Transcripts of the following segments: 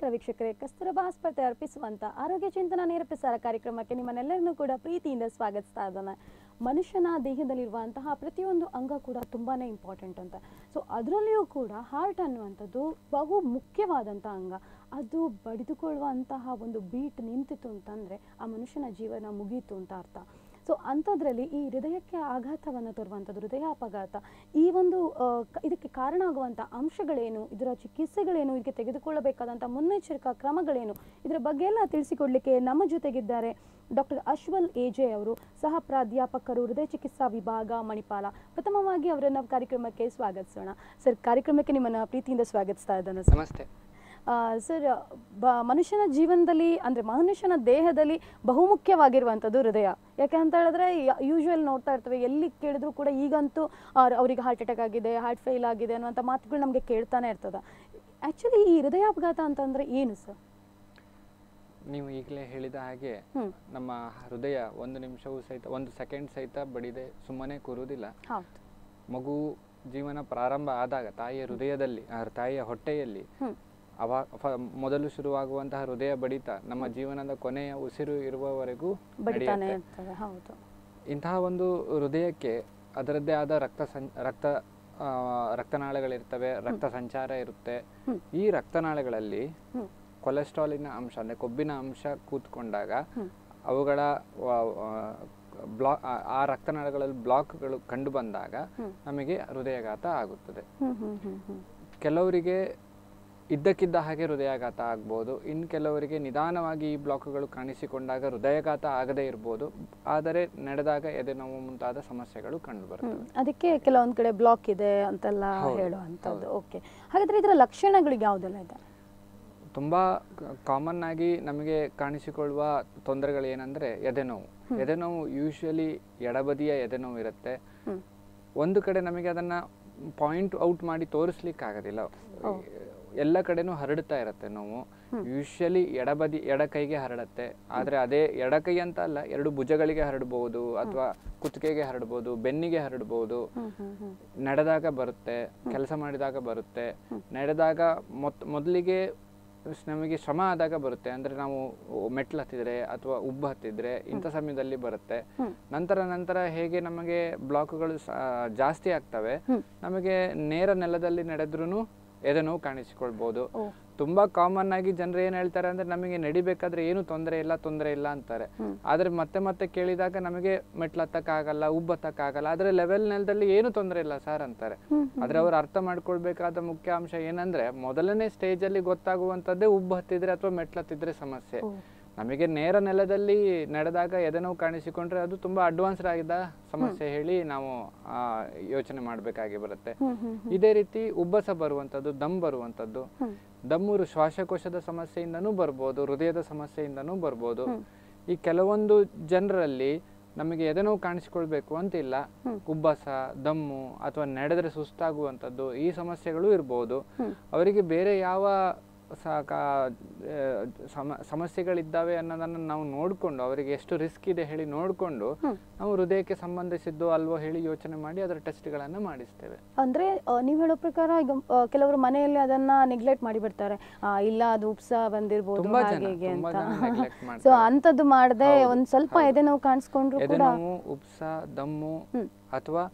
ನಮಸ್ಕಾರ ವೀಕ್ಷಕರೇ ಕಸ್ತೂರಬಾ ಆಸ್ಪತ್ರೆ ಅರ್ಪಿಸುವಂತ ಆರೋಗ್ಯ ಚಿಂತನ ನೇರ ಪ್ರಸಾರ ಕಾರ್ಯಕ್ರಮಕ್ಕೆ ನಿಮ್ಮನ್ನೆಲ್ಲರನ್ನೂ ಕೂಡ ಪ್ರೀತಿಯಿಂದ ಸ್ವಾಗತಿಸ್ತಾ ಇದ್ದಾನೆ ಮನುಷ್ಯನ ದೇಹದಲ್ಲಿರುವಂತಹ ಪ್ರತಿಯೊಂದು ಅಂಗ ಕೂಡ ತುಂಬಾನೇ ಇಂಪಾರ್ಟೆಂಟ್ ಅಂತ ಸೊ ಅದರಲ್ಲಿಯೂ ಕೂಡ ಹಾರ್ಟ್ ಅನ್ನುವಂಥದ್ದು ಬಹು ಮುಖ್ಯವಾದಂಥ ಅಂಗ ಅದು ಬಡಿದುಕೊಳ್ಳುವಂತಹ ಒಂದು ಬೀಟ್ ನಿಂತಿತು ಅಂತಂದರೆ ಆ ಮನುಷ್ಯನ ಜೀವನ ಮುಗೀತು ಅಂತ ಅರ್ಥ ಸೊ ಅಂಥದ್ರಲ್ಲಿ ಈ ಹೃದಯಕ್ಕೆ ಆಘಾತವನ್ನು ತರುವಂಥದ್ದು ಹೃದಯ ಅಪಘಾತ ಈ ಒಂದು ಆ, ಕ- ಇದಕ್ಕೆ ಕಾರಣ ಆಗುವಂಥ ಅಂಶಗಳೇನು ಇದರ ಚಿಕಿತ್ಸೆಗಳೇನು ಇದಕ್ಕೆ ತೆಗೆದುಕೊಳ್ಳಬೇಕಾದಂಥ ಮುನ್ನೆಚ್ಚರಿಕಾ ಕ್ರಮಗಳೇನು ಇದರ ಬಗ್ಗೆ ಎಲ್ಲ ತಿಳಿಸಿಕೊಡ್ಲಿಕ್ಕೆ ನಮ್ಮ ಜೊತೆಗಿದ್ದಾರೆ ಡಾಕ್ಟರ್ ಅಶ್ವಲ್ ಎಜೆ ಅವರು ಸಹ ಪ್ರಾಧ್ಯಾಪಕರು ಹೃದಯ ಚಿಕಿತ್ಸಾ ವಿಭಾಗ ಮಣಿಪಾಲ ಪ್ರಥಮವಾಗಿ ಅವರನ್ನು ಕಾರ್ಯಕ್ರಮಕ್ಕೆ ಸ್ವಾಗತಿಸೋಣ ಸರ್ ಕಾರ್ಯಕ್ರಮಕ್ಕೆ ನಿಮ್ಮನ್ನು ಪ್ರೀತಿಯಿಂದ ಸ್ವಾಗತಿಸ್ತಾ ಇದ್ದಾನೆ ಸರ್ ನಮಸ್ತೆ ಆ, ಸರ್ ಬ ಮನುಷ್ಯನ ಜೀವನದಲ್ಲಿ ಅಂದರೆ ಮನುಷ್ಯನ ದೇಹದಲ್ಲಿ ಬಹುಮುಖ್ಯವಾಗಿರುವಂಥದ್ದು ಹೃದಯ ಯಾಕೆ ಅಂತ ಹೇಳಿದ್ರೆ ಯೂಶ್ವಲ್ ನೋಡ್ತಾ ಇರ್ತೇವೆ ಎಲ್ಲಿ ಕೇಳಿದ್ರು ಕೂಡ ಈಗಂತೂ ಅವ್ರ್- ಅವರಿಗೆ ಹಾರ್ಟ್ ಅಟ್ಯಾಕ್ ಆಗಿದೆ ಹಾರ್ಟ್ ಫೇಲ್ ಆಗಿದೆ ಅನ್ನುವಂಥ ಮಾತುಗಳು ನಮಗೆ ಕೇಳ್ತಾನೆ ಇರ್ತದೆ ಆ್ಯಕ್ಚುಲಿ ಈ ಹೃದಯಾಘಾತ ಅಂತಂದರೆ ಏನು ಸರ್ ನೀವು ಈಗಲೇ ಹೇಳಿದ ಹಾಗೆ ಹ್ಞೂ ನಮ್ಮ ಹೃದಯ ಒಂದು ನಿಮಿಷವೂ ಸಹಿತ ಒಂದು ಸೆಕೆಂಡ್ ಸಹಿತ ಬಡಿದೆ ಸುಮ್ಮನೆ ಕೂರುವುದಿಲ್ಲ ಹೌದು ಮಗು ಜೀವನ ಪ್ರಾರಂಭ ಆದಾಗ ತಾಯಿಯ ಹೃದಯದಲ್ಲಿ ಆ ತಾಯಿಯ ಹೊಟ್ಟೆಯಲ್ಲಿ ಹ್ಞೂ ಅವ ಫ- ಮೊದಲು ಶುರುವಾಗುವಂತಹ ಹೃದಯ ಬಡಿತ ನಮ್ಮ ಜೀವನದ ಕೊನೆಯ ಉಸಿರು ಇರುವವರೆಗೂ ಬಡಿತಾನೆ ನಡೆಯುತ್ತೆ. ಇರ್ತದೆ ಹೌದು ಇಂತಹ ಒಂದು ಹೃದಯಕ್ಕೆ ಅದರದ್ದೇ ಆದ ರಕ್ತ ಸಂ ರಕ್ತ ಆ, ರಕ್ತನಾಳಗಳಿರ್ತವೆ ರಕ್ತ ಸಂಚಾರ ಇರುತ್ತೆ ಹ್ಮ್. ಈ ರಕ್ತನಾಳಗಳಲ್ಲಿ ಹ್ಞೂ ಕೊಲೆಸ್ಟ್ರಾಲಿನ ಅಂಶ ಅಂದರೆ ಕೊಬ್ಬಿನ ಅಂಶ ಕೂತ್ಕೊಂಡಾಗ ಹ್ಮ್. ಅವುಗಳ ಬ್ಲಾ ಆ ರಕ್ತನಾಳಗಳಲ್ಲಿ ಬ್ಲಾಕ್ಗಳು ಕಂಡು ಬಂದಾಗ ಹ್ಮ್. ನಮಗೆ ಹೃದಯಾಘಾತ ಆಗುತ್ತದೆ ಹ್ಞೂ ಹ್ಞೂ ಹ್ಞೂ ಹ್ಞೂ ಕೆಲವರಿಗೆ ಇದ್ದಕ್ಕಿದ್ದ ಹಾಗೆ ಹೃದಯಾಘಾತ ಆಗ್ಬೋದು ಇನ್ನು ಕೆಲವರಿಗೆ ನಿಧಾನವಾಗಿ ಈ ಬ್ಲಾಕ್ಗಳು ಕಾಣಿಸಿಕೊಂಡಾಗ ಹೃದಯಾಘಾತ ಆಗದೇ ಇರ್ಬೋದು ಆದರೆ ನಡೆದಾಗ ಎದೆ ನೋವು ಮುಂತಾದ ಸಮಸ್ಯೆಗಳು ಕಂಡು ಬರ್ತವೆ ಹ್ಮ್. ಅದಕ್ಕೆ ಕೆಲವೊಂದು ಕಡೆ ಬ್ಲಾಕ್ ಇದೆ ಅಂತೆಲ್ಲ ಹೌದು, ಹೇಳುವಂಥದ್ದು ಓಕೆ ಹಾಗಾದ್ರೆ ಇದರ ಲಕ್ಷಣಗಳಿಗೆ ಯಾವುದೆಲ್ಲ ಇದೆ ತುಂಬ ಕಾಮನ್ ಆಗಿ ನಮಗೆ ಕಾಣಿಸಿಕೊಳ್ಳುವ ತೊಂದರೆಗಳು ಏನಂದ್ರೆ ಎದೆನೋವು ಎದೆನೋವು ಯೂಶ್ವಲಿ ಎಡಬದಿಯ ಎದೆನೋವು ಇರುತ್ತೆ ಹ್ಮ್. ಒಂದು ಕಡೆ ನಮಗೆ ಅದನ್ನ ಪಾಯಿಂಟ್ ಔಟ್ ಮಾಡಿ ತೋರಿಸ್ಲಿಕ್ಕೆ ಆಗೋದಿಲ್ಲ ಎಲ್ಲ ಕಡೆನೂ ಹರಡ್ತಾ ಇರುತ್ತೆ ನೋವು ಯೂಶ್ವಲಿ ಎಡಬದಿ ಎಡ ಕೈಗೆ ಹರಡುತ್ತೆ ಆದ್ರೆ ಅದೇ ಎಡ ಕೈ ಅಂತ ಅಲ್ಲ ಎರಡು ಭುಜಗಳಿಗೆ ಹರಡ್ಬೋದು ಅಥವಾ ಕುತ್ತಿಗೆಗೆ ಹರಡ್ಬೋದು ಬೆನ್ನಿಗೆ ಹರಡ್ಬೋದು ಹ್ಮ್ ಹ್ಮ್ ಹ್ಮ್ ನಡೆದಾಗ ಬರುತ್ತೆ ಕೆಲಸ ಮಾಡಿದಾಗ ಬರುತ್ತೆ ನಡೆದಾಗ ಮೊತ್ ಮೊದಲಿಗೆ ಸ್- ನಮಗೆ ಶ್ರಮ ಆದಾಗ ಬರುತ್ತೆ ಅಂದ್ರೆ ನಾವು ಮೆಟ್ಲು ಹತ್ತಿದ್ರೆ ಅಥವಾ ಉಬ್ಬು ಹತ್ತಿದ್ರೆ ಇಂಥ ಸಮಯದಲ್ಲಿ ಬರುತ್ತೆ ಹ್ಮ್. ನಂತರ ನಂತರ ಹೇಗೆ ನಮಗೆ ಬ್ಲಾಕ್ಗಳು ಜಾಸ್ತಿ ಆಗ್ತವೆ ನಮಗೆ ನೇರ ನೆಲದಲ್ಲಿ ನಡೆದ್ರೂ ಎದೆನೋವು ಕಾಣಿಸಿಕೊಳ್ಬೋದು ಓ ತುಂಬಾ ಕಾಮನ್ ಆಗಿ ಜನರು ಏನ್ ಹೇಳ್ತಾರೆ ಅಂದ್ರೆ ನಮಗೆ ನಡಿಬೇಕಾದ್ರೆ ಏನು ತೊಂದರೆ ಇಲ್ಲ ತೊಂದರೆ ಇಲ್ಲ ಅಂತಾರೆ ಹ್ಮ್. ಆದ್ರೆ ಮತ್ತೆ ಮತ್ತೆ ಕೇಳಿದಾಗ ನಮಗೆ ಮೆಟ್ಲು ಹತ್ತಕ್ಕಾಗಲ್ಲ ಉಬ್ಬು ಹತ್ತಕ್ಕಾಗಲ್ಲ ಆದ್ರೆ ಲೆವೆಲ್ ನೆಲದಲ್ಲಿ ಏನು ತೊಂದರೆ ಇಲ್ಲ ಸರ್ ಅಂತಾರೆ ಹ್ಮ್ ಆದ್ರೆ ಅವ್ರು ಅರ್ಥ ಮಾಡ್ಕೊಳ್ಬೇಕಾದ ಮುಖ್ಯ ಅಂಶ ಏನಂದ್ರೆ ಮೊದಲನೇ ಸ್ಟೇಜ್ ಅಲ್ಲಿ ಗೊತ್ತಾಗುವಂತದ್ದೇ ಉಬ್ಬು ಹತ್ತಿದ್ರೆ ಅಥವಾ ಮೆಟ್ಲು ಹತ್ತಿದ್ರೆ ಸಮಸ್ಯೆ ಓ ನಮಗೆ ನೇರ ನೆಲದಲ್ಲಿ ನಡೆದಾಗ ಎದೆನೋವು ಕಾಣಿಸಿಕೊಂಡ್ರೆ ಅದು ತುಂಬಾ ಅಡ್ವಾನ್ಸ್ಡ್ ಆಗಿದ್ದ ಸಮಸ್ಯೆ ಹೇಳಿ ನಾವು ಆ, ಯೋಚನೆ ಮಾಡಬೇಕಾಗಿ ಬರುತ್ತೆ ಹ್ಮ್ ಹ್ಮ್ ಇದೇ ರೀತಿ ಉಬ್ಬಸ ಬರುವಂಥದ್ದು ದಮ್ ಬರುವಂಥದ್ದು ಹ್ಮ್. ದಮ್ಮು ಶ್ವಾಸಕೋಶದ ಸಮಸ್ಯೆಯಿಂದನೂ ಬರ್ಬೋದು ಹೃದಯದ ಸಮಸ್ಯೆಯಿಂದನೂ ಬರ್ಬೋದು ಈ ಕೆಲವೊಂದು ಜನರಲ್ಲಿ ನಮಗೆ ಎದೆನೋವು ಕಾಣಿಸಿಕೊಳ್ಬೇಕು ಅಂತಿಲ್ಲ ಉಬ್ಬಸ ದಮ್ಮು ಅಥವಾ ನಡೆದ್ರೆ ಸುಸ್ತಾಗುವಂಥದ್ದು ಈ ಸಮಸ್ಯೆಗಳು ಇರ್ಬೋದು ಅವರಿಗೆ ಬೇರೆ ಯಾವ ಸ- ಕಾ- ಆ, ಸಮ ಸಮಸ್ಯೆಗಳಿದ್ದಾವೆ ಅನ್ನೋದನ್ನು ನಾವು ನೋಡಿಕೊಂಡು ಅವರಿಗೆ ಎಷ್ಟು ರಿಸ್ಕ್ ಇದೆ ಹೇಳಿ ನೋಡಿಕೊಂಡು ನಾವು ಹೃದಯಕ್ಕೆ ಸಂಬಂಧಿಸಿದ್ದು ಅಲ್ವೋ ಹೇಳಿ ಯೋಚನೆ ಮಾಡಿ ಅದರ ಟೆಸ್ಟ್ಗಳನ್ನು ಮಾಡಿಸ್ತೇವೆ ಅಂದ್ರೆ ಆ, ನೀವ್ ಹೇಳೋ ಪ್ರಕಾರ ಈಗ ಆ, ಕೆಲವರು ಮನೆಯಲ್ಲಿ ಅದನ್ನ ನೆಗ್ಲೆಕ್ಟ್ ಮಾಡಿ ಬಿಡ್ತಾರೆ ಆ, ಇಲ್ಲ ಅದು ಉಪ್ಸ ಬಂದಿರ್ಬೋದು ತುಂಬಾ ಜನ, ಹಾಗೆ ಹೀಗೆ ತುಂಬಾ ಅಂತ ಜನ neglect ಸೊ ಮಾಡ್ತಾರೆ. ಅಂತದ್ದು ಮಾಡದೆ ಹೌದು, ಒಂದ್ ಸ್ವಲ್ಪ ಹೌದು. ಎದೆ ನೋವು ಕಾಣಿಸ್ಕೊಂಡ್ರು ಕೂಡ ಎದೆನೋವು ಉಪ್ಸ ದಮ್ಮು ಹ್ಮ್. ಅಥವಾ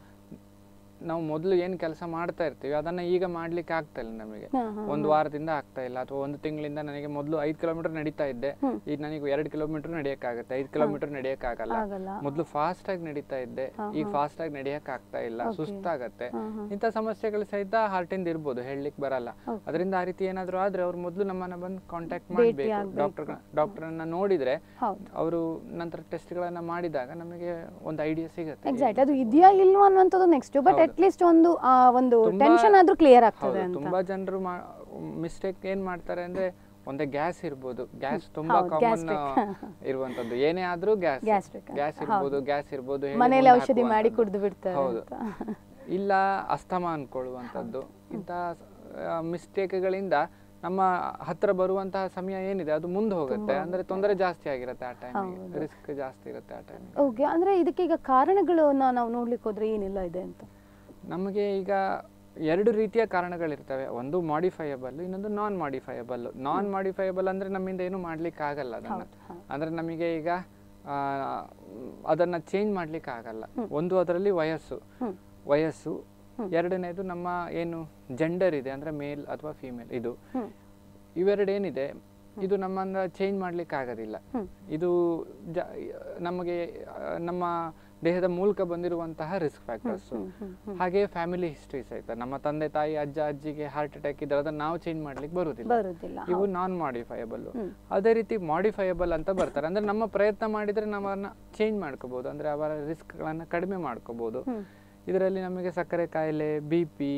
ನಾವು ಮೊದಲು ಏನು ಕೆಲಸ ಮಾಡ್ತಾ ಇರ್ತೀವಿ ಅದನ್ನ ಈಗ ಮಾಡ್ಲಿಕ್ಕೆ ಆಗ್ತಾ ಇಲ್ಲ ನಮಗೆ ಹಾ, ಹಾ, ಒಂದು ವಾರದಿಂದ ಆಗ್ತಾ ಇಲ್ಲ ಅಥವಾ ಒಂದು ತಿಂಗಳಿಂದ ನನಗೆ ಮೊದಲು ಐದು ಕಿಲೋಮೀಟರ್ ನಡೀತಾ ಇದ್ದೆ ಈಗ ನನಗೆ ಎರಡು ಕಿಲೋಮೀಟರ್ ನಡಿಯಕ್ಕಾಗತ್ತೆ ಐದು ಕಿಲೋಮೀಟರ್ ನಡಿಯಕ್ಕಾಗಲ್ಲ ಆಗಲ್ಲ ಮೊದಲು ಫಾಸ್ಟ್ ಆಗಿ ನಡೀತಾ ಇದ್ದೆ ಈಗ ಫಾಸ್ಟ್ ಆಗಿ ನಡಿಯಕ್ ಆಗ್ತಾ ಇಲ್ಲ ಸುಸ್ತಾಗತ್ತೆ ಇಂಥ ಸಮಸ್ಯೆಗಳು ಸಹಿತ ಹಾರ್ಟಿಂದ ಇರ್ಬೋದು ಹೇಳಲಿಕ್ಕೆ ಬರಲ್ಲ ಅದರಿಂದ ಆ ರೀತಿ ಏನಾದ್ರು ಆದ್ರೆ ಅವ್ರು ಮೊದಲು ನಮ್ಮನ್ನ ಬಂದು ಕಾಂಟ್ಯಾಕ್ಟ್ ಮಾಡಬೇಕು ಡಾಕ್ಟರ್ ಡಾಕ್ಟರ್ ಅನ್ನ ನೋಡಿದ್ರೆ ಹೌದು ಅವರು ನಂತರ ಟೆಸ್ಟ್ ಗಳನ್ನ ಮಾಡಿದಾಗ ನಮಗೆ ಒಂದು ಐಡಿಯಾ ಸಿಗುತ್ತೆ ಎಕ್ಸಾಕ್ಟ್ ಅದು ಇದೆಯಾ ಇಲ್ವಾ ಅನ್ನುವಂಥದ್ದು ನೆಕ್ಸ್ಟ್ ಬಟ್ ಅಟ್ ಲೀಸ್ಟ್ ಒಂದು ಆ ಒಂದು ತುಂಬಾ- ಟೆನ್ಷನ್ ಆದ್ರೂ ಕ್ಲಿಯರ್ ಆಗ್ತದೆ ಹೌದು ಅಂತ ತುಂಬಾ ಜನರು ಮಿಸ್ಟೇಕ್ ಏನ್ ಮಾಡ್ತಾರೆ ಅಂದ್ರೆ ಒಂದೇ ಗ್ಯಾಸ್ ಇರ್ಬೋದು ಗ್ಯಾಸ್ ತುಂಬಾ ಹೌದು, ಕಾಮನ್ gastric. ಇರುವಂತದ್ದು ಏನೇ ಆದ್ರೂ ಗ್ಯಾಸ್ Gastric ಅಂತ, ಗ್ಯಾಸ್ ಇರ್ಬೋದು ಗ್ಯಾಸ್ ಇರ್ಬೋದು ಹೇಳಿ ಮನೇಲಿ ಮುಂದೆ ಔಷಧಿ ಮಾಡಿ ಹಾಕುವಂಥದ್ದು. ಕುಡಿದು ಬಿಡ್ತಾರೆ ಹೌದು ಅಂತ ಇಲ್ಲ ಅಸ್ತಮ ಅನ್ಕೊಳ್ಳುವಂಥದ್ದು ಇಂತಹ ಮಿಸ್ಟೇಕ್ಗಳಿಂದ ನಮ್ಮ ಹತ್ರ ಬರುವಂತಹ ಸಮಯ ಏನಿದೆ ಅದು ಮುಂದೆ ಹೋಗುತ್ತೆ ಅಂದ್ರೆ ತೊಂದರೆ ಜಾಸ್ತಿ ಆಗಿರುತ್ತೆ ಆ ಟೈಮಿಗೆ ರಿಸ್ಕ್ ಜಾಸ್ತಿ ಇರುತ್ತೆ ಆ ಟೈಮಿಗೆ ಓಕೆ ಅಂದ್ರೆ ಇದಕ್ಕೆ ಈಗ ಕಾರಣಗಳನ್ನ ನಾವು ನೋಡ್ಲಿಕ್ಕೆ ಹೋದ್ರೆ ಏನೆಲ್ಲ ಇದೆ ಅಂತ ನಮಗೆ ಈಗ ಎರಡು ರೀತಿಯ ಕಾರಣಗಳಿರ್ತವೆ ಒಂದು ಮಾಡಿಫೈಯಬಲ್ ಇನ್ನೊಂದು ನಾನ್ ಮಾಡಿಫೈಯಬಲ್ ನಾನ್ ಮಾಡಿಫೈಯಬಲ್ ಅಂದ್ರೆ ನಮ್ಮಿಂದ ಏನು ಮಾಡ್ಲಿಕ್ಕೆ ಆಗಲ್ಲ ಅದನ್ನ ಹೌದು, ಹೌದು. ಅಂದ್ರೆ ನಮಗೆ ಈಗ ಆ, ಅದನ್ನ ಚೇಂಜ್ ಮಾಡ್ಲಿಕ್ಕೆ ಆಗಲ್ಲ ಒಂದು ಅದರಲ್ಲಿ ವಯಸ್ಸು ಹ್ಮ್. ವಯಸ್ಸು ಎರಡನೇದು ನಮ್ಮ ಏನು ಜೆಂಡರ್ ಇದೆ ಅಂದ್ರೆ ಮೇಲ್ ಅಥವಾ ಫಿಮೇಲ್ ಇದು ಹ್ಮ್. ಇವೆರಡೇನಿದೆ ಇದು ನಮ್ಮನ್ನ ಚೇಂಜ್ ಮಾಡ್ಲಿಕ್ಕೆ ಆಗೋದಿಲ್ಲ ಹ್ಮ್. ಇದು ಜ ನಮಗೆ ಆ, ನಮ್ಮ ದೇಹದ ಮೂಲಕ ಬಂದಿರುವಂತಹ ರಿಸ್ಕ್ ಫ್ಯಾಕ್ಟರ್ಸ್ ಹ್ಮ್, ಹ್ಮ್, ಹ್ಮ್. ಹಾಗೆ ಫ್ಯಾಮಿಲಿ ಹಿಸ್ಟ್ರೀಸ್ ಆಯ್ತಾ ನಮ್ಮ ತಂದೆ ತಾಯಿ ಅಜ್ಜ ಅಜ್ಜಿಗೆ ಹಾರ್ಟ್ ಅಟ್ಯಾಕ್ ಇದ್ರೆ ಅದನ್ನ ನಾವು ಚೇಂಜ್ ಮಾಡ್ಲಿಕ್ಕೆ ಬರುದಿಲ್ಲ ಬರುದಿಲ್ಲ ಇವು ನಾನ್ ಮಾಡಿಫೈಯಬಲ್ ಹ್ಮ್. ಅದೇ ರೀತಿ ಮಾಡಿಫೈಯಬಲ್ ಅಂತ ಬರ್ತಾರೆ ಅಂದ್ರೆ ನಮ್ಮ ಪ್ರಯತ್ನ ಮಾಡಿದ್ರೆ ನಮ್ಮನ್ನ ಚೇಂಜ್ ಮಾಡ್ಕೋಬಹುದು ಅಂದ್ರೆ ಅವರ ರಿಸ್ಕ್ ಗಳನ್ನ ಕಡಿಮೆ ಮಾಡ್ಕೋಬಹುದು ಹ್ಮ್. ಇದರಲ್ಲಿ ನಮಗೆ ಸಕ್ಕರೆ ಕಾಯಿಲೆ ಬಿ ಪಿ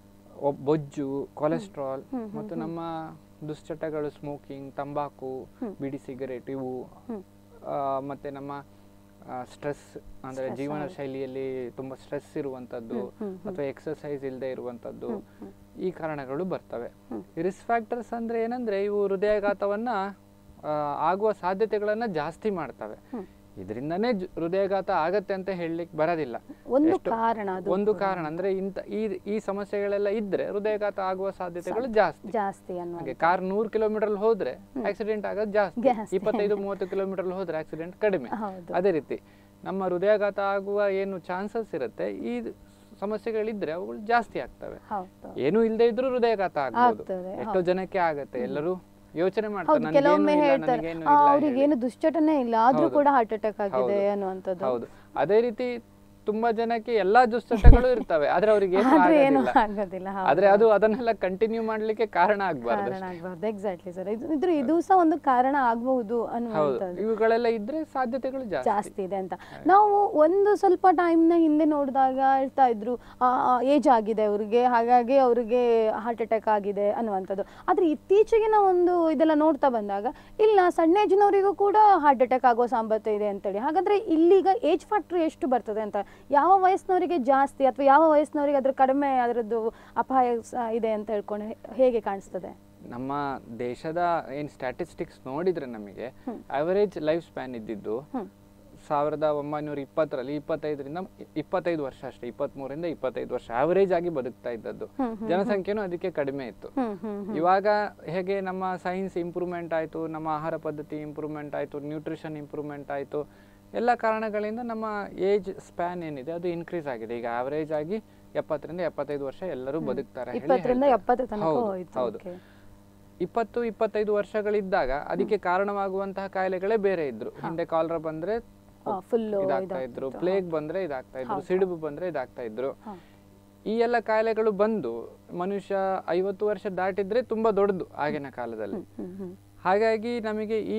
ಬೊಜ್ಜು ಕೊಲೆಸ್ಟ್ರಾಲ್ ಹ್ಮ್, ಹ್ಮ್, ಮತ್ತು ನಮ್ಮ ದುಶ್ಚಟಗಳು ಸ್ಮೋಕಿಂಗ್ ತಂಬಾಕು ಬಿಡಿ ಸಿಗರೇಟ್ ಇವು ಹ್ಮ್. ಆ, ಮತ್ತೆ ನಮ್ಮ ಸ್ಟ್ರೆಸ್ ಅಂದ್ರೆ Stress, ಜೀವನ ಹೌದು. ಶೈಲಿಯಲ್ಲಿ ತುಂಬಾ ಸ್ಟ್ರೆಸ್ ಇರುವಂತದ್ದು ಹ್ಮ್, ಹ್ಮ್, ಹ್ಮ್. ಅಥವಾ ಎಕ್ಸರ್ಸೈಸ್ ಇಲ್ಲದೆ ಇರುವಂತದ್ದು ಹ್ಮ್, ಹ್ಮ್. ಈ ಕಾರಣಗಳು ಬರ್ತವೆ ಹ್ಮ್. ರಿಸ್ಕ್ ಫ್ಯಾಕ್ಟರ್ಸ್ ಅಂದ್ರೆ ಏನಂದ್ರೆ ಇವು ಹೃದಯಾಘಾತವನ್ನ ಆ, ಆಗುವ ಸಾಧ್ಯತೆಗಳನ್ನ ಜಾಸ್ತಿ ಮಾಡ್ತವೆ ಹ್ಮ್. ಇದರಿಂದನೇ ಜ- ಹೃದಯಾಘಾತ ಆಗತ್ತೆ ಅಂತ ಹೇಳಲಿಕ್ಕೆ ಬರೋದಿಲ್ಲ ಒಂದು ಎಷ್ಟು- ಕಾರಣ ಅದು ಒಂದು ಕೂಡ. ಕಾರಣ ಅಂದ್ರೆ ಇಂತ ಈ ಈ ಸಮಸ್ಯೆಗಳೆಲ್ಲ ಇದ್ರೆ ಹೃದಯಾಘಾತ ಆಗುವ ಸಾಧ್ಯತೆಗಳು ಜಾಸ್ತಿ ಜಾಸ್ತಿ ಅನ್ನುವ ಹಾಗೆ ಕಾರ್ ನೂರು ಕಿಲೋಮೀಟರ್ ಹೋದ್ರೆ ಆಕ್ಸಿಡೆಂಟ್ ಆಗೋದು ಜಾಸ್ತಿ ಜಾಸ್ತಿ. ಇಪ್ಪತ್ತೈದು ಮೂವತ್ತು ಕಿಲೋಮೀಟರ್ ಹೋದ್ರೆ ಆಕ್ಸಿಡೆಂಟ್ ಕಡಿಮೆ ಹೌದು ಅದೇ ರೀತಿ ನಮ್ಮ ಹೃದಯಾಘಾತ ಆಗುವ ಏನು ಚಾನ್ಸಸ್ ಇರುತ್ತೆ ಈ ಸಮಸ್ಯೆಗಳಿದ್ರೆ ಅವುಗಳು ಜಾಸ್ತಿ ಆಗ್ತವೆ ಹೌದು ಏನು ಇಲ್ಲದೆ ಇದ್ರೂ ಹೃದಯಾಘಾತ ಆಗ್ಬೋದು ಆಗ್ತದೆ, ಎಷ್ಟೋ ಜನಕ್ಕೆ ಆಗತ್ತೆ ಎಲ್ಲರೂ ಯೋಚನೆ ಮಾಡ್ತಾರೆ ಹೌದು ನನಗೇನು ಕೆಲವೊಮ್ಮೆ ಇಲ್ಲ, ಹೇಳ್ತಾರೆ ನನಗೇನು ಆ, ಇಲ್ಲ ಅವ್ರಿಗೆ ಹೇಳಿ. ಏನು ದುಶ್ಚಟನೆ ಇಲ್ಲ ಆದ್ರೂ ಹೌದು. ಕೂಡ ಹಾರ್ಟ್ ಅಟ್ಯಾಕ್ ಆಗಿದೆ ಹೌದು. ಅನ್ನುವಂಥದ್ದು ಹೌದು ಅದೇ ರೀತಿ ತುಂಬಾ ಜನಕ್ಕೆ ಎಲ್ಲಾ ದುಶ್ಚಟಗಳು ಇರ್ತವೆ ಆದ್ರೆ ಅವ್ರಿಗೆ ಏನು ಆದ್ರೆ ಏನು ಆಗೋದಿಲ್ಲ ಆಗೋದಿಲ್ಲ ಹೌದು. ಆದ್ರೆ ಅದು ಅದನ್ನೆಲ್ಲ ಕಂಟಿನ್ಯೂ ಮಾಡ್ಲಿಕ್ಕೆ ಕಾರಣ ಆಗ್ಬಾರ್ದು ಕಾರಣ ಆಗ್ಬಾರ್ದು ಎಕ್ಸಾಕ್ಟ್ಲಿ ಸರ್ ಇದು ಇದ್ರ ಇದು ಸಹ ಒಂದು ಕಾರಣ ಆಗಬಹುದು ಹೌದು ಅನ್ನುವಂಥದ್ದು ಇವುಗಳೆಲ್ಲ ಇದ್ರೆ ಸಾಧ್ಯತೆಗಳು ಜಾಸ್ತಿ ಜಾಸ್ತಿ ಇದೆ ಅಂತ ನಾವು ಒಂದು ಸ್ವಲ್ಪ ಟೈಮ್ನ ಹಿಂದೆ ನೋಡಿದಾಗ ಹೇಳ್ತಾ ಇದ್ರು ಏಜ್ ಆಗಿದೆ ಅವ್ರಿಗೆ ಹಾಗಾಗಿ ಅವ್ರಿಗೆ ಹಾರ್ಟ್ ಅಟ್ಯಾಕ್ ಆಗಿದೆ ಅನ್ನುವಂಥದ್ದು ಆದ್ರೆ ಇತ್ತೀಚೆಗಿನ ಒಂದು ಇದೆಲ್ಲ ನೋಡ್ತಾ ಬಂದಾಗ ಇಲ್ಲ ಸಣ್ಣ ಏಜ್ನವರಿಗೂ ಕೂಡ ಹಾರ್ಟ್ ಅಟ್ಯಾಕ್ ಆಗೋ ಸಾಮರ್ಥ್ಯ ಇದೆ ಅಂತೇಳಿ ಹಾಗಾದ್ರೆ ಇಲ್ಲಿಗ ಏಜ್ ಫ್ಯಾಕ್ಟ್ರಿ ಎಷ್ಟು ಬರ್ತದೆ ಅಂತ ಯಾವ ವಯಸ್ಸಿನವರಿಗೆ ಜಾಸ್ತಿ ಅಥವಾ ಯಾವ ವಯಸ್ಸಿನವರಿಗೆ ಅದ್ರ ಕಡಿಮೆ ಅದರದ್ದು ಅಪಾಯ ಸ- ಇದೆ ಅಂತ ಹೇಳ್ಕೊಂಡು ಹೇ- ಹೇಗೆ ಕಾಣಿಸ್ತದೆ ನಮ್ಮ ದೇಶದ ಏನ್ ಸ್ಟ್ಯಾಟಿಸ್ಟಿಕ್ಸ್ ನೋಡಿದ್ರೆ ನಮಗೆ ಅವರೇಜ್ ಲೈಫ್ ಸ್ಪ್ಯಾನ್ ಇದ್ದಿದ್ದು ಹ್ಮ್. ಸಾವಿರದ ಒಂಬೈನೂರ ಇಪ್ಪತ್ತರಲ್ಲಿ ಇಪ್ಪತ್ತೈದರಿಂದ ಇಪ್ಪತ್ತೈದು ವರ್ಷ ಅಷ್ಟೇ ಇಪ್ಪತ್ಮೂರಿಂದ ಇಪ್ಪತ್ತೈದು ವರ್ಷ ಅವರೇಜ್ ಆಗಿ ಬದುಕ್ತಾ ಇದ್ದದ್ದು ಹ್ಮ್, ಜನಸಂಖ್ಯೆನೂ ಅದಕ್ಕೆ ಕಡಿಮೆ ಇತ್ತು ಹ್ಮ್ ಹ್ಮ್ ಹ್ಮ್ ಇವಾಗ ಹೇಗೆ ನಮ್ಮ ಸೈನ್ಸ್ ಇಂಪ್ರೂವ್ಮೆಂಟ್ ಆಯಿತು ನಮ್ಮ ಆಹಾರ ಪದ್ಧತಿ ಇಂಪ್ರೂವ್ಮೆಂಟ್ ಆಯಿತು ನ್ಯೂಟ್ರಿಷನ್ ಇಂಪ್ರೂವ್ಮೆಂಟ್ ಆಯಿತು ಎಲ್ಲ ಕಾರಣಗಳಿಂದ ನಮ್ಮ ಏಜ್ ಸ್ಪ್ಯಾನ್ ಏನಿದೆ ಅದು ಇನ್ಕ್ರೀಸ್ ಆಗಿದೆ ಈಗ ಆವರೇಜ್ ಆಗಿ ಎಪ್ಪತ್ತರಿಂದ ಎಪ್ಪತ್ತೈದು ವರ್ಷ ಎಲ್ಲರೂ ಬದುಕ್ತಾರೆ ಹೇಳಿ ಇಪ್ಪತ್ತರಿಂದ ಹೇಳ್ತಾರೆ. ಎಪ್ಪತ್ತು ತನಕ ಹೌದು, ಹೋಯ್ತು ಹೌದು okay. ಇಪ್ಪತ್ತು ಇಪ್ಪತ್ತೈದು ವರ್ಷಗಳಿದ್ದಾಗ ಅದಕ್ಕೆ ಕಾರಣವಾಗುವಂತಹ ಕಾಯಿಲೆಗಳೇ ಬೇರೆ ಇದ್ರು ಹಿಂದೆ ಕಾಲರ ಬಂದ್ರೆ ಆ, full ಇದಾಗ್ತಾ ಇದ್ರು ಇದಾಗ್ತಿತ್ತು, ಪ್ಲೇಗ್ ಬಂದ್ರೆ ಇದಾಗ್ತಾ ಇದ್ರು ಹೌದು, ಸಿಡುಬು ಬಂದ್ರೆ ಇದಾಗ್ತಾ ಇದ್ರು ಹಾ. ಈ ಎಲ್ಲ ಕಾಯಿಲೆಗಳು ಬಂದು ಮನುಷ್ಯ ಐವತ್ತು ವರ್ಷ ದಾಟಿದ್ರೆ ತುಂಬಾ ದೊಡ್ಡದು ಆಗಿನ ಕಾಲದಲ್ಲಿ ಹ್ಮ್ ಹ್ಮ್ ಹಾಗಾಗಿ ನಮಗೆ ಈ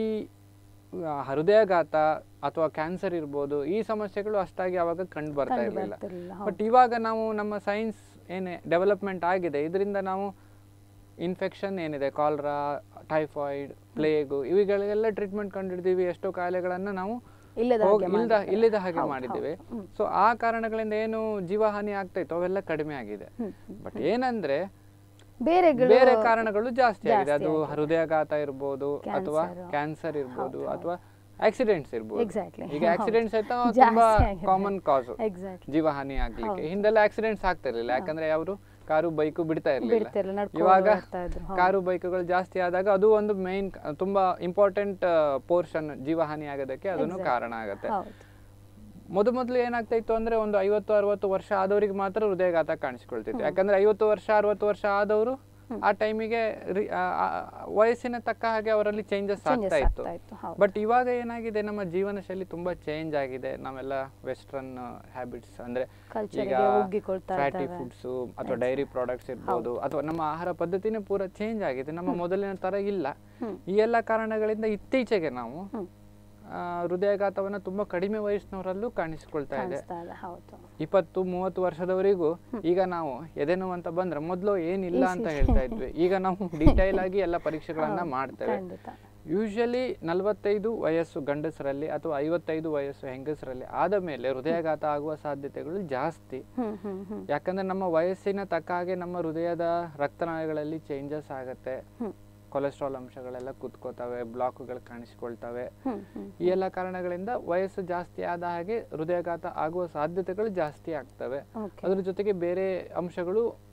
ಆ, ಹೃದಯಾಘಾತ ಅಥವಾ ಕ್ಯಾನ್ಸರ್ ಇರ್ಬೋದು ಈ ಸಮಸ್ಯೆಗಳು ಅಷ್ಟಾಗಿ ಅವಾಗ ಕಂಡು ಬರ್ತಾ ಕಂಡು ಇರಲಿಲ್ಲ ಬರ್ತಿರ್ಲಿಲ್ಲ, ಬಟ್ ಇವಾಗ ನಾವು ನಮ್ಮ ಸೈನ್ಸ್ ಏನೇ ಡೆವಲಪ್ಮೆಂಟ್ ಆಗಿದೆ ಇದರಿಂದ ನಾವು ಇನ್ಫೆಕ್ಷನ್ ಏನಿದೆ ಕಾಲ್ರಾ ಟೈಫಾಯ್ಡ್ ಪ್ಲೇಗು ಇವುಗಳಿಗೆಲ್ಲ ಟ್ರೀಟ್ಮೆಂಟ್ ಕಂಡಿಡಿದೀವಿ ಎಷ್ಟೋ ಕಾಯಿಲೆಗಳನ್ನ ನಾವು ಇಲ್ಲದ ಹೋಗಿ- ಹಾಗೆ ಇಲ್ದ ಮಾಡಿದ್ದಾರೆ. ಇಲ್ಲದ ಹಾಗೆ ಹೌದು, ಮಾಡಿದ್ದೇವೆ ಹೌದು. ಹ್ಮ್. ಸೊ ಆ ಕಾರಣಗಳಿಂದ ಏನು ಜೀವಹಾನಿ ಆಗ್ತಾ ಇತ್ತು ಅವೆಲ್ಲ ಕಡಿಮೆ ಆಗಿದೆ ಹ್ಮ್, ಬಟ್ ಏನಂದ್ರೆ ಬೇರೆಗಳು ಬೇರೆ ಕಾರಣಗಳು ಜಾಸ್ತಿ ಆಗಿದೆ ಜಾಸ್ತಿ ಅದು ಆಗಿದೆ. ಹೃದಯಾಘಾತ ಇರ್ಬೋದು ಅಥವಾ Cancer. ಕ್ಯಾನ್ಸರ್ ಇರ್ಬೋದು ಹೌದು, ಅಥವಾ ಆಕ್ಸಿಡೆಂಟ್ಸ್ ಇರ್ಬೋದು Exactly. ಈಗ ಹೌದು. ಆಕ್ಸಿಡೆಂಟ್ಸ್ ಆಯ್ತಾ ಜಾಸ್ತಿ ತುಂಬಾ ಆಗಿದೆ. ಕಾಮನ್ ಕಾಸ್ ಎಕ್ಸಾಕ್ಟ್ಲಿ ಜೀವಹಾನಿ ಆಗ್ಲಿಕ್ಕೆ ಹೌದು. ಹಿಂದೆಲ್ಲ ಆಕ್ಸಿಡೆಂಟ್ಸ್ ಆಗ್ತಾ ಇರ್ಲಿಲ್ಲ ಯಾಕಂದ್ರೆ ಅವರು ಕಾರು ಬೈಕು ಬಿಡ್ತಾ ಇರ್ಲಿಲ್ಲ ಬಿಡ್ತಿರ್ಲಿಲ್ಲ, ನಡ್ಕೊಂಡು ಇವಾಗ ಹೋಗ್ತಾ ಇದ್ರು, ಹೌದು. ಕಾರು ಬೈಕುಗಳು ಜಾಸ್ತಿ ಆದಾಗ ಅದು ಒಂದು ಮೈನ್ ತುಂಬಾ ಇಂಪಾರ್ಟೆಂಟ್ ಪೋರ್ಷನ್ ಜೀವಹಾನಿ ಆಗೋದಕ್ಕೆ ಅದನ್ನು Exactly. ಕಾರಣ ಆಗುತ್ತೆ ಹೌದು ಮೊದ ಮೊದಲು ಏನಾಗ್ತಾ ಇತ್ತು ಅಂದ್ರೆ ಒಂದು ಐವತ್ತು ಅರವತ್ತು ವರ್ಷ ಆದವರಿಗೆ ಮಾತ್ರ ಹೃದಯಾಘಾತ ಕಾಣಿಸ್ಕೊಳ್ತಿತ್ತು ಯಾಕಂದ್ರೆ ಐವತ್ತು ವರ್ಷ ಅರವತ್ತು ವರ್ಷ ಆದವರು ಆ ಟೈಮಿಗೆ ವಯಸ್ಸಿನ ತಕ್ಕ ಹಾಗೆ ಅವರಲ್ಲಿ ಚೇಂಜಸ್ Changes ಆಗ್ತಾ ಇತ್ತು ಆಗ್ತಾ ಇತ್ತು, ಹೌದು. ಬಟ್ ಇವಾಗ ಏನಾಗಿದೆ ನಮ್ಮ ಜೀವನ ಶೈಲಿ ತುಂಬಾ ಚೇಂಜ್ ಆಗಿದೆ ನಾವೆಲ್ಲ ವೆಸ್ಟರ್ನ್ ಹ್ಯಾಬಿಟ್ಸ್ ಅಂದ್ರೆ Culture ಈಗ ಗೆ ಒಗ್ಗಿಕೊಳ್ತಾ ಫ್ಯಾಟಿ ಇದ್ದಾವೆ. ಫುಡ್ಸ್ ಅಥವಾ ಡೈರಿ ಪ್ರಾಡಕ್ಟ್ಸ್ ಇರ್ಬೋದು ಅಥವಾ ನಮ್ಮ ಆಹಾರ ಪದ್ಧತಿನೇ ಪೂರ ಚೇಂಜ್ ಆಗಿದೆ ನಮ್ಮ ಮೊದಲಿನ ತರ ಇಲ್ಲ ಹ್ಮ್. ಈ ಎಲ್ಲ ಕಾರಣಗಳಿಂದ ಇತ್ತೀಚೆಗೆ ನಾವು ಹ್ಮ್. ಆ, ಹೃದಯಾಘಾತವನ್ನ ತುಂಬಾ ಕಡಿಮೆ ವಯಸ್ಸಿನವರಲ್ಲೂ ಕಾಣಿಸಿಕೊಳ್ತಾ ಇದೆ ಕಾಣಿಸ್ತಾ ಇದೆ ಹೌದು ಇಪ್ಪತ್ತು ಮೂವತ್ತು ವರ್ಷದವರೆಗೂ ಈಗ ನಾವು ಎದೆನೋವು ಅಂತ ಬಂದ್ರೆ ಮೊದಲು ಏನಿಲ್ಲ ಅಂತ ಹೇಳ್ತಾ ಇದ್ವಿ ಈಗ ನಾವು ಡೀಟೈಲ್ ಆಗಿ ಎಲ್ಲ ಪರೀಕ್ಷೆಗಳನ್ನ ಮಾಡ್ತೇವೆ ಖಂಡಿತ ಯೂಶಲಿ ನಲವತ್ತೈದು ವಯಸ್ಸು ಗಂಡಸರಲ್ಲಿ ಅಥವಾ ಐವತ್ತೈದು ವಯಸ್ಸು ಹೆಂಗಸರಲ್ಲಿ ಆದ ಮೇಲೆ ಹೃದಯಾಘಾತ ಆಗುವ ಸಾಧ್ಯತೆಗಳು ಜಾಸ್ತಿ ಹ್ಮ್ ಹ್ಮ್ ಹ್ಮ್ ಯಾಕಂದ್ರೆ ನಮ್ಮ ವಯಸ್ಸಿನ ತಕ್ಕ ಹಾಗೆ ನಮ್ಮ ಹೃದಯದ ರಕ್ತನಾಳಗಳಲ್ಲಿ ಚೇಂಜಸ್ ಆಗತ್ತೆ ಹ್ಮ್. ಕೊಲೆಸ್ಟ್ರಾಲ್ ಅಂಶಗಳೆಲ್ಲ ಕುತ್ಕೋತವೆ ಬ್ಲಾಕ್ಗಳು ಕಾಣಿಸ್ಕೊಳ್ತವೆ ಹ್ಮ್ ಹ್ಮ್ ಈ ಎಲ್ಲ ಕಾರಣಗಳಿಂದ ವಯಸ್ಸು ಜಾಸ್ತಿ ಆದ ಹಾಗೆ ಹೃದಯಾಘಾತ ಆಗುವ ಸಾಧ್ಯತೆಗಳು ಜಾಸ್ತಿ ಆಗ್ತವೆ ಓಕೆ ಅದ್ರ ಜೊತೆಗೆ ಬೇರೆ ಅಂಶಗಳು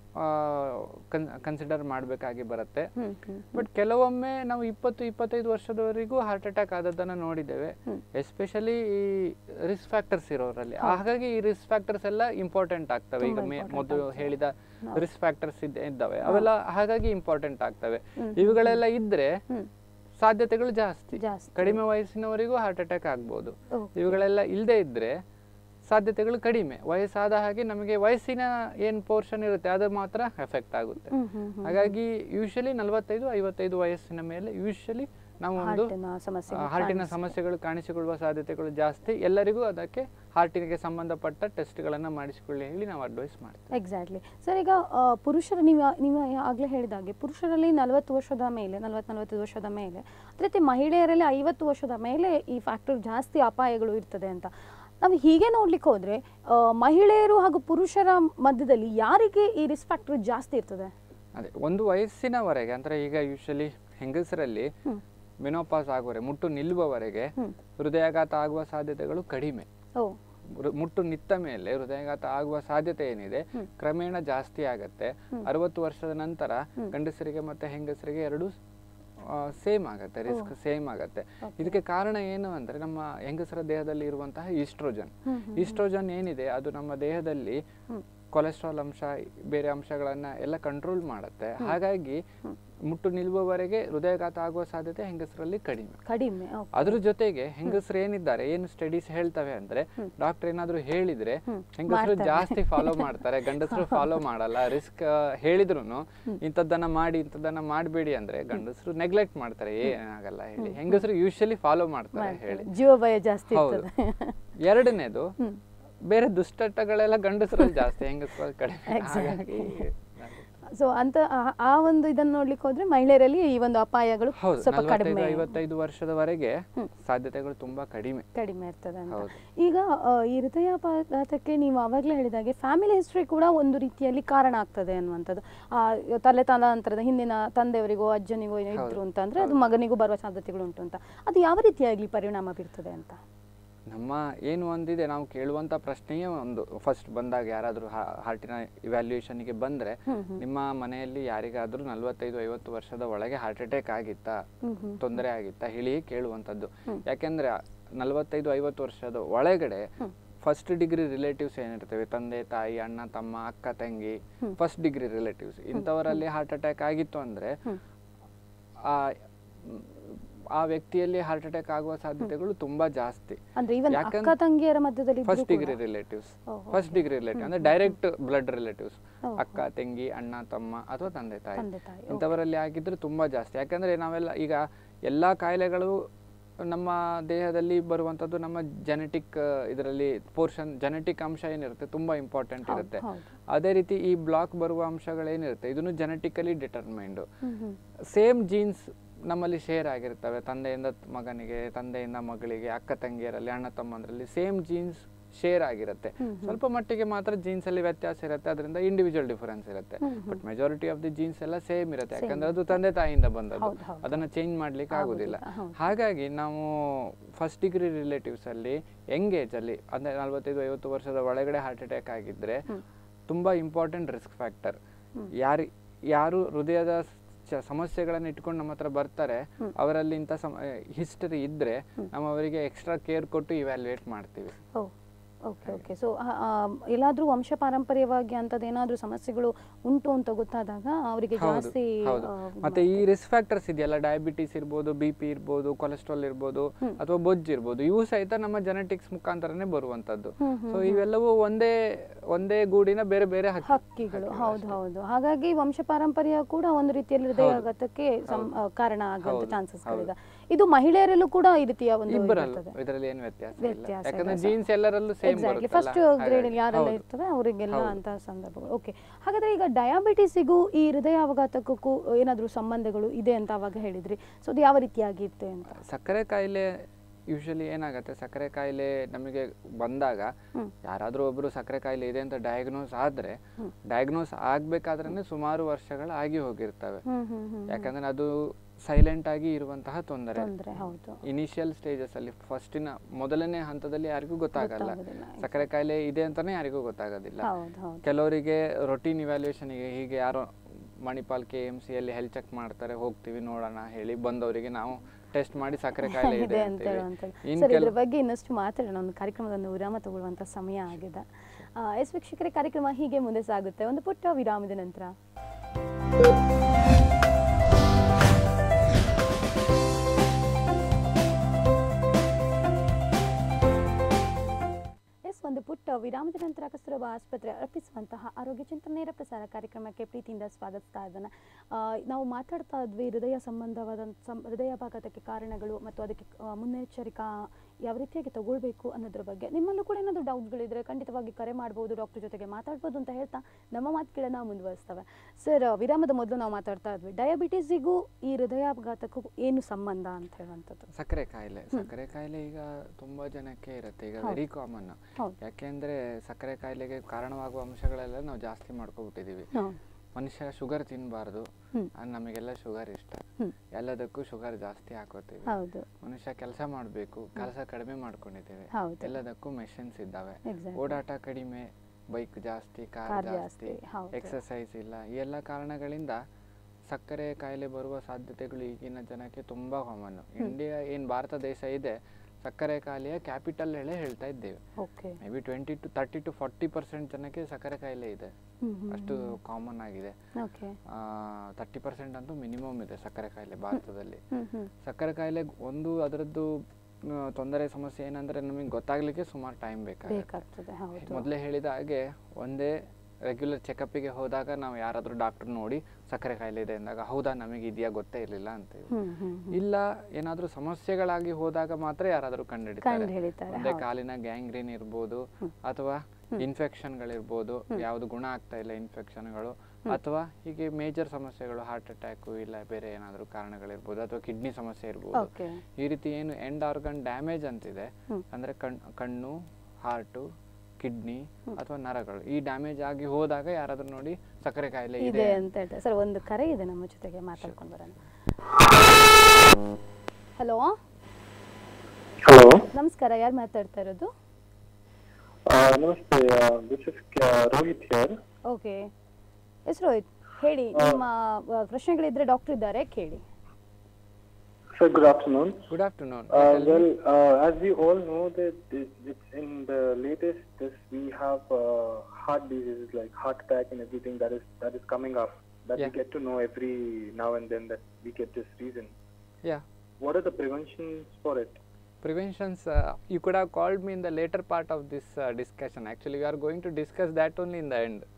ಕನ್ಸಿಡರ್ ಮಾಡಬೇಕಾಗಿ ಬರುತ್ತೆ ಹ್ಮ್ ಹ್ಮ್ ಬಟ್ ಕೆಲವೊಮ್ಮೆ ನಾವು ಇಪ್ಪತ್ತು ಇಪ್ಪತ್ತೈದು ವರ್ಷದವರೆಗೂ ಹಾರ್ಟ್ ಅಟ್ಯಾಕ್ ಆದದ್ದನ್ನು ನೋಡಿದ್ದೇವೆ ಎಸ್ಪೆಷಲಿ ಈ ರಿಸ್ಕ್ ಫ್ಯಾಕ್ಟರ್ಸ್ ಇರೋರಲ್ಲಿ ಹಾಗಾಗಿ ಈ ರಿಸ್ಕ್ ಫ್ಯಾಕ್ಟರ್ಸ್ ಎಲ್ಲ ಇಂಪಾರ್ಟೆಂಟ್ ಆಗ್ತವೆ ಈಗ ಮೇ- ಮೊದಲು ಹೇಳಿದ ರಿಸ್ಕ್ ಫ್ಯಾಕ್ಟರ್ಸ್ ಇದ್ದಾವೆ ಅವೆಲ್ಲ ಹಾಗಾಗಿ ಇಂಪಾರ್ಟೆಂಟ್ ಆಗ್ತವೆ ಇವುಗಳೆಲ್ಲ ಇದ್ರೆ ಹ್ಮ್ ಸಾಧ್ಯತೆಗಳು ಜಾಸ್ತಿ ಜಾಸ್ತಿ ಕಡಿಮೆ ವಯಸ್ಸಿನವರಿಗೂ ಹಾರ್ಟ್ ಅಟ್ಯಾಕ್ ಆಗ್ಬೋದು Okay. ಇವುಗಳೆಲ್ಲ ಇಲ್ಲದೆ ಇದ್ರೆ ಸಾಧ್ಯತೆಗಳು ಕಡಿಮೆ ವಯಸ್ಸಾದ ಹಾಗೆ ನಮಗೆ ವಯಸ್ಸಿನ ಏನ್ ಪೋರ್ಷನ್ ಇರುತ್ತೆ ಅದು ಮಾತ್ರ ಎಫೆಕ್ಟ್ ಆಗುತ್ತೆ ಹ್ಮ್ ಹ್ಮ್ ಹ್ಮ್ ಹಾಗಾಗಿ ಯೂಶಲಿ ನಲವತ್ತೈದು ಐವತ್ತೈದು ವಯಸ್ಸಿನ ಮೇಲೆ ಯೂಶಲಿ ನಾವು ಒಂದು ಹಾರ್ಟಿನ ಸಮಸ್ಯೆ ಆ, ಹಾರ್ಟಿನ ಸಮಸ್ಯೆಗಳು ಕಾಣಿಸಿಕೊಳ್ಳುವ ಸಾಧ್ಯತೆಗಳು ಜಾಸ್ತಿ ಎಲ್ಲರಿಗೂ ಅದಕ್ಕೆ ಹಾರ್ಟಿಗೆ ಸಂಬಂಧಪಟ್ಟ ಟೆಸ್ಟ್ಗಳನ್ನು ಮಾಡಿಸಿಕೊಳ್ಳಿ ಹೇಳಿ ನಾವು ಅಡ್ವೈಸ್ ಮಾಡ್ತೀವಿ ಎಕ್ಸಾಕ್ಟ್ಲಿ ಸರ್ ಈಗ ಆ, ಪುರುಷರು ನೀವು ನೀವು ಆಗಲೇ ಹೇಳಿದಾಗೆ ಪುರುಷರಲ್ಲಿ ನಲವತ್ತು ವರ್ಷದ ಮೇಲೆ ನಲವತ್ತು ನಲವತ್ತೈದು ವರ್ಷದ ಮೇಲೆ ಅದೇ ರೀತಿ ಮಹಿಳೆಯರಲ್ಲಿ ಐವತ್ತು ವರ್ಷದ ಮೇಲೆ ಈ ಫ್ಯಾಕ್ಟರ್ ಜಾಸ್ತಿ ಅಪಾಯಗಳು ಇರ್ತದೆ ಅಂತ ನಾವು ಹೀಗೆ ನೋಡ್ಲಿಕ್ಕೆ ಹೋದ್ರೆ ಆ, ಮಹಿಳೆಯರು ಹಾಗೂ ಪುರುಷರ ಮಧ್ಯದಲ್ಲಿ ಯಾರಿಗೆ ಈ ರಿಸ್ಕ್ ಫ್ಯಾಕ್ಟರ್ ಜಾಸ್ತಿ ಇರ್ತದೆ ಅದೇ ಒಂದು ವಯಸ್ಸಿನವರೆಗೆ ಅಂದ್ರೆ ಈಗ ಯೂಶಲಿ ಹೆಂಗಸರಲ್ಲಿ ಹ್ಮ್. ಮೆನೋಪಾಸ್ ಆಗುವರೆ ಮುಟ್ಟು ನಿಲ್ಲುವವರೆಗೆ ಹ್ಮ್. ಹೃದಯಾಘಾತ ಆಗುವ ಸಾಧ್ಯತೆಗಳು ಕಡಿಮೆ ಓ ರು- ಮುಟ್ಟು ನಿತ್ತ ಮೇಲೆ ಹೃದಯಾಘಾತ ಆಗುವ ಸಾಧ್ಯತೆ ಏನಿದೆ ಕ್ರಮೇಣ ಜಾಸ್ತಿ ಆಗತ್ತೆ ಅರವತ್ತು ವರ್ಷದ ನಂತರ ಗಂಡಸರಿಗೆ ಮತ್ತೆ ಹೆಂಗಸರಿಗೆ ಎರಡು ಸೇಮ್ ಆಗತ್ತೆ ರಿಸ್ಕ್ ಸೇಮ್ ಆಗತ್ತೆ ಇದಕ್ಕೆ ಕಾರಣ ಏನು ಅಂದ್ರೆ ನಮ್ಮ ಹೆಂಗಸರ ದೇಹದಲ್ಲಿ ಇರುವಂತಹ ಈಸ್ಟ್ರೋಜನ್ ಈಸ್ಟ್ರೋಜನ್ ಏನಿದೆ ಅದು ನಮ್ಮ ದೇಹದಲ್ಲಿ ಕೊಲೆಸ್ಟ್ರಾಲ್ ಅಂಶ ಬೇರೆ ಅಂಶಗಳನ್ನ ಎಲ್ಲ ಕಂಟ್ರೋಲ್ ಮಾಡುತ್ತೆ ಹಾಗಾಗಿ ಮುಟ್ಟು ನಿಲ್ಲುವವರೆಗೆ ಹೃದಯಾಘಾತ ಆಗುವ ಸಾಧ್ಯತೆ ಹೆಂಗಸರಲ್ಲಿ ಕಡಿಮೆ ಕಡಿಮೆ ಓಕೆ ಅದ್ರ ಜೊತೆಗೆ ಹೆಂಗಸರು ಏನಿದ್ದಾರೆ ಏನು ಸ್ಟಡೀಸ್ ಹೇಳ್ತವೆ ಅಂದ್ರೆ ಡಾಕ್ಟರ್ ಏನಾದ್ರು ಹೇಳಿದ್ರೆ ಹೆಂಗಸರು ಜಾಸ್ತಿ ಫಾಲೋ ಮಾಡ್ತಾರೆ ಗಂಡಸರು ಫಾಲೋ ಮಾಡಲ್ಲ ರಿಸ್ಕ್ ಹೇಳಿದ್ರು ಇಂಥದ್ದನ್ನ ಮಾಡಿ ಇಂಥದ್ದನ್ನ ಮಾಡಬೇಡಿ ಅಂದ್ರೆ ಗಂಡಸರು ನೆಗ್ಲೆಕ್ಟ್ ಮಾಡ್ತಾರೆ ಏನಾಗಲ್ಲ ಹೇಳಿ ಹೆಂಗಸರು ಯೂಶಲಿ ಫಾಲೋ ಮಾಡ್ತಾರೆ ಹೇಳಿ ಜೀವ ಭಯ ಜಾಸ್ತಿ ಹೌದು ಇರ್ತದೆ ಎರಡನೇದು ಬೇರೆ ದುಷ್ಟಟಗಳೆಲ್ಲ ಗಂಡಸರಲ್ಲಿ ಜಾಸ್ತಿ ಹೆಂಗಸರಲ್ಲಿ ಕಡಿಮೆ ಹಾಗಾಗಿ ಸೊ ಅಂತ ಆ- ಆ ಒಂದು ಇದನ್ನ ನೋಡ್ಲಿಕ್ಕೆ ಹೋದ್ರೆ ಮಹಿಳೆಯರಲ್ಲಿ ಈ ಒಂದು ಅಪಾಯಗಳು ಹೌದು ಸ್ವಲ್ಪ ಕಡಿಮೆ ನಲವತ್ತೈದು ಐವತ್ತೈದು ವರ್ಷದವರೆಗೆ ಸಾಧ್ಯತೆಗಳು ತುಂಬಾ ಕಡಿಮೆ ಕಡಿಮೆ ಇರ್ತದೆ ಅಂತ ಹೌದು. ಈಗ ಆ, ಈ ಹೃದಯಾಘಾತಕ್ಕೆ ನೀವು ಆವಾಗಲೇ ಹೇಳಿದಾಗೆ ಫ್ಯಾಮಿಲಿ ಹಿಸ್ಟ್ರಿ ಕೂಡ ಒಂದು ರೀತಿಯಲ್ಲಿ ಕಾರಣ ಆಗ್ತದೆ ಅನ್ನುವಂಥದ್ದು ಆ, ತಲೆ ತಲಾಂತರದ ಹಿಂದಿನ ತಂದೆಯವರಿಗೋ ಅಜ್ಜನಿಗೋ ಏನೋ ಇದ್ರು ಅಂತ ಅಂದ್ರೆ ಅದು ಮಗನಿಗೂ ಬರುವ ಸಾಧ್ಯತೆಗಳು ಉಂಟು ಅಂತ ಅದು ಯಾವ ರೀತಿಯಾಗಿ ಪರಿಣಾಮ ಬೀರ್ತದೆ ಅಂತ ನಮ್ಮ ಏನು ಒಂದಿದೆ ನಾವು ಕೇಳುವಂತ ಪ್ರಶ್ನೆಯೇ ಒಂದು ಫಸ್ಟ್ ಬಂದಾಗ ಯಾರಾದರೂ ಹಾರ್ಟಿನ ಇವ್ಯಾಲ್ಯೂಯೇಷನ್ಗೆ ಬಂದ್ರೆ ನಿಮ್ಮ ಮನೆಯಲ್ಲಿ ಯಾರಿಗಾದ್ರೂ ನಲವತ್ತೈದು ಐವತ್ತು ವರ್ಷದ ಒಳಗೆ ಹಾರ್ಟ್ ಅಟ್ಯಾಕ್ ಆಗಿತ್ತಾ ತೊಂದರೆ ಆಗಿತ್ತಾ ಹೇಳಿ ಕೇಳುವಂಥದ್ದು ಯಾಕೆಂದ್ರೆ ನಲವತ್ತೈದು ಐವತ್ತು ವರ್ಷದ ಒಳಗಡೆ ಫಸ್ಟ್ ಡಿಗ್ರಿ ರಿಲೇಟಿವ್ಸ್ ಏನಿರ್ತವೆ ತಂದೆ ತಾಯಿ ಅಣ್ಣ ತಮ್ಮ ಅಕ್ಕ ತಂಗಿ ಫಸ್ಟ್ ಡಿಗ್ರಿ ರಿಲೇಟಿವ್ಸ್ ಇಂಥವರಲ್ಲಿ ಹಾರ್ಟ್ ಅಟ್ಯಾಕ್ ಆಗಿತ್ತು ಅಂದ್ರೆ ಆ ಮ್, ಆ ವ್ಯಕ್ತಿಯಲ್ಲಿ ಹಾರ್ಟ್ ಅಟ್ಯಾಕ್ ಆಗುವ ಸಾಧ್ಯತೆಗಳು ತುಂಬಾ ಜಾಸ್ತಿ ಅಂದ್ರೆ ಈವನ್ ಯಾಕಂದ್ರೆ- ಅಕ್ಕ ತಂಗಿಯರ ಮಧ್ಯದಲ್ಲಿ ಇದ್ರೂ first degree relatives first degree relative ಅಂದ್ರೆ ಡೈರೆಕ್ಟ್ ಬ್ಲಡ್ ರಿಲೇಟಿವ್ಸ್ ಅಕ್ಕ ತಂಗಿ ಅಣ್ಣ ತಮ್ಮ ಅಥವಾ ತಂದೆ ತಾಯಿ ತಂದೆ ತಾಯಿ ಇಂಥವರಲ್ಲಿ ಆಗಿದ್ರೆ ತುಂಬಾ ಜಾಸ್ತಿ ಯಾಕಂದ್ರೆ ನಾವೆಲ್ಲ ಈಗ ಎಲ್ಲಾ ಕಾಯಿಲೆಗಳು ನಮ್ಮ ದೇಹದಲ್ಲಿ ಬರುವಂತದ್ದು ನಮ್ಮ ಜೆನೆಟಿಕ್ ಇದರಲ್ಲಿ ಪೋರ್ಷನ್ ಜೆನೆಟಿಕ್ ಅಂಶ ಏನಿರುತ್ತೆ ತುಂಬಾ ಇಂಪಾರ್ಟೆಂಟ್ ಇರುತ್ತೆ ಹೌದು. ಅದೇ ರೀತಿ ಈ ಬ್ಲಾಕ್ ಬರುವ ಅಂಶಗಳೇನಿರುತ್ತೆ ಇದನ್ನು ಜೆನೆಟಿಕಲಿ ಡಿಟರ್ಮೈಂಡ್ ಹ್ಮ್ ಹ್ಮ್ ಸೇಮ್ ಜೀನ್ಸ್ ನಮ್ಮಲ್ಲಿ ಶೇರ್ ಆಗಿರ್ತವೆ ತಂದೆಯಿಂದ ಮಗನಿಗೆ ತಂದೆಯಿಂದ ಮಗಳಿಗೆ ಅಕ್ಕ ತಂಗಿಯರಲ್ಲಿ ಅಣ್ಣ ತಮ್ಮಂದ್ರಲ್ಲಿ ಸೇಮ್ ಜೀನ್ಸ್ ಶೇರ್ ಆಗಿರುತ್ತೆ ಸ್ವಲ್ಪ ಮಟ್ಟಿಗೆ ಮಾತ್ರ ಜೀನ್ಸ್ ಅಲ್ಲಿ ವ್ಯತ್ಯಾಸ ಇರುತ್ತೆ ಅದರಿಂದ ಇಂಡಿವಿಜುವಲ್ ಡಿಫರೆನ್ಸ್ ಇರುತ್ತೆ but majority of the genes ಎಲ್ಲ ಸೇಮ್ ಇರುತ್ತೆ ಯಾಕಂದ್ರೆ ಅದು ತಂದೆ ತಾಯಿಯಿಂದ ಬಂದದ್ದು ಹೌದು, ಹೌದು. ಅದನ್ನ ಚೇಂಜ್ ಮಾಡ್ಲಿಕ್ಕೆ ಆಗುದಿಲ್ಲ ಹೌದು. ಹಾಗಾಗಿ ನಾವು ಫಸ್ಟ್ ಡಿಗ್ರಿ ರಿಲೇಟಿವ್ಸ್ ಅಲ್ಲಿ ಯಂಗ್ ಏಜ್ ಅಲ್ಲಿ ಅಂದ್ರೆ ನಲವತ್ತೈದು ಐವತ್ತು ವರ್ಷದ ಒಳಗಡೆ ಹಾರ್ಟ್ ಅಟ್ಯಾಕ್ ಆಗಿದ್ರೆ ತುಂಬಾ ಇಂಪಾರ್ಟೆಂಟ್ ರಿಸ್ಕ್ ಫ್ಯಾಕ್ಟರ್ ಯಾರು ಯಾರು ಹೃದಯದ ಚ- ಸಮಸ್ಯೆಗಳನ್ನ ಇಟ್ಕೊಂಡು ನಮ್ಮ ಹತ್ರ ಬರ್ತಾರೆ ಅವರಲ್ಲಿ ಇಂಥ ಹಿಸ್ಟರಿ ಇದ್ರೆ ನಾವು ಅವರಿಗೆ ಎಕ್ಸ್ಟ್ರಾ ಕೇರ್ ಕೊಟ್ಟು ಇವ್ಯಾಲ್ಯೂಯೇಟ್ ಮಾಡ್ತೀವಿ ಓ ಓಕೆ ಓಕೆ ಸೊ ಎಲ್ಲಾದ್ರೂ ವಂಶ ಪಾರಂಪರ್ಯವಾಗಿ ಅಂಥದ್ದು ಏನಾದ್ರೂ ಸಮಸ್ಯೆಗಳು ಉಂಟು ಅಂತ ಗೊತ್ತಾದಾಗ ಅವರಿಗೆ ಹೌದು ಜಾಸ್ತಿ ಹೌದು ಆ, ಮತ್ತೆ ಈ ರಿಸ್ಕ್ ಫ್ಯಾಕ್ಟರ್ಸ್ ಇದೆಯಲ್ಲ ಡಯಾಬಿಟಿಸ್ ಇರ್ಬೋದು ಬಿ ಪಿ ಇರ್ಬೋದು ಕೊಲೆಸ್ಟ್ರಾಲ್ ಇರ್ಬೋದು ಅಥವಾ ಬೊಜ್ಜು ಇರ್ಬೋದು ಇವು ಸಹಿತ ನಮ್ಮ ಜೆನೆಟಿಕ್ಸ್ ಮುಖಾಂತರನೇ ಬರುವಂತದ್ದು ಸೊ ಇವೆಲ್ಲವೂ ಒಂದೇ ಒಂದೇ ಗೂಡಿನ ಬೇರೆ ಬೇರೆ ಹಕ್ಕಿ ಹಕ್ಕಿಗಳು ಹೌದು ಹೌದು ಹಾಗಾಗಿ ವಂಶ ಪಾರಂಪರ್ಯ ಕೂಡ ಒಂದು ರೀತಿಯಲ್ಲಿ ಹೃದಯಾಘಾತಕ್ಕೆ ಸಂ- ಆ, ಕಾರಣ ಆಗುವಂತ ಚಾನ್ಸಸ್ಗಳಿದೆ ಇದು ಮಹಿಳೆಯರಲ್ಲೂ ಕೂಡ ಈ ರೀತಿಯ ಒಂದು ಇಬ್ಬರಲ್ಲೂ ಇರ್ತದೆ. ಇದರಲ್ಲಿ ಏನು ವ್ಯತ್ಯಾಸ ಇಲ್ಲ ವ್ಯತ್ಯಾಸ ಯಾಕಂದ್ರೆ ಜೀನ್ಸ್ ಎಲ್ಲರಲ್ಲೂ ಸೇಮ್ ಎಕ್ಸಾಕ್ಟ್ಲಿ ಫಸ್ಟ್ ಗ್ರೇಡ್ ಯಾರೆಲ್ಲ ಇರ್ತವೆ ಅವರಿಗೆಲ್ಲ ಅಂತ ಸಂದರ್ಭಗಳು ಓಕೆ ಹಾಗಾದ್ರೆ ಈಗ ಡಯಾಬಿಟಿಸಿಗೂ ಈ ಹೃದಯಾಘಾತಕ್ಕೂ ಏನಾದ್ರೂ ಸಂಬಂಧಗಳು ಇದೆ ಅಂತ ಅವಾಗ ಹೇಳಿದ್ರಿ ಸೊ ಅದು ಯಾವ ರೀತಿಯಾಗಿರುತ್ತೆ ಅಂತ ಸಕ್ಕರೆ ಕಾಯಿಲೆ ಯೂಶಲಿ ಏನಾಗುತ್ತೆ ಸಕ್ಕರೆ ಕಾಯಿಲೆ ನಮಗೆ ಬಂದಾಗ ಯಾರಾದರೂ ಒಬ್ರು ಸಕ್ಕರೆ ಕಾಯಿಲೆ ಇದೆ ಅಂತ ಡಯಾಗ್ನೋಸ್ ಆದ್ರೆ ಡಯಾಗ್ನೋಸ್ ಆಗ್ಬೇಕಾದ್ರೆ ಸುಮಾರು ವರ್ಷಗಳು ಆಗಿ ಹೋಗಿರ್ತವೆ ಹ್ಮ್ ಹ್ಮ್ ಹ್ಮ್ ಯಾಕಂದ್ರೆ ಅದು ಸೈಲೆಂಟ್ ಆಗಿ ಇರುವಂತಹ ತೊಂದರೆ ತೊಂದರೆ ಹೌದು ಇನಿಷಿಯಲ್ ಸ್ಟೇಜಸ್ ಅಲ್ಲಿ ಫಸ್ಟಿನ ಮೊದಲನೇ ಹಂತದಲ್ಲಿ ಯಾರಿಗೂ ಗೊತ್ತಾಗಲ್ಲ ಗೊತ್ತಾಗೋದಿಲ್ಲ. ಸಕ್ಕರೆ ಕಾಯಿಲೆ ಇದೆ ಅಂತಾನೆ ಯಾರಿಗೂ ಗೊತ್ತಾಗೋದಿಲ್ಲ ಹೌದು ಹೌದು ಕೆಲವರಿಗೆ ರೊಟೀನ್ ಇವ್ಯಾಲ್ಯೂಯೇಷನ್ಗೆ ಹೀಗೆ ಯಾರೋ ಮಣಿಪಾಲ್ ಕೆ ಎಮ್ ಸಿ ಅಲ್ಲಿ ಹೆಲ್ತ್ ಚೆಕ್ ಮಾಡ್ತಾರೆ ಹೋಗ್ತೀವಿ ನೋಡೋಣ ಹೇಳಿ ಬಂದವರಿಗೆ ನಾವು ಟೆಸ್ಟ್ ಮಾಡಿ ಸಕ್ಕರೆ ಕಾಯಿಲೆ ಇದೆ ಇದೆ ಅಂತ ಅಂತೀವಿ ಹೇಳುವಂಥದ್ದು ಇನ್ ಸರ್ ಕೆಲ ಇದ್ರ ಬಗ್ಗೆ ಇನ್ನಷ್ಟು ಮಾತಾಡೋಣ ಒಂದು ಕಾರ್ಯಕ್ರಮದ ಒಂದು ವಿರಾಮ ತಗೊಳ್ಳುವಂಥ ಸಮಯ ಆಗಿದೆ ಆ, ಎಸ್ ವೀಕ್ಷಕರೇ ಕಾರ್ಯಕ್ರಮ ಹೀಗೆ ಮುಂದೆ ಸಾಗುತ್ತೆ ಒಂದು ಪುಟ್ಟ ವಿರಾಮದ ನಂತರ ಎಸ್ ಒಂದು ಪುಟ್ಟ ವಿರಾಮದ ನಂತರ ಕಸ್ತೂರಬಾ ಆಸ್ಪತ್ರೆ ಅರ್ಪಿಸುವಂತಹ ಆರೋಗ್ಯ ಚಿಂತನೆ ನೇರ ಪ್ರಸಾರ ಕಾರ್ಯಕ್ರಮಕ್ಕೆ ಪ್ರೀತಿಯಿಂದ ಸ್ವಾಗತಿಸ್ತಾ ಇದ್ದಾನೆ ಆ, ನಾವು ಮಾತಾಡ್ತಾ ಇದ್ವಿ ಹೃದಯ ಸಂಬಂಧವಾದ ಸಂ- ಹೃದಯ ಭಾಗತಕ್ಕೆ ಕಾರಣಗಳು ಮತ್ತು ಅದಕ್ಕೆ ಆ, ಮುನ್ನೆಚ್ಚರಿಕಾ ಯಾವ ರೀತಿಯಾಗಿ ತಗೊಳ್ಬೇಕು ಅನ್ನೋದ್ರ ಬಗ್ಗೆ ನಿಮ್ಮಲ್ಲೂ ಕೂಡ ಏನಾದರೂ ಡೌಟ್ಗಳಿದ್ರೆ ಖಂಡಿತವಾಗಿ ಕರೆ ಮಾಡ್ಬೋದು ಡಾಕ್ಟರ್ ಜೊತೆಗೆ ಮಾತಾಡ್ಬೋದು ಅಂತ ಹೇಳ್ತಾ ನಮ್ಮ ಮಾತುಗಳನ್ನ ಮುಂದುವರಿಸ್ತವೆ ಸರ್ ವಿರಾಮದ ಮೊದಲು ನಾವು ಮಾತಾಡ್ತಾ ಇದ್ವಿ ಡಯಾಬಿಟೀಸಿಗೂ ಈ ಹೃದಯಾಘಾತಕ್ಕೂ ಏನು ಸಂಬಂಧ ಅಂತ ಹೇಳುವಂಥದ್ದು ಸಕ್ಕರೆ ಕಾಯಿಲೆ ಸಕ್ಕರೆ ಕಾಯಿಲೆ ಈಗ ತುಂಬಾ ಜನಕ್ಕೆ ಇರುತ್ತೆ ಈಗ ಹೌದು. ವೆರಿ ಕಾಮನ್ ಹೌದು ಯಾಕೆಂದ್ರೆ ಸಕ್ಕರೆ ಕಾಯಿಲೆಗೆ ಕಾರಣವಾಗುವ ಅಂಶಗಳೆಲ್ಲ ನಾವು ಜಾಸ್ತಿ ಮಾಡ್ಕೊಬಿಟ್ಟಿದೀವಿ ಹೌದು ಮನುಷ್ಯ ಶುಗರ್ ತಿನ್ನಬಾರ್ದು ಹ್ಮ್. ನಮಗೆಲ್ಲ ಶುಗರ್ ಇಷ್ಟ ಹ್ಮ್. ಎಲ್ಲದಕ್ಕೂ ಶುಗರ್ ಜಾಸ್ತಿ ಹಾಕೋತೀವಿ ಹೌದು ಮನುಷ್ಯ ಕೆಲಸ ಮಾಡಬೇಕು ಕೆಲಸ ಕಡಿಮೆ ಮಾಡ್ಕೊಂಡಿದ್ದೇವೆ ಹೌದು. ಎಲ್ಲದಕ್ಕೂ ಮೆಷಿನ್ಸ್ ಇದ್ದಾವೆ Exactly. ಓಡಾಟ ಕಡಿಮೆ ಬೈಕ್ ಜಾಸ್ತಿ ಕಾರ್ ಕಾರ್ ಜಾಸ್ತಿ ಜಾಸ್ತಿ, ಹೌದು. ಎಕ್ಸಸೈಸ್ ಇಲ್ಲ ಈ ಎಲ್ಲ ಕಾರಣಗಳಿಂದ ಸಕ್ಕರೆ ಕಾಯಿಲೆ ಬರುವ ಸಾಧ್ಯತೆಗಳು ಈಗಿನ ಜನಕ್ಕೆ ತುಂಬಾ ಕಾಮನ್ ಇಂಡಿಯಾ ಏನ್ ಭಾರತ ದೇಶ ಇದೆ ಸಕ್ಕರೆ ಕಾಯಿಲೆಯ ಕ್ಯಾಪಿಟಲ್ ಹೇಳೇ ಹೇಳ್ತಾ ಇದ್ದೇವೆ okay maybe twenty to thirty to forty percent ಜನಕ್ಕೆ ಸಕ್ಕರೆ ಕಾಯಿಲೆ ಇದೆ ಹ್ಮ್ ಹ್ಮ್ ಅಷ್ಟು ಕಾಮನ್ ಆಗಿದೆ ಓಕೆ ತರ್ಟಿ ಪರ್ಸೆಂಟ್ ಅಂತೂ ಮಿನಿಮಮ್ ಇದೆ ಸಕ್ಕರೆ ಕಾಯಿಲೆ ಭಾರತದಲ್ಲಿ ಹ್ಮ್ ಹ್ಮ್ ಸಕ್ಕರೆ ಕಾಯಿಲೆ ಒಂದು ಅದರದ್ದು ಆ, ತೊಂದರೆ ಸಮಸ್ಯೆ ಏನಂದ್ರೆ ನಮಗೆ ಗೊತ್ತಾಗ್ಲಿಕ್ಕೆ ಸುಮಾರು ಟೈಮ್ ಬೇಕಾಗುತ್ತೆ ಬೇಕಾಗ್ತದೆ ಹೌದು ಮೊದಲೇ ಹೇಳಿದ ಹಾಗೆ ಒಂದೇ ರೆಗ್ಯುಲರ್ ಚೆಕಪ್ಪಿಗೆ ಹೋದಾಗ ನಾವು ಯಾರಾದರೂ ಡಾಕ್ಟರ್ ನೋಡಿ ಸಕ್ಕರೆ ಕಾಯಿಲೆ ಇದೆ ಅಂದಾಗ ಹೌದಾ ನಮಗೆ ಇದೆಯಾ ಗೊತ್ತೇ ಇರಲಿಲ್ಲ ಅಂತೀವಿ ಹ್ಮ್ ಹ್ಮ್ ಹ್ಮ್. ಇಲ್ಲ ಏನಾದರೂ ಸಮಸ್ಯೆಗಳಾಗಿ ಹೋದಾಗ ಮಾತ್ರ ಯಾರಾದರೂ ಕಂಡುಹಿಡಿತಾರೆ ಕಂಡುಹಿಡಿತಾರೆ, ಒಂದೇ ಹೌದು. ಕಾಲಿನ ಗ್ಯಾಂಗ್ರೀನ್ ಇರ್ಬೋದು ಅಥವಾ ಇನ್ಫೆಕ್ಷನ್ಗಳಿರ್ಬೋದು ಯಾವುದು ಗುಣ ಆಗ್ತಾ ಇಲ್ಲ ಇನ್ಫೆಕ್ಷನ್ಗಳು ಅಥವಾ ಹೀಗೆ ಮೇಜರ್ ಸಮಸ್ಯೆಗಳು ಹಾರ್ಟ್ ಅಟ್ಯಾಕು ಇಲ್ಲ ಬೇರೆ ಏನಾದರೂ ಕಾರಣಗಳಿರ್ಬೋದು ಅಥವಾ ಕಿಡ್ನಿ ಸಮಸ್ಯೆ ಇರ್ಬೋದು ಓಕೆ ಈ ರೀತಿ ಏನು ಎಂಡ್ ಆರ್ಗನ್ ಡ್ಯಾಮೇಜ್ ಅಂತಿದೆ ಹ್ಮ್. ಅಂದ್ರೆ ಕಣ್ ಕಣ್ಣು ಹಾರ್ಟು ಕಿಡ್ನಿ ಅಥವಾ ನರಗಳು ಈ ಡ್ಯಾಮೇಜ್ ಆಗಿ ಹೋದಾಗ ಯಾರಾದ್ರೂ ನೋಡಿ ಸಕ್ಕರೆ ಕಾಯಿಲೆ ಇದೆ ಇದೆ ಅಂತ ಹೇಳ್ತಾರೆ ಸರ್ ಒಂದು ಕರೆ ಇದೆ ನಮ್ಮ ಜೊತೆಗೆ ಮಾತಾಡ್ಕೊಂಡು ಬರೋಣ ಹಲೋ ಹಲೋ ನಮಸ್ಕಾರ ಯಾರು ಮಾತಾಡ್ತಾ ಇರೋದು ನಮಸ್ತೆ this is Rohit here okay yes Rohit ಹೇಳಿ ನಿಮ್ಮ ಆ, ಪ್ರಶ್ನೆಗಳಿದ್ರೆ ಡಾಕ್ಟರ್ ಇದ್ದಾರೆ ಕೇಳಿ sir good afternoon good afternoon Uh, well, uh, as we all know that it, it's in the latest this we have uh, heart diseases like heart attack and everything that is that is coming up that Yeah. we get to know every now and then that we get this reason. Yeah What are the preventions for it? preventions uh, you could have called me in the later part of this uh, discussion actually we are going to discuss that only in the end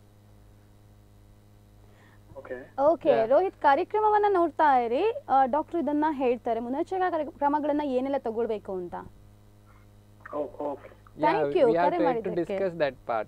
Okay. Okay Yeah. Rohit ಕಾರ್ಯಕ್ರಮವನ್ನ ನೋಡ್ತಾ ಇರಿ doctor ಇದನ್ನ ಹೇಳ್ತಾರೆ ಮುನ್ನೆಚ್ಚರಿಕಾ ಕಾರ್ಯ- ಕ್ರಮಗಳನ್ನ ಏನೆಲ್ಲ ತಗೊಳ್ಬೇಕು ಅಂತ Oh, okay. yeah Thank you, we have ಕರೆ to, to ಮಾಡಿದ್ದಕ್ಕೆ. discuss that part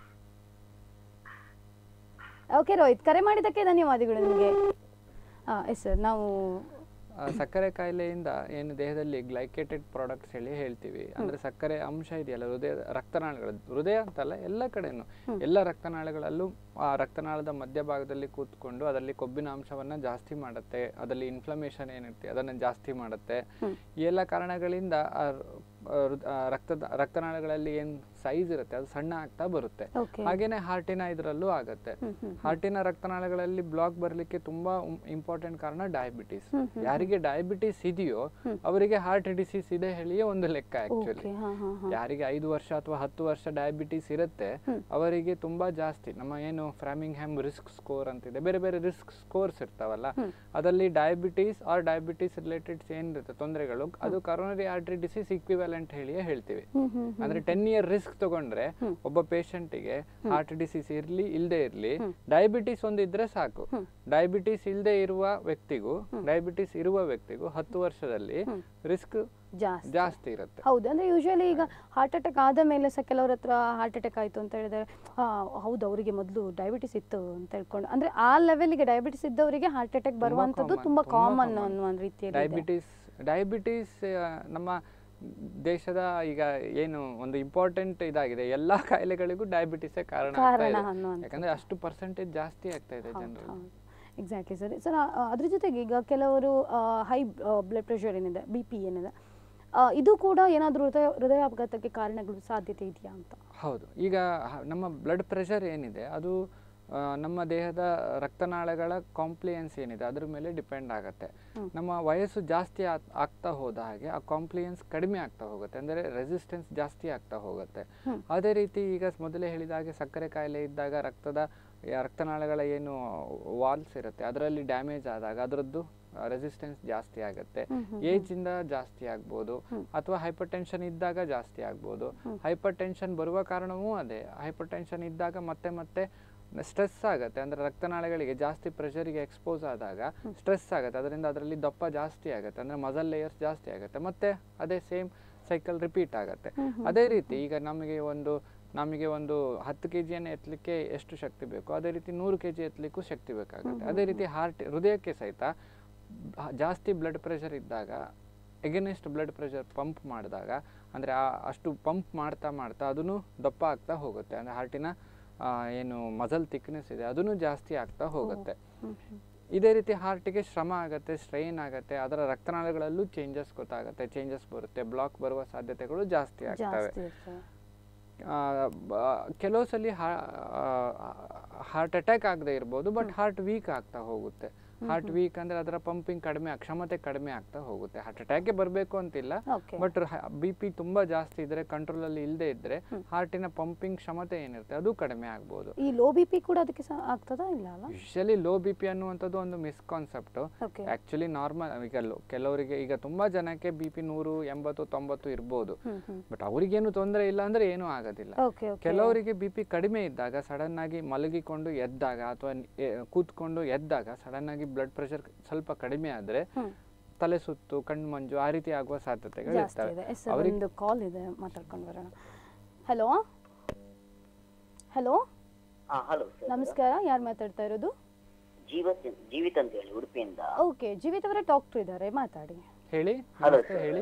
okay Rohit ಕರೆ ಮಾಡಿದ್ದಕ್ಕೆ ಧನ್ಯವಾದಗಳು ನಿಮಗೆ ಎಸ್ ಸರ್ ನಾವು ಆ, ಸಕ್ಕರೆ ಕಾಯಿಲೆಯಿಂದ ಏನು ದೇಹದಲ್ಲಿ ಗ್ಲೈಕೇಟೆಡ್ ಪ್ರಾಡಕ್ಟ್ಸ್ ಹೇಳಿ ಹೇಳ್ತೀವಿ ಅಂದ್ರೆ ಸಕ್ಕರೆ ಅಂಶ ಇದೆಯಲ್ಲ ಹೃದಯ ರಕ್ತನಾಳಗಳು ಹೃದಯ ಅಂತಲ್ಲ ಎಲ್ಲ ಕಡೆನೂ ಎಲ್ಲ ರಕ್ತನಾಳಗಳಲ್ಲೂ ಆ ರಕ್ತನಾಳದ ಮಧ್ಯಭಾಗದಲ್ಲಿ ಕೂತ್ಕೊಂಡು ಅದರಲ್ಲಿ ಕೊಬ್ಬಿನ ಅಂಶವನ್ನ ಜಾಸ್ತಿ ಮಾಡುತ್ತೆ ಅದರಲ್ಲಿ ಇನ್ಫ್ಲಮೇಷನ್ ಏನಿರುತ್ತೆ ಅದನ್ನ ಜಾಸ್ತಿ ಮಾಡುತ್ತೆ ಈ ಎಲ್ಲ ಕಾರಣಗಳಿಂದ ಆ ರ- ಆ ಹೃದ್- ಆ ರಕ್ತದ ರಕ್ತನಾಳಗಳಲ್ಲಿ ಏನ್ ಸೈಜ್ ಇರುತ್ತೆ ಅದು ಸಣ್ಣ ಆಗ್ತಾ ಬರುತ್ತೆ ಓಕೆ ಹಾಗೇನೆ ಹಾರ್ಟಿನ ಇದರಲ್ಲೂ ಆಗತ್ತೆ ಹಾರ್ಟಿನ ರಕ್ತನಾಳಗಳಲ್ಲಿ ಬ್ಲಾಕ್ ಬರ್ಲಿಕ್ಕೆ ತುಂಬಾ ಇಂಪಾರ್ಟೆಂಟ್ ಕಾರಣ ಡಯಾಬಿಟಿಸ್ ಯಾರಿಗೆ ಡಯಾಬಿಟಿಸ್ ಇದೆಯೋ ಅವರಿಗೆ ಹಾರ್ಟ್ ಡಿಸೀಸ್ ಇದೆ ಹೇಳಿಯೇ ಒಂದು ಲೆಕ್ಕ ಆಕ್ಚುಲಿ ಓಕೆ ಹಾ ಹಾ ಹಾ ಯಾರಿಗೆ ಐದು ವರ್ಷ ಅಥವಾ ಹತ್ತು ವರ್ಷ ಡಯಾಬಿಟಿಸ್ ಇರುತ್ತೆ ಅವರಿಗೆ ತುಂಬಾ ಜಾಸ್ತಿ ನಮ್ಮ ಏನು ಫ್ರಾಮಿಂಗ್ ಹ್ಯಾಮ್ ರಿಸ್ಕ್ ಸ್ಕೋರ್ ಅಂತಿದೆ ಬೇರೆ ಬೇರೆ ರಿಸ್ಕ್ ಸ್ಕೋರ್ಸ್ ಇರ್ತಾವಲ್ಲ ಅದರಲ್ಲಿ ಡಯಾಬಿಟಿಸ್ ಆರ್ ಡಯಾಬಿಟಿಸ್ ರಿಲೇಟೆಡ್ ಏನಿರುತ್ತೆ ತೊಂದರೆಗಳು ಅದು ಕರೋನರಿ ಆರ್ಟರಿ ಡಿಸೀಸ್ ಇಕ್ವಿವೆಲೆಂಟ್ ಹೇಳಿಯೇ ಹೇಳ್ತೀವಿ ಹ್ಮ್ ಹ್ಮ್ ಅಂದ್ರೆ ಟೆನ್ ಇಯರ್ ರಿಸ್ಕ್ ತಗೊಂಡ್ರೆ ಒಬ್ಬ ಪೇಷಂಟಿಗೆ ಹಾರ್ಟ್ ಡಿಸೀಸ್ ಇರ್ಲಿ ಇಲ್ಲದೆ ಇರ್ಲಿ ಡಯಾಬಿಟಿಸ್ ಒಂದು ಇದ್ರೆ ಸಾಕು ಡಯಾಬಿಟಿಸ್ ಇಲ್ಲದೆ ಇರುವ ವ್ಯಕ್ತಿಗೂ ಡಯಾಬಿಟಿಸ್ ಇರುವ ವ್ಯಕ್ತಿಗೂ ಹತ್ತು ವರ್ಷದಲ್ಲಿ ರಿಸ್ಕ್ ಜಾಸ್ತಿ ಜಾಸ್ತಿ ಇರುತ್ತೆ ಹೌದು ಅಂದ್ರೆ ಯೂಶುವಲಿ ಈಗ ಹಾರ್ಟ್ ಅಟ್ಯಾಕ್ ಆದ ಮೇಲೆ ಸಹ ಕೆಲವ್ರ ಹತ್ರ ಹಾರ್ಟ್ ಅಟ್ಯಾಕ್ ಆಯ್ತು ಅಂತ ಹೇಳಿದ್ರೆ ಆ, ಹೌದು ಅವರಿಗೆ ಮೊದಲು ಡಯಾಬಿಟಿಸ್ ಇತ್ತು ಅಂತ ಹೇಳ್ಕೊಂಡು ಅಂದ್ರೆ ಆ ಲೆವೆಲ್ಗೆ ಡಯಾಬಿಟಿಸ್ ಇದ್ದವರಿಗೆ ಹಾರ್ಟ್ ಅಟ್ಯಾಕ್ ಬರುವಂತದ್ದು common, ತುಂಬಾ ತುಂಬಾ ಕಾಮನ್ common. ಅನ್ನುವ ರೀತಿಯಲ್ಲಿ ಇದೆ. ಡಯಾಬಿಟಿಸ್ ಡಯಾಬಿಟಿಸ್ ನಮ್ಮ ದೇಶದ ಈಗ ಏನು ಒಂದು ಇಂಪಾರ್ಟೆಂಟ್ ಇದಾಗಿದೆ ಎಲ್ಲಾ ಕಾಯಿಲೆಗಳಿಗೂ ಡಯಾಬಿಟಿಸೇ ಕಾರಣ ಆಗ್ತಾ ಕಾರಣ ಇದೆ ಅನ್ನುವಂಥದ್ದು. ಯಾಕಂದ್ರೆ ಅಷ್ಟು ಪರ್ಸೆಂಟೇಜ್ ಜಾಸ್ತಿ ಆಗ್ತಾ ಇದೆ ಜನರಲ್ಲಿ ಎಕ್ಸಾಕ್ಟ್ಲಿ ಸರ್ ಸರ್ ಅದ್ರ ಜೊತೆಗೆ ಈಗ ಕೆಲವರು ಹೈ ಬ್ಲಡ್ ಪ್ರೆಷರ್ ಏನಿದೆ ಬಿ ಪಿ ಏನಿದೆ ಆ, ಇದು ಕೂಡ ಏನಾದರೂ ಹೃದಯ ಹೃದಯಾಘಾತಕ್ಕೆ ಕಾರಣಗಳು ಸಾಧ್ಯತೆ ಇದೆಯಾ ಅಂತ ಹೌದು ಈಗ ಹ- ನಮ್ಮ ಬ್ಲಡ್ ಪ್ರೆಷರ್ ಏನಿದೆ ಅದು ಆ, ನಮ್ಮ ದೇಹದ ರಕ್ತನಾಳಗಳ ಕಾಂಪ್ಲಿಯನ್ಸ್ ಏನಿದೆ ಅದ್ರ ಮೇಲೆ ಡಿಪೆಂಡ್ ಆಗುತ್ತೆ ನಮ್ಮ ವಯಸ್ಸು ಜಾಸ್ತಿ ಆಗ್- ಆಗ್ತಾ ಹೋದ ಹಾಗೆ ಆ ಕಾಂಪ್ಲಿಯನ್ಸ್ ಕಡಿಮೆ ಆಗ್ತಾ ಹೋಗುತ್ತೆ ಅಂದರೆ ರೆಸಿಸ್ಟೆನ್ಸ್ ಜಾಸ್ತಿ ಆಗ್ತಾ ಹೋಗುತ್ತೆ ಅದೇ ರೀತಿ ಈಗ ಮೊದಲೇ ಹೇಳಿದ ಹಾಗೆ ಸಕ್ಕರೆ ಕಾಯಿಲೆ ಇದ್ದಾಗ ರಕ್ತದ ಆ, ರಕ್ತನಾಳಗಳ ಏನು ವಾಲ್ಸ್ ಇರುತ್ತೆ ಅದರಲ್ಲಿ ಡ್ಯಾಮೇಜ್ ಆದಾಗ ಅದರದ್ದು ರೆಸಿಸ್ಟೆನ್ಸ್ ಜಾಸ್ತಿ ಆಗುತ್ತೆ ಏಜ್ ಇಂದ ಜಾಸ್ತಿ ಆಗ್ಬೋದು ಅಥವಾ ಹೈಪರ್ ಟೆನ್ಷನ್ ಇದ್ದಾಗ ಜಾಸ್ತಿ ಆಗ್ಬೋದು ಹೈಪರ್ ಟೆನ್ಷನ್ ಬರುವ ಕಾರಣವೂ ಅದೇ ಹೈಪರ್ ಟೆನ್ಷನ್ ಇದ್ದಾಗ ಮತ್ತೆ ಮತ್ತೆ ಸ್ಟ್ರೆಸ್ ಆಗುತ್ತೆ ಅಂದ್ರೆ ರಕ್ತನಾಳಗಳಿಗೆ ಜಾಸ್ತಿ ಪ್ರೆಷರಿಗೆ ಎಕ್ಸ್ಪೋಸ್ ಆದಾಗ ಸ್ಟ್ರೆಸ್ ಆಗುತ್ತೆ ಅದರಿಂದ ಅದರಲ್ಲಿ ದಪ್ಪ ಜಾಸ್ತಿ ಆಗುತ್ತೆ ಅಂದ್ರೆ ಮಸಲ್ ಲೇಯರ್ಸ್ ಜಾಸ್ತಿ ಆಗುತ್ತೆ ಮತ್ತೆ ಅದೇ ಸೇಮ್ ಸೈಕಲ್ ರಿಪೀಟ್ ಆಗುತ್ತೆ ಅದೇ ರೀತಿ ಈಗ ನಮಗೆ ಒಂದು ನಮಗೆ ಒಂದು ಹತ್ತು ಕೆ ಜಿಯನ್ನು ಎತ್ತಲಿಕ್ಕೆ ಎಷ್ಟು ಶಕ್ತಿ ಬೇಕು ಅದೇ ರೀತಿ ನೂರು ಕೆ ಜಿ ಎತ್ತಲಿಕ್ಕೂ ಶಕ್ತಿ ಬೇಕಾಗುತ್ತೆ ಅದೇ ರೀತಿ ಹಾರ್ಟ್ ಹೃದಯಕ್ಕೆ ಸಹಿತ ಬ- ಜಾಸ್ತಿ ಬ್ಲಡ್ ಪ್ರೆಷರ್ ಇದ್ದಾಗ ಎಗನೆಸ್ಟ್ ಬ್ಲಡ್ ಪ್ರೆಷರ್ ಪಂಪ್ ಮಾಡಿದಾಗ ಅಂದರೆ ಆ ಅಷ್ಟು ಪಂಪ್ ಮಾಡ್ತಾ ಮಾಡ್ತಾ ಅದನ್ನು ದಪ್ಪ ಆಗ್ತಾ ಹೋಗುತ್ತೆ ಅಂದರೆ ಹಾರ್ಟಿನ ಏನು ಮಸಲ್ ಥಿಕ್ನೆಸ್ ಇದೆ ಅದನ್ನು ಜಾಸ್ತಿ ಆಗ್ತಾ ಹೋಗುತ್ತೆ ಇದೇ ರೀತಿ ಹಾರ್ಟಿಗೆ ಶ್ರಮ ಆಗುತ್ತೆ ಸ್ಟ್ರೈನ್ ಆಗುತ್ತೆ ಅದರ ರಕ್ತನಾಳಗಳಲ್ಲೂ ಚೇಂಜಸ್ ಗೊತ್ತಾಗುತ್ತೆ ಚೇಂಜಸ್ ಬರುತ್ತೆ ಬ್ಲಾಕ್ ಬರುವ ಸಾಧ್ಯತೆಗಳು ಜಾಸ್ತಿ ಆಗ್ತವೆ ಜಾಸ್ತಿ ಇರ್ತದೆ ಆ, ಬ- ಕೆಲವು ಸಲ ಹಾರ್ಟ್ ಅಟ್ಯಾಕ್ ಆಗದೆ ಇರ್ಬೋದು ಬಟ್ ಹಾರ್ಟ್ ವೀಕ್ ಆಗ್ತಾ ಹೋಗುತ್ತೆ ಹಾರ್ಟ್ ವೀಕ್ ಅಂದ್ರೆ ಅದರ ಪಂಪಿಂಗ್ ಕಡಿಮೆ ಆಗ್- ಕ್ಷಮತೆ ಕಡಿಮೆ ಆಗ್ತಾ ಹೋಗುತ್ತೆ ಹಾರ್ಟ್ ಅಟ್ಯಾಕ್ಗೆ ಬರಬೇಕು ಅಂತಿಲ್ಲ ಓಕೆ ಬಟ್ ಬಿ ಪಿ ತುಂಬಾ ಜಾಸ್ತಿ ಇದ್ರೆ ಕಂಟ್ರೋಲ್ ಅಲ್ಲಿ ಇಲ್ಲದೆ ಇದ್ರೆ ಹಾರ್ಟಿನ ಪಂಪಿಂಗ್ ಕ್ಷಮತೆ ಏನಿರುತ್ತೆ ಅದು ಕಡಿಮೆ ಆಗ್ಬೋದು ಈ ಲೋ ಬಿ ಪಿ ಕೂಡ ಅದಕ್ಕೆ ಸಹ ಆಗ್ತದಾ ಇಲ್ಲ ಅಲ್ಲ ಯೂಶಲಿ ಲೋ ಬಿ ಪಿ ಅನ್ನುವಂಥದ್ದು ಒಂದು ಮಿಸ್ಕಾನ್ಸೆಪ್ಟ್ ಓಕೆ ಆಕ್ಚುಲಿ ನಾರ್ಮಲ್ ಈಗ lo- ಕೆಲವರಿಗೆ ಈಗ ತುಂಬಾ ಜನಕ್ಕೆ ಬಿ ಪಿ ನೂರು ಎಂಬತ್ತು ತೊಂಬತ್ತು ಇರ್ಬೋದು ಹ್ಮ್ ಹ್ಮ್ ಬಟ್ ಅವ್ರಿಗೇನು ತೊಂದರೆ ಇಲ್ಲ ಅಂದ್ರೆ ಏನೂ ಆಗೋದಿಲ್ಲ ಓಕೆ ಓಕೆ ಕೆಲವರಿಗೆ ಬಿ ಪಿ ಕಡಿಮೆ ಇದ್ದಾಗ ಸಡನ್ ಆಗಿ ಮಲಗಿಕೊಂಡು ಎದ್ದಾಗ ಅಥವಾ ಕೂತ್ಕೊಂಡು ಎದ್ದಾಗ ಸಡನ್ ಆಗಿ ಬ್ಲಡ್ ಪ್ರೆಷರ್ ಸ್ವಲ್ಪ ಕಡಿಮೆ ಆದ್ರೆ ಹ್ಮ್. ತಲೆ ಸುತ್ತು ಕಣ್ಣು ಮಂಜು ಆ ರೀತಿ ಆಗುವ ಸಾಧ್ಯತೆಗಳು ಜಾಸ್ತಿ ಇರ್ತವೆ ಇದೆ ಎಸ್ ಅವ್ರಿಗೆ ಒಂದು ಕಾಲ್ ಇದೆ ಮಾತಾಡ್ಕೊಂಡು ಬರೋಣ ಹಲೋ ಹಲೋ ಹಾ ಹಲೋ ಸರ್ ನಮಸ್ಕಾರ ಯಾರು ಮಾತಾಡ್ತಾ ಇರೋದು ಜೀವತ್ ಜೀವಿತ್ ಅಂತ ಹೇಳಿ ಉಡುಪಿಯಿಂದ ಓಕೆ ಜೀವಿತ್ ಅವರೇ ಡಾಕ್ಟರ್ ಇದ್ದಾರೆ ಮಾತಾಡಿ ಹೇಳಿ ಹಲೋ ನಮಸ್ತೆ, ಹೇಳಿ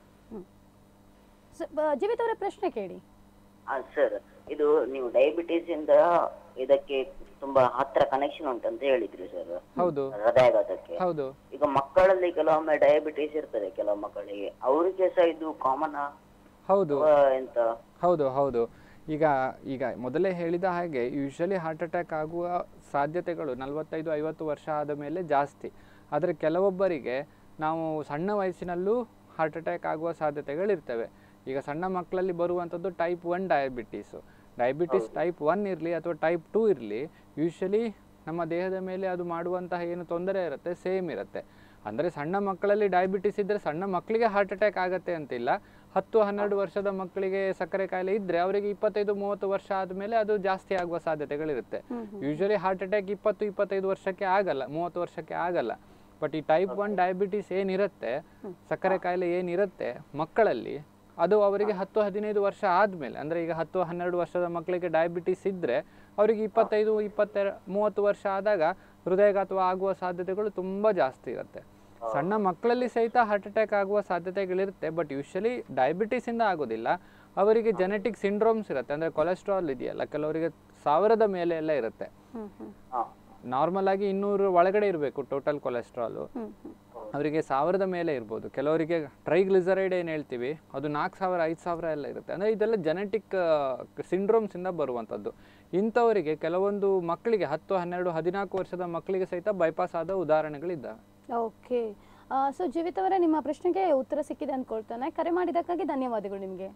ಸ- ಬ- ಜೀವಿತ್ ಅವರೇ ಪ್ರಶ್ನೆ ಕೇಳಿ ಹಾ ಸರ್ ಇದು ನೀವು ಡಯಾಬಿಟಿಸ್ ಇಂದ ಇದಕ್ಕೆ ತುಂಬಾ ಹತ್ರ ಕನೆಕ್ಷನ್ ಉಂಟಂತ ಹೇಳಿದ್ರಿ ಸರ್ ಹೌದು ಹೃದಯಾಘಾತಕ್ಕೆ ಹೌದು ಈಗ ಮಕ್ಕಳಲ್ಲಿ ಕೆಲವೊಮ್ಮೆ ಡಯಾಬಿಟಿಸ್ ಇರ್ತದೆ ಕೆಲವು ಮಕ್ಕಳಿಗೆ ಅವರಿಗೆ ಸಹ ಇದು ಕಾಮನ್ ಹೌದು ಎಂತ ಹೌದು ಹೌದು ಈಗ ಈಗ ಮೊದಲೇ ಹೇಳಿದ ಹಾಗೆ ಯೂಶಲಿ ಹಾರ್ಟ್ ಅಟ್ಯಾಕ್ ಆಗುವ ಸಾಧ್ಯತೆಗಳು ನಲವತ್ತೈದು ಐವತ್ತು ವರ್ಷ ಆದ ಮೇಲೆ ಜಾಸ್ತಿ ಆದರೆ ಕೆಲವೊಬ್ಬರಿಗೆ ನಾವು ಸಣ್ಣ ವಯಸ್ಸಿನಲ್ಲೂ ಹಾರ್ಟ್ ಅಟ್ಯಾಕ್ ಆಗುವ ಸಾಧ್ಯತೆಗಳಿರ್ತವೆ ಈಗ ಸಣ್ಣ ಮಕ್ಕಳಲ್ಲಿ ಬರುವಂಥದ್ದು type one diabetes diabetes type one ಇರಲಿ ಅಥವಾ ಟೈಪ್ ಟೂ ಇರಲಿ ಯೂಶಲಿ ನಮ್ಮ ದೇಹದ ಮೇಲೆ ಅದು ಮಾಡುವಂತಹ ಏನು ತೊಂದರೆ ಇರುತ್ತೆ ಸೇಮ್ ಇರುತ್ತೆ ಅಂದರೆ ಸಣ್ಣ ಮಕ್ಕಳಲ್ಲಿ ಡಯಾಬಿಟಿಸ್ ಇದ್ದರೆ ಸಣ್ಣ ಮಕ್ಕಳಿಗೆ ಹಾರ್ಟ್ ಅಟ್ಯಾಕ್ ಆಗತ್ತೆ ಅಂತಿಲ್ಲ ಹತ್ತು ಹನ್ನೆರಡು ವರ್ಷದ ಮಕ್ಕಳಿಗೆ ಸಕ್ಕರೆ ಕಾಯಿಲೆ ಇದ್ದರೆ ಅವರಿಗೆ ಇಪ್ಪತ್ತೈದು ಮೂವತ್ತು ವರ್ಷ ಆದಮೇಲೆ ಅದು ಜಾಸ್ತಿ ಆಗುವ ಸಾಧ್ಯತೆಗಳಿರುತ್ತೆ ಯೂಶಲಿ ಹಾರ್ಟ್ ಅಟ್ಯಾಕ್ ಇಪ್ಪತ್ತು ಇಪ್ಪತ್ತೈದು ವರ್ಷಕ್ಕೆ ಆಗಲ್ಲ ಮೂವತ್ತು ವರ್ಷಕ್ಕೆ ಆಗಲ್ಲ ಬಟ್ ಈ ಟೈಪ್ ಒನ್ ಡಯಾಬಿಟಿಸ್ ಏನಿರುತ್ತೆ ಸಕ್ಕರೆ ಕಾಯಿಲೆ ಏನಿರುತ್ತೆ ಮಕ್ಕಳಲ್ಲಿ ಅದು ಅವರಿಗೆ ಹತ್ತು ಹದಿನೈದು ವರ್ಷ ಆದಮೇಲೆ ಅಂದರೆ ಈಗ ಹತ್ತು ಹನ್ನೆರಡು ವರ್ಷದ ಮಕ್ಕಳಿಗೆ ಡಯಾಬಿಟಿಸ್ ಇದ್ದರೆ ಅವರಿಗೆ ಇಪ್ಪತ್ತೈದು ಇಪ್ಪತ್ತೆರ ಮೂವತ್ತು ವರ್ಷ ಆದಾಗ ಹೃದಯಾಘಾತ ಆಗುವ ಸಾಧ್ಯತೆಗಳು ತುಂಬ ಜಾಸ್ತಿ ಇರುತ್ತೆ ಸಣ್ಣ ಮಕ್ಕಳಲ್ಲಿ ಸಹಿತ ಹಾರ್ಟ್ ಅಟ್ಯಾಕ್ ಆಗುವ ಸಾಧ್ಯತೆಗಳಿರುತ್ತೆ ಬಟ್ ಯೂಶಲಿ ಡಯಾಬಿಟಿಸಿಂದ ಆಗೋದಿಲ್ಲ ಅವರಿಗೆ ಜೆನೆಟಿಕ್ ಸಿಂಡ್ರೋಮ್ಸ್ ಇರುತ್ತೆ ಅಂದರೆ ಕೊಲೆಸ್ಟ್ರಾಲ್ ಇದೆಯಲ್ಲ ಕೆಲವರಿಗೆ ಸಾವಿರದ ಮೇಲೆ ಎಲ್ಲ ಇರುತ್ತೆ ಹ್ಮ್ ಹ್ಮ್ ಹಾ ನಾರ್ಮಲ್ ಆಗಿ ಇನ್ನೂರು ಒಳಗಡೆ ಇರಬೇಕು ಟೋಟಲ್ ಕೊಲೆಸ್ಟ್ರಾಲು ಹ್ಮ್ ಹ್ಮ್ ಅವರಿಗೆ ಸಾವಿರದ ಮೇಲೆ ಇರ್ಬೋದು ಕೆಲವರಿಗೆ ಟ್ರೈಗ್ಲಿಸರೈಡ್ ಏನು ಹೇಳ್ತೀವಿ ಅದು ನಾಲ್ಕು ಸಾವಿರ ಐದು ಸಾವಿರ ಎಲ್ಲ ಇರುತ್ತೆ ಅಂದರೆ ಇದೆಲ್ಲ ಜೆನೆಟಿಕ್ ಸಿಂಡ್ರೋಮ್ಸಿಂದ ಬರುವಂಥದ್ದು ಇಂಥವರಿಗೆ ಕೆಲವೊಂದು ಮಕ್ಕಳಿಗೆ ಹತ್ತು ಹನ್ನೆರಡು ಹದಿನಾಲ್ಕು ವರ್ಷದ ಮಕ್ಕಳಿಗೆ ಸಹಿತ ಬೈಪಾಸ್ ಆದ ಉದಾಹರಣೆಗಳಿದ್ದಾವೆ ಓಕೆ ಸೊ ಜೀವಿತ್ ಅವರೇ ನಿಮ್ಮ ಪ್ರಶ್ನೆಗೆ ಉತ್ತರ ಸಿಕ್ಕಿದೆ ಅಂದ್ಕೊಳ್ತಾನೆ ಕರೆ ಮಾಡಿದ್ದಕ್ಕಾಗಿ ಧನ್ಯವಾದಗಳು ನಿಮಗೆ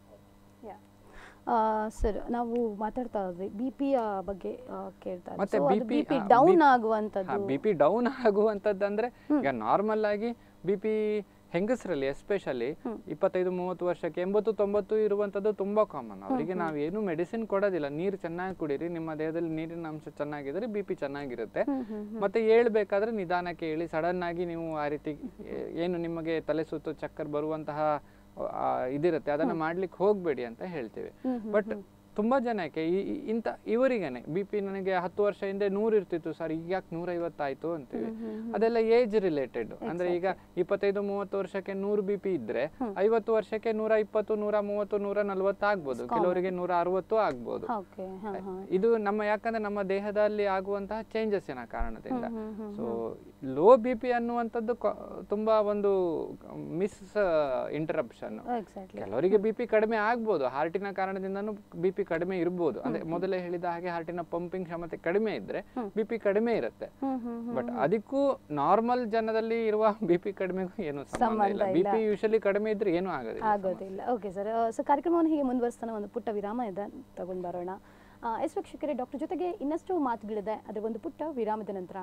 ಸರ್ ನಾವು ಮಾತಾಡ್ತಾ ಇದ್ವಿ ಬಿ ಪಿಯ ಬಗ್ಗೆ ಆ, ಕೇಳ್ತಾ ಇದ್ವಿ. ಮತ್ತೆ So, ಅದು BP BP ಆ, ಡೌನ್ BP ಆಗುವಂಥದ್ದು ಬಿ ಪಿ ಡೌನ್ ಆಗುವಂಥದ್ದು ಅಂದ್ರೆ ಈಗ ನಾರ್ಮಲ್ ಆಗಿ ಬಿ ಪಿ ಹೆಂಗಸರಲ್ಲಿ ಎಸ್ಪೆಷಲಿ ಇಪ್ಪತ್ತೈದು ಮೂವತ್ತು ವರ್ಷಕ್ಕೆ ಎಂಬತ್ತು ತೊಂಬತ್ತು ಇರುವಂಥದ್ದು ತುಂಬಾ ಕಾಮನ್ ಅವರಿಗೆ ನಾವು ಏನು ಮೆಡಿಸಿನ್ ಕೊಡೋದಿಲ್ಲ ನೀರು ಚೆನ್ನಾಗಿ ಕುಡೀರಿ ನಿಮ್ಮ ದೇಹದಲ್ಲಿ ನೀರಿನ ಅಂಶ ಚೆನ್ನಾಗಿದ್ರೆ ಬಿ ಪಿ ಚೆನ್ನಾಗಿರುತ್ತೆ ಮತ್ತೆ ಹೇಳ್ಬೇಕಾದ್ರೆ ನಿಧಾನಕ್ಕೆ ಹೇಳಿ ಸಡನ್ ಆಗಿ ನೀವು ಆ ರೀತಿ ಏ- ಏನು ನಿಮಗೆ ತಲೆ ಸುತ್ತು ಚಕ್ಕರ್ ಬರುವಂತಹ ಆ, ಇದಿರುತ್ತೆ ಅದನ್ನ ಮಾಡ್ಲಿಕ್ಕೆ ಹೋಗ್ಬೇಡಿ ಅಂತ ಹೇಳ್ತೇವೆ ಬಟ್ ತುಂಬಾ ಜನಕ್ಕೆ ಈ ಈ- ಇಂಥ ಇವರಿಗೇನೆ ಬಿ ಪಿ ನನಗೆ ಹತ್ತು ವರ್ಷ ಹಿಂದೆ ನೂರು ಇರ್ತಿತ್ತು ಸರ್ ಈಗ ಯಾಕೆ ನೂರೈವತ್ತಾಯ್ತು ಅಂತೀವಿ ಅದೆಲ್ಲ ಏಜ್ ರಿಲೇಟೆಡ್ ಅಂದ್ರೆ ಈಗ ಇಪ್ಪತ್ತೈದು ಮೂವತ್ತು ವರ್ಷಕ್ಕೆ ನೂರು ಬಿ ಪಿ ಇದ್ರೆ ಐವತ್ತು ವರ್ಷಕ್ಕೆ ನೂರ ಇಪ್ಪತ್ತು ನೂರ ಮೂವತ್ತು ನೂರ ನಲ್ವತ್ತು ಆಗ್ಬೋದು ಕೆಲವರಿಗೆ ನೂರ ಅರವತ್ತು ಆಗ್ಬೋದು ಓಕೆ ಹಾ ಹಾ ಇದು ನಮ್ಮ ಯಾಕಂದ್ರೆ ನಮ್ಮ ದೇಹದಲ್ಲಿ ಆಗುವಂತಹ ಚೇಂಜಸ್ಸಿನ ಕಾರಣದಿಂದ ಸೊ ಲೋ ಬಿ ಪಿ ಅನ್ನುವಂಥದ್ದು ಕ- ತುಂಬಾ ಒಂದು ಮಿಸ್ ಇಂಟರಪ್ಷನ್ ಎಕ್ಸಾಕ್ಟ್ಲಿ ಕೆಲವರಿಗೆ ಬಿ ಪಿ ಕಡಿಮೆ ಆಗ್ಬೋದು ಹಾರ್ಟಿನ ಕಾರಣದಿಂದನೂ ಬಿ ಪಿ ಕಡಿಮೆ ಇರ್ಬೋದು ಅಂದ್ರೆ ಮೊದಲೇ ಹೇಳಿದ ಹಾಗೆ ಹಾರ್ಟಿನ ಪಂಪಿಂಗ್ ಕ್ಷಮತೆ ಕಡಿಮೆ ಇದ್ರೆ ಬಿ ಪಿ ಕಡಿಮೆ ಇರುತ್ತೆ ಹ್ಮ್ ಹ್ಮ್ ಬಟ್ ಅದಕ್ಕೂ ನಾರ್ಮಲ್ ಜನದಲ್ಲಿ ಇರುವ ಬಿ ಪಿ ಕಡಿಮೆಗೂ ಏನು ಸಂಬಂಧ ಇಲ್ಲ ಬಿ ಪಿ ಯೂಶಲಿ ಕಡಿಮೆ ಇದ್ರೆ ಏನೂ ಆಗೋದಿಲ್ಲ ಆಗೋದಿಲ್ಲ ಓಕೆ ಸರ್ ಸೊ ಕಾರ್ಯಕ್ರಮವನ್ನು ಹೀಗೆ ಮುಂದುವರಿಸ್ತಾನೆ ಒಂದು ಪುಟ್ಟ ವಿರಾಮ ಇದೆ ತಗೊಂಡು ಬರೋಣ ಆ, ಎಸ್ ವೀಕ್ಷಕರೇ ಡಾಕ್ಟರ್ ಜೊತೆಗೆ ಇನ್ನಷ್ಟು ಮಾತುಗಳಿದೆ ಅದರ ಒಂದು ಪುಟ್ಟ ವಿರಾಮದ ನಂತರ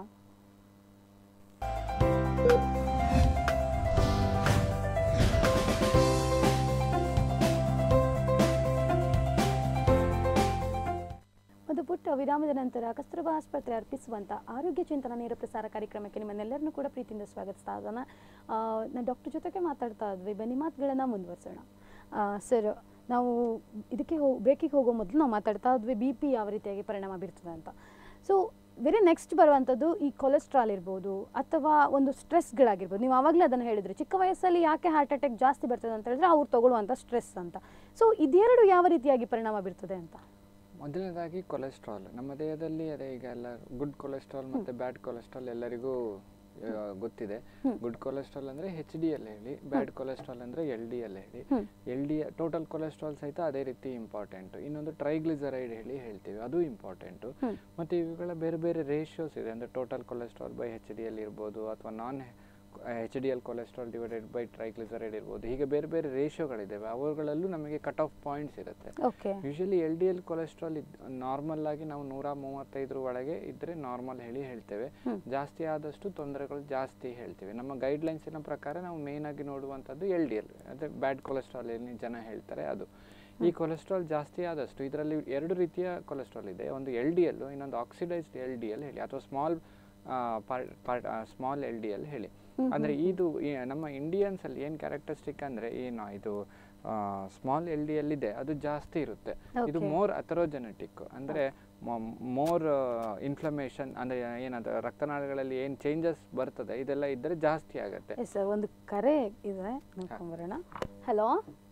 ಒಂದು ಪುಟ್ಟ ವಿರಾಮದ ನಂತರ ಕಸ್ತೂರಬಾ ಆಸ್ಪತ್ರೆ ಅರ್ಪಿಸುವಂತ ಆರೋಗ್ಯ ಚಿಂತನ ನೇರ ಪ್ರಸಾರ ಕಾರ್ಯಕ್ರಮಕ್ಕೆ ನಿಮ್ಮನ್ನೆಲ್ಲರನ್ನೂ ಕೂಡ ಪ್ರೀತಿಯಿಂದ ಸ್ವಾಗತಿಸ್ತಾ ಇದ್ದಾನ ನಾನು ಡಾಕ್ಟರ್ ಜೊತೆಗೆ ಮಾತಾಡ್ತಾ ಇದ್ವಿ ಬನ್ನಿ ಮಾತುಗಳನ್ನ ಮುಂದುವರ್ಸೋಣ ಸರ್ ನಾವು ಇದಕ್ಕೆ ಹೋ ಬ್ರೇಕಿಗೆ ಹೋಗೋ ಮೊದಲು ನಾವು ಮಾತಾಡ್ತಾ ಇದ್ವಿ ಬಿ ಪಿ ಯಾವ ರೀತಿಯಾಗಿ ಪರಿಣಾಮ ಬೀರ್ತದೆ ಅಂತ ಸೊ ವೆರಿ ನೆಕ್ಸ್ಟ್ ಬರುವಂಥದ್ದು ಈ ಕೊಲೆಸ್ಟ್ರಾಲ್ ಇರ್ಬೋದು ಅಥವಾ ಒಂದು ಸ್ಟ್ರೆಸ್ಗಳಾಗಿರ್ಬೋದು ನೀವು ಆವಾಗಲೇ ಅದನ್ನು ಹೇಳಿದ್ರಿ ಚಿಕ್ಕ ವಯಸ್ಸಲ್ಲಿ ಯಾಕೆ ಹಾರ್ಟ್ ಅಟ್ಯಾಕ್ ಜಾಸ್ತಿ ಬರ್ತದೆ ಅಂತ ಹೇಳಿದ್ರೆ ಅವ್ರು ತಗೊಳ್ಳುವಂಥ ಸ್ಟ್ರೆಸ್ ಅಂತ ಸೊ ಇದೆರಡು ಯಾವ ರೀತಿಯಾಗಿ ಪರಿಣಾಮ ಬೀರ್ತದೆ ಅಂತ ಮೊದಲನೇದಾಗಿ ಕೊಲೆಸ್ಟ್ರಾಲ್ ನಮ್ಮ ದೇಹದಲ್ಲಿ ಅದೇ ಈಗ ಎಲ್ಲ ಗುಡ್ ಕೊಲೆಸ್ಟ್ರಾಲ್ ಮತ್ತೆ ಬ್ಯಾಡ್ ಕೊಲೆಸ್ಟ್ರಾಲ್ ಎಲ್ಲರಿಗೂ ಆ, ಗೊತ್ತಿದೆ ಗುಡ್ ಕೊಲೆಸ್ಟ್ರಾಲ್ ಅಂದ್ರೆ ಹೆಚ್ ಡಿ ಎಲ್ ಹೇಳಿ ಬ್ಯಾಡ್ ಕೊಲೆಸ್ಟ್ರಾಲ್ ಅಂದ್ರೆ ಎಲ್ ಡಿ ಎಲ್ ಹೇಳಿ ಎಲ್ ಡಿ ಟೋಟಲ್ ಕೊಲೆಸ್ಟ್ರಾಲ್ ಸಹಿತ ಅದೇ ರೀತಿ ಇಂಪಾರ್ಟೆಂಟ್ ಇನ್ನೊಂದು ಟ್ರೈಗ್ಲಿಸರೈಡ್ ಹೇಳಿ ಹೇಳ್ತೀವಿ ಅದು ಇಂಪಾರ್ಟೆಂಟ್ ಮತ್ತೆ ಇವುಗಳ ಬೇರೆ ಬೇರೆ ರೇಷಿಯೋಸ್ ಇದೆ ಅಂದ್ರೆ total cholesterol by H D L ಇರ್ಬೋದು ಅಥವಾ non H D L cholesterol divided by triglyceride ಇರ್ಬೋದು ಹೀಗೆ ಬೇರೆ ಬೇರೆ ರೇಷಿಯೋಗಳಿದ್ದಾವೆ ಅವುಗಳಲ್ಲೂ ನಮಗೆ ಕಟ್ ಆಫ್ ಪಾಯಿಂಟ್ಸ್ ಇರುತ್ತೆ okay usually L D L cholesterol normal ಆಗಿ ನಾವು ನೂರ ಮೂವತ್ತೈದರ ಒಳಗೆ ಇದ್ರೆ ನಾರ್ಮಲ್ ಹೇಳಿ ಹೇಳ್ತೇವೆ ಜಾಸ್ತಿ ಆದಷ್ಟು ತೊಂದರೆಗಳು ಜಾಸ್ತಿ ಹೇಳ್ತೇವೆ ನಮ್ಮ ಗೈಡ್ಲೈನ್ಸಿನ ಪ್ರಕಾರ ನಾವು ಮೇನ್ ಆಗಿ ನೋಡುವಂಥದ್ದು ಎಲ್ ಡಿ ಎಲ್ ಅದೇ ಬ್ಯಾಡ್ ಕೊಲೆಸ್ಟ್ರಾಲ್ ಏನು ಜನ ಹೇಳ್ತಾರೆ ಅದು ಈ ಕೊಲೆಸ್ಟ್ರಾಲ್ ಜಾಸ್ತಿ ಆದಷ್ಟು ಇದರಲ್ಲಿ ಎರಡು ರೀತಿಯ ಕೊಲೆಸ್ಟ್ರಾಲ್ ಇದೆ ಒಂದು ಎಲ್ ಡಿ ಎಲ್ ಇನ್ನೊಂದು ಆಕ್ಸಿಡೈಸ್ಡ್ ಎಲ್ ಡಿ ಎಲ್ ಹೇಳಿ ಅಥವಾ small part small L D L ಹೇಳಿ ಅಂದ್ರೆ ಇದು ಈ ನಮ್ಮ ಇಂಡಿಯನ್ಸ್ ಅಲ್ಲಿ ಏನು ಕ್ಯಾರೆಕ್ಟರಿಸ್ಟಿಕ್ ಅಂದ್ರೆ ಏನು ಇದು ಸ್ಮಾಲ್ ಎಲ್ ಡಿ ಎಲ್ ಇದೆ ಅದು ಜಾಸ್ತಿ ಇರುತ್ತೆ ಇದು ಮೋರ್ ಅಥರೋಜೆನೆಟಿಕ್ ಅಂದ್ರೆ ಮೋರ್ ಇನ್ಫ್ಲಮೇಷನ್ ಅಂದ್ರೆ ಏನದು ರಕ್ತನಾಳಗಳಲ್ಲಿ ಏನು ಚೇಂಜಸ್ ಬರ್ತದೆ ಇದೆಲ್ಲ ಇದ್ರೆ ಜಾಸ್ತಿ ಆಗುತ್ತೆ ಎಸ್ ಸರ್ ಒಂದು ಕರೆ ಇದೆ ನೋಡ್ಕೊಂಬರೋಣ ಹಲೋ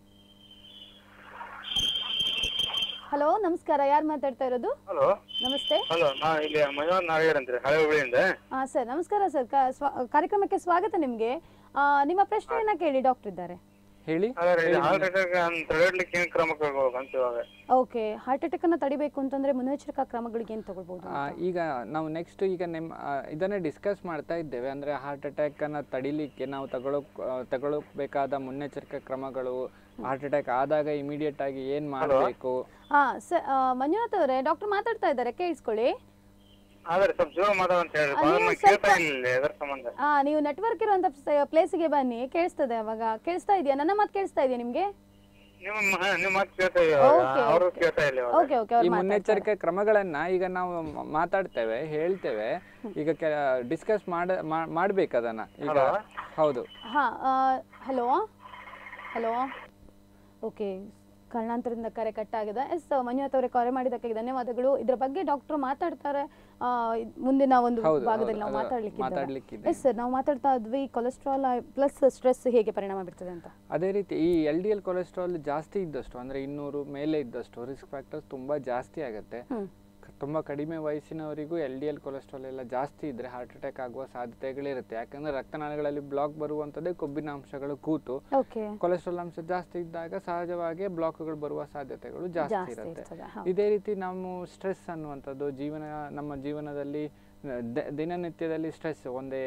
ಹಲೋ ನಮಸ್ಕಾರ ಯಾರು ಮಾತಾಡ್ತಾ ಇರೋದು ಹಲೋ ನಮಸ್ತೆ ಹಲೋ ನಾ ಇಲ್ಲಿ ಮಂಜುನಾಥ್ ನಾಗೇರ್ ಅಂತೀರಿ ಹಳೆ ಹುಬ್ಳಿಯಿಂದ ಹಾಂ ಸರ್ ನಮಸ್ಕಾರ ಸರ್ ಕಾರ್ಯಕ್ರಮಕ್ಕೆ ಸ್ವಾಗತ ನಿಮಗೆ ನಿಮ್ಮ ಪ್ರಶ್ನೆಯನ್ನ ಕೇಳಿ ಡಾಕ್ಟರ್ ಇದ್ದಾರೆ ಹೇಳಿ ಅದೇ ರೀ ಹಾರ್ಟ್ ಅಟ್ಯಾಕ್ ತಡೆಗಟ್ಲಿಕ್ಕೆ ಏನ್ ಕ್ರಮ ಕೈಗೊಳ್ಬೇಕು ಅಂತ ಇವಾಗ ಓಕೆ ಹಾರ್ಟ್ ಅಟ್ಯಾಕ್ ಅನ್ನ ತಡಿಬೇಕು ಅಂತಂದ್ರೆ ಮುನ್ನೆಚ್ಚರಿಕಾ ಕ್ರಮಗಳಿಗೆ ಏನು ತಗೊಳ್ಬಹುದು ಆ, ಈಗ ನಾವು ನೆಕ್ಸ್ಟ್ ಈಗ ನಿಮ್ಮ ಆ, ಇದನ್ನೇ ಡಿಸ್ಕಸ್ ಮಾಡ್ತಾ ಇದ್ದೇವೆ ಅಂದ್ರೆ ಹಾರ್ಟ್ ಅಟ್ಯಾಕ್ ಅನ್ನ ತಡಿಲಿಕ್ಕೆ ನಾವು ತಗೊಳ್ಳೋ ತಗೊಳ್ಳಬೇಕಾದ ಮುನ್ನೆಚ್ಚರಿಕೆ ಕ್ರಮಗಳು ಹಾರ್ಟ್ ಅಟ್ಯಾಕ್ ಆದಾಗ ಇಮಿಡಿಯೇಟ್ ಆಗಿ ಏನ್ ಮಾಡಬೇಕು ಹಾ ಸರ್ ಮಂಜುನಾಥ್ ಅವರೇ ಡಾಕ್ಟರ್ ಮಾತಾಡ್ತಾ ಇದ್ದಾರೆ ಕೇಳಿಸ್ಕೊಳ್ಳಿ ಆದ್ರೆ ಸ್ವಲ್ಪ ಜೋರ ಮಾತಾಡ ಅಂತ ಹೇಳಿ ಅಲ್ಲಿ ಬಾಳ ಸ್ವಲ್ಪ- ಕೇಳ್ತಾ ಇಲ್ಲ ಎದ್ರ ಸಂಬಂಧ ಹಾ ನೀವು ನೆಟ್ವರ್ಕ್ ಇರುವಂತ ಪ್ಲೇಸಿಗೆ ಬನ್ನಿ ಕೇಳಿಸ್ತದೆ ಅವಾಗ ಕೇಳಿಸ್ತಾ ಇದೆಯಾ ನನ್ನ ಮಾತು ಕೇಳಿಸ್ತಾ ಇದೆಯಾ ನಿಮ್ಗೆ ನಿಮ್ಮ ಮ- ನಿಮ್ಮ ಮಾತು ಕೇಳ್ತಾ ಇವಾಗ Okay, ಅವರು okay. ಕೇಳ್ತಾ ಇಲ್ಲ ಇವಾಗ ಓಕೆ ಓಕೆ ಈ ಅವ್ರು ಮುನ್ನೆಚ್ಚರಿಕೆ ಕ್ರಮಗಳನ್ನ ಈಗ ನಾವು ಮ- ಮಾತಾಡ್ತೇವೆ ಹೇಳ್ತೇವೆ ಈಗ ಡಿಸ್ಕಸ್ ಮಾಡ ಮಾಡ್ಬೇಕು ಅದನ್ನ ಈಗ ಹೌದು ಹಾ ಹಲೋ ಹಲೋ ಓಕೆ ಕಾರಣಾಂತರದಿಂದ ಕರೆ ಕಟ್ ಆಗಿದೆ ಎಸ್ ಮಂಜುನಾಥ್ ಅವರೇ ಕರೆ ಮಾಡಿದ್ದಕ್ಕೆ ಧನ್ಯವಾದಗಳು ಇದ್ರ ಬಗ್ಗೆ ಡಾಕ್ಟರ್ ಮಾತಾಡ್ತಾರೆ ಆ, ಇದ್- ಮುಂದಿನ ಒಂದು ಹೌದು, ಭಾಗದಲ್ಲಿ ನಾವು ಹೌದು, ಅದು ಮಾತಾಡ್ಲಿಕ್ಕೆ ಮಾತಾಡ್ಲಿಕ್ಕಿದೆ. ಎಸ್ ಸರ್ ನಾವು ಮಾತಾಡ್ತಾ ಇದ್ವಿ ಕೊಲೆಸ್ಟ್ರಾಲ್ ಪ್ಲಸ್ ಸ್ಟ್ರೆಸ್ ಹೇಗೆ ಪರಿಣಾಮ ಬೀರ್ತದೆ ಅಂತ ಅದೇ ರೀತಿ ಈ ಎಲ್ ಡಿ ಎಲ್ ಕೊಲೆಸ್ಟ್ರಾಲ್ ಜಾಸ್ತಿ ಇದ್ದಷ್ಟು ಅಂದ್ರೆ ಇನ್ನೂರು ಮೇಲೆ ಇದ್ದಷ್ಟು ರಿಸ್ಕ್ ಫ್ಯಾಕ್ಟರ್ಸ್ ತುಂಬಾ ಜಾಸ್ತಿ ಆಗುತ್ತೆ ಕ- ತುಂಬಾ ಕಡಿಮೆ ವಯಸ್ಸಿನವರಿಗೂ ಎಲ್ ಡಿ ಎಲ್ ಕೊಲೆಸ್ಟ್ರಾಲ್ ಎಲ್ಲ ಜಾಸ್ತಿ ಇದ್ರೆ ಹಾರ್ಟ್ ಅಟ್ಯಾಕ್ ಆಗುವ ಸಾಧ್ಯತೆಗಳಿರುತ್ತೆ ಯಾಕಂದ್ರೆ ರಕ್ತನಾಳಗಳಲ್ಲಿ ಬ್ಲಾಕ್ ಬರುವಂಥದ್ದೇ ಕೊಬ್ಬಿನ ಅಂಶಗಳು ಕೂತು ಓಕೆ ಕೊಲೆಸ್ಟ್ರಾಲ್ ಅಂಶ ಜಾಸ್ತಿ ಇದ್ದಾಗ ಸಹಜವಾಗಿ ಬ್ಲಾಕ್ಗಳು ಬರುವ ಸಾಧ್ಯತೆಗಳು ಜಾಸ್ತಿ ಜಾಸ್ತಿ ಇರುತ್ತೆ ಇರ್ತದೆ, ಹೌದು. ಇದೇ ರೀತಿ ನಾವು ಸ್ಟ್ರೆಸ್ ಅನ್ನುವಂಥದ್ದು ಜೀವನ ನಮ್ಮ ಜೀವನದಲ್ಲಿ ದ- ದಿನನಿತ್ಯದಲ್ಲಿ ಸ್ಟ್ರೆಸ್ ಒಂದೇ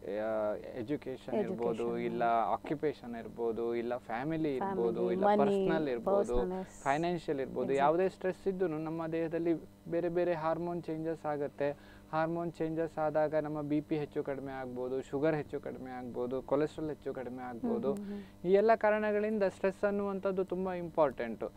ಎಜುಕೇಶನ್ ಇರ್ಬೋದು ಇಲ್ಲ ಆಕ್ಯುಪೇಷನ್ ಇರ್ಬೋದು ಇಲ್ಲ ಫ್ಯಾಮಿಲಿ ಇರ್ಬೋದು ಇಲ್ಲ money, ಪರ್ಸನಲ್ ಇರ್ಬೋದು personal, ಫೈನಾನ್ಷಿಯಲ್ ಇರ್ಬೋದು ಯಾವುದೇ ಸ್ಟ್ರೆಸ್ ಇದ್ದು ನಮ್ಮ ದೇಹದಲ್ಲಿ ಬೇರೆ ಬೇರೆ ಹಾರ್ಮೋನ್ ಚೇಂಜಸ್ ಆಗುತ್ತೆ ಹಾರ್ಮೋನ್ ಚೇಂಜಸ್ ಆದಾಗ ನಮ್ಮ ಬಿ ಪಿ ಹೆಚ್ಚು ಕಡಿಮೆ ಆಗ್ಬೋದು ಶುಗರ್ ಹೆಚ್ಚು ಕಡಿಮೆ ಆಗ್ಬೋದು ಕೊಲೆಸ್ಟ್ರಾಲ್ ಹೆಚ್ಚು ಕಡಿಮೆ ಆಗ್ಬೋದು ಈ ಎಲ್ಲ ಕಾರಣಗಳಿಂದ ಸ್ಟ್ರೆಸ್ ಅನ್ನುವಂಥದ್ದು ತುಂಬ ಇಂಪಾರ್ಟೆಂಟು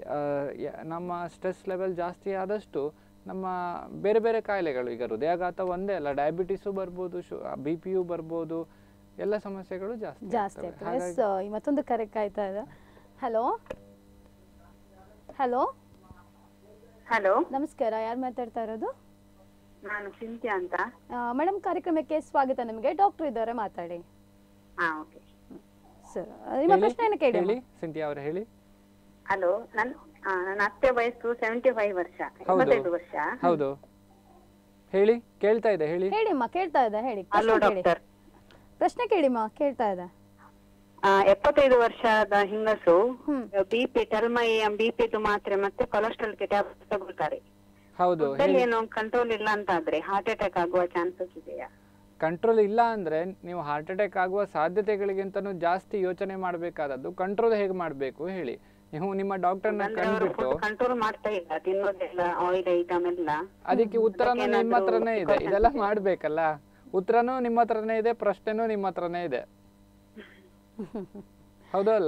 ನಮ್ಮ ಸ್ಟ್ರೆಸ್ ಲೆವೆಲ್ ಜಾಸ್ತಿ ಆದಷ್ಟು ನಮ್ಮ ಬೇರೆ ಬೇರೆ ಕಾಯಿಲೆಗಳು ಈಗ ಹೃದಯಾಘಾತ ಒಂದೇ ಅಲ್ಲ ಡಯಾಬಿಟಿಸು ಬರ್ಬೋದು ಶು ಬಿ ಪಿಯು ಬರ್ಬೋದು ಎಲ್ಲ ಸಮಸ್ಯೆಗಳು ಜಾಸ್ತಿ ಜಾಸ್ತಿ ಆಗ್ತವೆ. ಆಗ್ತದೆ ಎಸ್ ಈ ಮತ್ತೊಂದು ಕರೆ ಕಾಯ್ತಾ ಇದೆ ಹಲೋ ಹಲೋ ಹಲೋ ನಮಸ್ಕಾರ ಯಾರು ಮಾತಾಡ್ತಾ ಇರೋದು ನಾನು ಸಿಂತ್ಯಾ ಅಂತ ಮೇಡಮ್ ಕಾರ್ಯಕ್ರಮಕ್ಕೆ ಸ್ವಾಗತ ನಿಮಗೆ ಡಾಕ್ಟರ್ ಇದ್ದಾರೆ ಮಾತಾಡಿ ಹಾ ಓಕೆ ಸರ್ ನಿಮ್ಮ ಪ್ರಶ್ನೆಯನ್ನು ಕೇಳಿ ಹೇಳಿ ಸಿಂಧಿಯಾ ಅವ್ರು ಹೇಳಿ ಹಲೋ ನನ್ ಆ, ನನ್ನ ಅತ್ತೆ ವಯಸ್ಸು ಸೆವೆಂಟಿ ಫೈವ್ ವರ್ಷ ಹೌದು ಎಂಬತ್ತೈದು ವರ್ಷ ಹೌದು ಹೇಳಿ ಕೇಳ್ತಾ ಇದೆ ಹೇಳಿ ಹೇಳಿಮ್ಮ ಕೇಳ್ತಾ ಇದೆ ಹೇಳಿ ಹಲೋ ಪ್ರಶ್ನೆ ಕೇಳಿ ಡಾಕ್ಟರ್ ಪ್ರಶ್ನೆ ಕೇಳಿಮ್ಮ ಕೇಳ್ತಾ ಇದೆ ಎಪ್ಪತ್ತೈದು ವರ್ಷದ ಹೆಂಗಸು ಹ್ಮ್. ಬಿ ಪಿ ಟರ್ಮೈ ಬಿ ಪಿದು ಮಾತ್ರೆ ಮತ್ತೆ ಕೊಲೆಸ್ಟ್ರಾಲ್ ಟ್ಯಾಬ್ಲೆಟ್ ತಗೊಳ್ತಾರೆ ಹೌದು ಫುಡ್ಡಲ್ಲಿ ಏನೋ ಕಂಟ್ರೋಲ್ ಇಲ್ಲ ಅಂತ ಆದ್ರೆ ಹಾರ್ಟ್ ಅಟ್ಯಾಕ್ ಆಗುವ ಚಾನ್ಸಸ್ ಇದೆಯಾ ಕಂಟ್ರೋಲ್ ಇಲ್ಲ ಅಂದ್ರೆ ನೀವು ಹಾರ್ಟ್ ಅಟ್ಯಾಕ್ ಆಗುವ ಸಾಧ್ಯತೆಗಳಿಗಿಂತನೂ ಜಾಸ್ತಿ ಯೋಚನೆ ಮಾಡಬೇಕಾದದ್ದು ಕಂಟ್ರೋಲ್ ಹೇಗೆ ಮಾಡಬೇಕು ಹೇಳಿ ನೀವು ನಿಮ್ಮ ಡಾಕ್ಟರ್ನ ಅಂದ್ರೆ ಅವರು ಕಂಡ್ಬಿಟ್ಟು ಫುಡ್ ಕಂಟ್ರೋಲ್ ಮಾಡ್ತಾ ಇಲ್ಲ ತಿನ್ನೋದೆಲ್ಲ ಆಯಿಲ್ ಐಟಮ್ ಎಲ್ಲ ಅದಕ್ಕೆ ಉತ್ತರನೂ ನಿಮ್ಮ ಹತ್ರನೇ ಇದೆ ಇದೆಲ್ಲ ಮಾಡ್ಬೇಕಲ್ಲ ಉತ್ತರನೂ ನಿಮ್ಮ ಹತ್ರನೇ ಇದೆ ಪ್ರಶ್ನೆನೂ ನಿಮ್ಮ ಹತ್ರನೇ ಇದೆ ಹೌದಾ ಅಲ್ಲ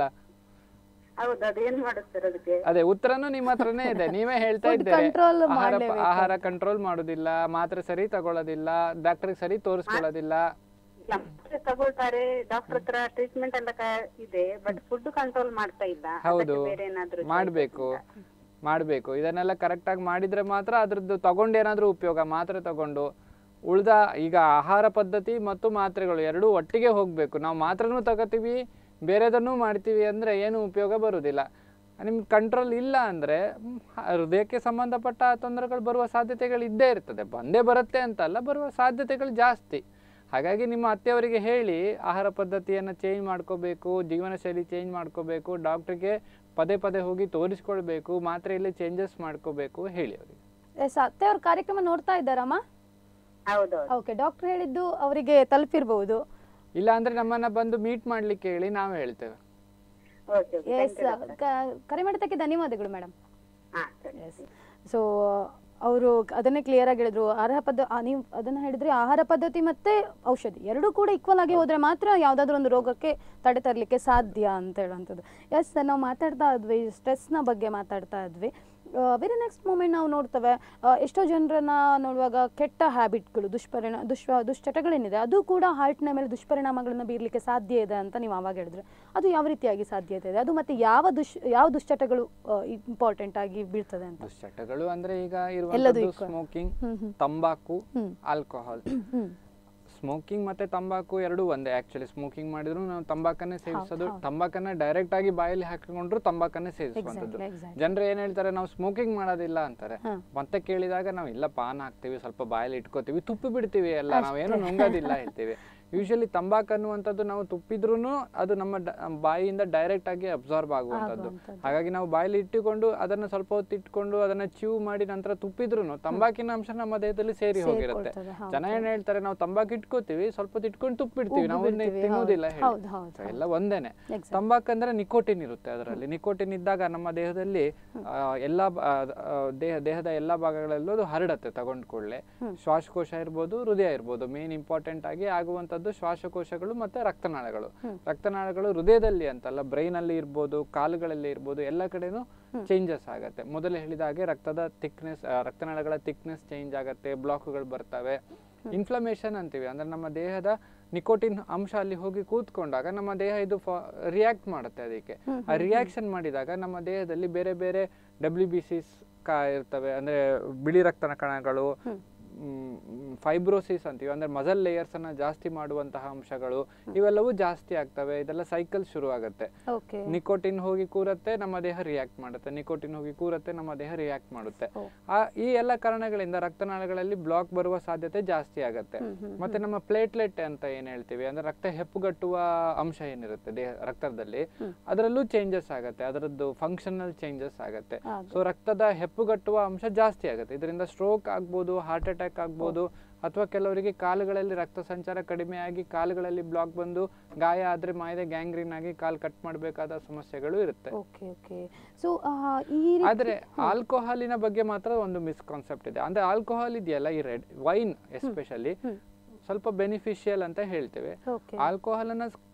ಹೌದು ಅದೇನ್ ಮಾಡುತ್ತಾರೆ ಅದಕ್ಕೆ ಅದೇ ಉತ್ತರನೂ ನಿಮ್ಮ ಹತ್ರನೇ ಇದೆ ನೀವೇ ಹೇಳ್ತಾ Food ಇದ್ದೀರಿ control ಆಹಾರ ಮಾಡ್ಲೇಬೇಕು ಆಹಾರ ಕಂಟ್ರೋಲ್ ಮಾಡೋದಿಲ್ಲ ಮಾತ್ರೆ ಸರಿ ತಗೊಳ್ಳೋದಿಲ್ಲ ಡಾಕ್ಟರ್ಗೆ ಸರಿ ತೋರಿಸ್ಕೊಳ್ಳೋದಿಲ್ಲ ಇಲ್ಲ, ಮಾತ್ರೆ ತಗೊಳ್ತಾರೆ ಡಾಕ್ಟರ್ ಹತ್ರ ಟ್ರೀಟ್ಮೆಂಟ್ ಎಲ್ಲ ಕ- ಇದೆ ಬಟ್ ಫುಡ್ ಕಂಟ್ರೋಲ್ ಮಾಡ್ತಾ ಇಲ್ಲ ಹೌದು ಅದಕ್ಕೆ ಬೇರೆ ಏನಾದ್ರು choices ಮಾಡ್ಬೇಕು ಉಂಟಾ? ಮಾಡ್ಬೇಕು ಇದನ್ನೆಲ್ಲ ಕರೆಕ್ಟ್ ಆಗಿ ಮಾಡಿದ್ರೆ ಮಾತ್ರ ಅದ್ರದ್ದು ತಗೊಂಡು ಏನಾದ್ರೂ ಉಪಯೋಗ ಮಾತ್ರೆ ತಗೊಂಡು ಉಳ್ದ ಈಗ ಆಹಾರ ಪದ್ಧತಿ ಮತ್ತು ಮಾತ್ರೆಗಳು ಎರಡೂ ಒಟ್ಟಿಗೆ ಹೋಗ್ಬೇಕು ನಾವು ಮಾತ್ರೆನೂ ತಗೋತೀವಿ ಬೇರೆದನ್ನೂ ಮಾಡ್ತೀವಿ ಅಂದ್ರೆ ಏನು ಉಪಯೋಗ ಬರುವುದಿಲ್ಲ ನಿಮ್ಗೆ ಕಂಟ್ರೋಲ್ ಇಲ್ಲ ಅಂದ್ರೆ ಮ್, ಹ- ಹೃದಯಕ್ಕೆ ಸಂಬಂಧಪಟ್ಟ ತೊಂದರೆಗಳು ಬರುವ ಸಾಧ್ಯತೆಗಳು ಇದ್ದೇ ಇರ್ತದೆ ಬಂದೇ ಬರುತ್ತೆ ಅಂತಲ್ಲ ಬರುವ ಸಾಧ್ಯತೆಗಳು ಜಾಸ್ತಿ ಹಾಗಾಗಿ ನಿಮ್ಮ ಅತ್ತೆಯವರಿಗೆ ಹೇಳಿ ಆಹಾರ ಪದ್ಧತಿಯನ್ನು ಚೇಂಜ್ ಮಾಡ್ಕೋಬೇಕು ಜೀವನ ಶೈಲಿ ಚೇಂಜ್ ಮಾಡ್ಕೋಬೇಕು ಡಾಕ್ಟ್ರಿಗೆ ಪದೇ ಪದೇ ಹೋಗಿ ತೋರಿಸ್ಕೊಳ್ಬೇಕು ಮಾತ್ರೆಯಲ್ಲಿ ಚೇಂಜಸ್ ಮಾಡ್ಕೋಬೇಕು ಹೇಳಿ ಅವರಿಗೆ ಎಸ್ ಅತ್ತೆ ಅವ್ರ ಕಾರ್ಯಕ್ರಮ ನೋಡ್ತಾ ಇದ್ದಾರಮ್ಮ ಹೌದೌದು ಓಕೆ ಡಾಕ್ಟರ್ ಹೇಳಿದ್ದು ಅವರಿಗೆ ತಲುಪಿರ್ಬಹುದು ಇಲ್ಲ ಅಂದ್ರೆ ನಮ್ಮನ್ನ ಬಂದು ಮೀಟ್ ಮಾಡ್ಲಿಕ್ಕೆ ಹೇಳಿ ನಾವು ಹೇಳ್ತೇವೆ ಓಕೆ ಓಕೆ ಎಸ್ ಕರೆ ಮಾಡಿದ್ದಕ್ಕೆ ಧನ್ಯವಾದಗಳು ಮೇಡಮ್ ಹಾ ಸರಿ ಎಸ್ ಸೊ ಅವರು ಅದನ್ನೇ ಕ್ಲಿಯರ್ ಆಗಿ ಹೇಳಿದ್ರು ಆಹಾರ ಪದ್ಧ ಆ, ನೀವು ಅದನ್ನ ಹೇಳಿದ್ರೆ ಆಹಾರ ಪದ್ಧತಿ ಮತ್ತೆ ಔಷಧಿ ಎರಡೂ ಕೂಡ ಈಕ್ವಲ್ ಆಗಿ ಹೋದ್ರೆ ಮಾತ್ರ ಯಾವ್ದಾದ್ರು ಒಂದು ರೋಗಕ್ಕೆ ತಡೆ ತರಲಿಕ್ಕೆ ಸಾಧ್ಯ ಅಂತ ಹೇಳುವಂಥದ್ದು ಎಸ್ ನಾವು ಮಾತಾಡ್ತಾ ಇದ್ವಿ ಸ್ಟ್ರೆಸ್ನ ಬಗ್ಗೆ ಮಾತಾಡ್ತಾ ಇದ್ವಿ ವೆರಿ ನೆಕ್ಸ್ಟ್ ಮೂಮೆಂಟ್ ನಾವು ನೋಡ್ತೇವೆ ಆ, ಎಷ್ಟೋ ಜನರನ್ನ ನೋಡುವಾಗ ಕೆಟ್ಟ ಹ್ಯಾಬಿಟ್ಗಳು ದುಷ್ಪರಿಣಾಮ ದುಷ್ಪ ದುಶ್ಚಟಗಳೇನಿದೆ ಅದು ಕೂಡ ಹಾರ್ಟ್ನ ಮೇಲೆ ದುಷ್ಪರಿಣಾಮಗಳನ್ನು ಬೀರ್ಲಿಕ್ಕೆ ಸಾಧ್ಯ ಇದೆ ಅಂತ ನೀವು ಆವಾಗ ಹೇಳಿದ್ರೆ ಅದು ಯಾವ ರೀತಿಯಾಗಿ ಸಾಧ್ಯತೆ ಇದೆ ಅದು ಮತ್ತೆ ಯಾವ ದುಶ್ ಯಾವ ದುಶ್ಚಟಗಳು ಇಂಪಾರ್ಟೆಂಟ್ ಆಗಿ ಬೀಳ್ತದೆ ಅಂತ ದುಶ್ಚಟಗಳು ಅಂದ್ರೆ ಈಗ ಎಲ್ಲದೂ ಇರುವಂತದ್ದು equal. ಸ್ಮೋಕಿಂಗ್ ಹ್ಮ್ ಹ್ಮ್ ತಂಬಾಕು ಹ್ಮ್. ಆಲ್ಕೋಹಾಲ್ ಹ್ಮ್ ಸ್ಮೋಕಿಂಗ್ ಮತ್ತೆ ತಂಬಾಕು ಎರಡೂ ಒಂದೇ ಆಕ್ಚುಲಿ ಸ್ಮೋಕಿಂಗ್ ಮಾಡಿದ್ರು ನಾವು ತಂಬಾಕನ್ನೇ ಸೇವಿಸೋದು ಹೌದು. ತಂಬಾಕನ್ನ ಡೈರೆಕ್ಟ್ ಆಗಿ ಬಾಯಲ್ಲಿ ಹಾಕಿಕೊಂಡ್ರು ತಂಬಾಕನ್ನೇ ಸೇವಿಸುವಂತದ್ದು Exactly, exactly. ಜನರು ಏನ್ ಹೇಳ್ತಾರೆ ನಾವು ಸ್ಮೋಕಿಂಗ್ ಮಾಡೋದಿಲ್ಲ ಅಂತಾರೆ ಹ. ಮತ್ತೆ ಕೇಳಿದಾಗ ನಾವು ಇಲ್ಲ ಪಾನ್ ಹಾಕ್ತಿವಿ ಸ್ವಲ್ಪ ಬಾಯಲ್ಲಿ ಇಟ್ಕೋತೀವಿ ತುಪ್ಪಿ ಬಿಡ್ತೀವಿ ಎಲ್ಲ ನಾವೇನು ನುಂಗೋದಿಲ್ಲ ಹೇಳ್ತೀವಿ ಯೂಶಲಿ ತಂಬಾಕು ಅನ್ನುವಂಥದ್ದು ನಾವು ತುಪ್ಪಿದ್ರೂ ಅದು ನಮ್ಮ ಡ- ಬಾಯಿಯಿಂದ ಡೈರೆಕ್ಟ್ ಆಗಿ ಅಬ್ಸಾರ್ಬ್ ಆಗುವಂಥದ್ದು ಆಗುವಂಥದ್ದು. ಹಾಗಾಗಿ ನಾವು ಬಾಯಲ್ಲಿ ಇಟ್ಟುಕೊಂಡು ಅದನ್ನ ಸ್ವಲ್ಪ ಹೊತ್ತು ಇಟ್ಕೊಂಡು ಅದನ್ನ ಚೀವ್ ಮಾಡಿ ನಂತರ ತುಪ್ಪಿದ್ರು ತಂಬಾಕಿನ ಅಂಶ ನಮ್ಮ ದೇಹದಲ್ಲಿ ಸೇರಿ ಹೋಗಿರುತ್ತೆ ಸೇರ್ಕೊಳ್ತದೆ, ಹೌದು. ಜನ ಏನ್ ಹೇಳ್ತಾರೆ ನಾವು ತಂಬಾಕು ಇಟ್ಕೋತೀವಿ ಸ್ವಲ್ಪ ಹೊತ್ತು ಇಟ್ಕೊಂಡು ತುಪ್ಪಿಡ್ತೀವಿ ಉಗ್ಗು ನಾವು ಬಿಡ್ತೀವಿ, ತಿನ್ನೋದಿಲ್ಲ ಹೌದು, ಹೇಳಿ. ಹೌದು, ಹೌದು, So ಎಲ್ಲ ಒಂದೇನೆ Exactly. ತಂಬಾಕು ಅಂದ್ರೆ ನಿಕೋಟಿನ್ ಇರುತ್ತೆ ಅದರಲ್ಲಿ ನಿಕೋಟಿನ್ ಇದ್ದಾಗ ನಮ್ಮ ದೇಹದಲ್ಲಿ ಆ, ಎಲ್ಲಾ ಬ- ಆ, ಆ, ದೇಹ ದೇಹದ ಎಲ್ಲಾ ಭಾಗಗಳಲ್ಲೂ ಅದು ಹರಡತ್ತೆ ತಗೊಂಡ್ ಕೂಡಲೇ ಶ್ವಾಸಕೋಶ ಇರ್ಬೋದು ಹೃದಯ ಇರ್ಬೋದು ಮೇನ್ ಇಂಪಾರ್ಟೆಂಟ್ ಆಗಿ ಆಗುವಂತದ್ದು ಶ್ವಾಸಕೋಶಗಳು ಮತ್ತೆ ರಕ್ತನಾಳಗಳು ರಕ್ತನಾಳಗಳು ಹೃದಯದಲ್ಲಿ ಅಂತಲ್ಲ ಬ್ರೈನ್ ಅಲ್ಲಿ ಇರ್ಬೋದು ಕಾಲುಗಳಲ್ಲಿ ಇರ್ಬೋದು ಎಲ್ಲ ಕಡೆನೂ ಚೇಂಜಸ್ ಆಗತ್ತೆ ಮೊದಲು ಹೇಳಿದ ಹಾಗೆ ರಕ್ತದ ಥಿಕ್ನೆಸ್ ರಕ್ತನಾಳಗಳ ಥಿಕ್ನೆಸ್ ಚೇಂಜ್ ಆಗತ್ತೆ ಬ್ಲಾಕ್ಗಳು ಬರ್ತವೆ ಇನ್ಫ್ಲಮೇಷನ್ ಅಂತೀವಿ ಅಂದ್ರೆ ನಮ್ಮ ದೇಹದ ನಿಕೋಟಿನ್ ಅಂಶ ಅಲ್ಲಿ ಹೋಗಿ ಕೂತ್ಕೊಂಡಾಗ ನಮ್ಮ ದೇಹ ಇದು ರಿಯಾಕ್ಟ್ ಮಾಡುತ್ತೆ ಅದಕ್ಕೆ ಆ ರಿಯಾಕ್ಷನ್ ಮಾಡಿದಾಗ ನಮ್ಮ ದೇಹದಲ್ಲಿ ಬೇರೆ ಬೇರೆ ಡಬ್ಲ್ಯೂ ಬಿ ಸಿಸ್ ಕಾ ಇರ್ತವೆ ಅಂದ್ರೆ ಬಿಳಿ ರಕ್ತನ ಕಣಗಳು ಫೈಬ್ರೋಸಿಸ್ ಅಂತೀವಿ ಅಂದ್ರೆ ಮಸಲ್ ಲೇಯರ್ಸ್ ಅನ್ನ ಜಾಸ್ತಿ ಮಾಡುವಂತಹ ಅಂಶಗಳು ಇವೆಲ್ಲವೂ ಜಾಸ್ತಿ ಆಗ್ತವೆ ಇದೆಲ್ಲ ಸೈಕಲ್ ಶುರು ಆಗುತ್ತೆ ಓಕೆ ನಿಕೋಟಿನ್ ಹೋಗಿ ಕೂರತ್ತೆ ನಮ್ಮ ದೇಹ ರಿಯಾಕ್ಟ್ ಮಾಡುತ್ತೆ ನಿಕೋಟಿನ್ ಹೋಗಿ ಕೂರತ್ತೆ ನಮ್ಮ ದೇಹ ರಿಯಾಕ್ಟ್ ಮಾಡುತ್ತೆ ಆ ಈ ಎಲ್ಲ ಕಾರಣಗಳಿಂದ ರಕ್ತನಾಳಗಳಲ್ಲಿ ಬ್ಲಾಕ್ ಬರುವ ಸಾಧ್ಯತೆ ಜಾಸ್ತಿ ಆಗತ್ತೆ ಮತ್ತೆ ನಮ್ಮ ಪ್ಲೇಟ್ಲೆಟ್ ಅಂತ ಏನ್ ಹೇಳ್ತೀವಿ ಅಂದ್ರೆ ರಕ್ತ ಹೆಪ್ಪುಗಟ್ಟುವ ಅಂಶ ಏನಿರುತ್ತೆ ದೇಹ ರಕ್ತದಲ್ಲಿ ಅದರಲ್ಲೂ ಚೇಂಜಸ್ ಆಗತ್ತೆ ಅದರದ್ದು ಫಂಕ್ಷನಲ್ ಚೇಂಜಸ್ ಆಗತ್ತೆ ಸೊ ರಕ್ತದ ಹೆಪ್ಪುಗಟ್ಟುವ ಅಂಶ ಜಾಸ್ತಿ ಆಗುತ್ತೆ ಇದರಿಂದ ಸ್ಟ್ರೋಕ್ ಆಗ್ಬೋದು ಹಾರ್ಟ್ ಅಟ್ಯಾಕ್ ಆಗ್ಬೋದು ಅಥವಾ ಕೆಲವರಿಗೆ ಕಾಲುಗಳಲ್ಲಿ ರಕ್ತ ಸಂಚಾರ ಕಡಿಮೆ ಆಗಿ ಕಾಲುಗಳಲ್ಲಿ ಬ್ಲಾಕ್ ಬಂದು ಗಾಯ ಆದ್ರೆ ಮಾಯದೆ ಗ್ಯಾಂಗ್ರೀನ್ ಆಗಿ ಕಾಲ್ ಕಟ್ ಮಾಡಬೇಕಾದ ಸಮಸ್ಯೆಗಳು ಇರುತ್ತೆ ಓಕೆ ಓಕೆ ಸೊ ಈ ರೀತಿ- ಆದ್ರೆ ಆಲ್ಕೋಹಾಲಿನ ಬಗ್ಗೆ ಮಾತ್ರ ಒಂದು ಮಿಸ್ಕಾನ್ಸೆಪ್ಟ್ ಇದೆ ಅಂದ್ರೆ ಆಲ್ಕೋಹಾಲ್ ಇದೆಯಲ್ಲ ಈ ರೆಡ್ ವೈನ್ ಎಸ್ಪೆಷಲಿ ಸ್ವಲ್ಪ ಬೆನಿಫಿಷಿಯಲ್ ಅಂತ ಹೇಳ್ತೇವೆ Okay. ಆಲ್ಕೋಹಾಲ್ ಅನ್ನ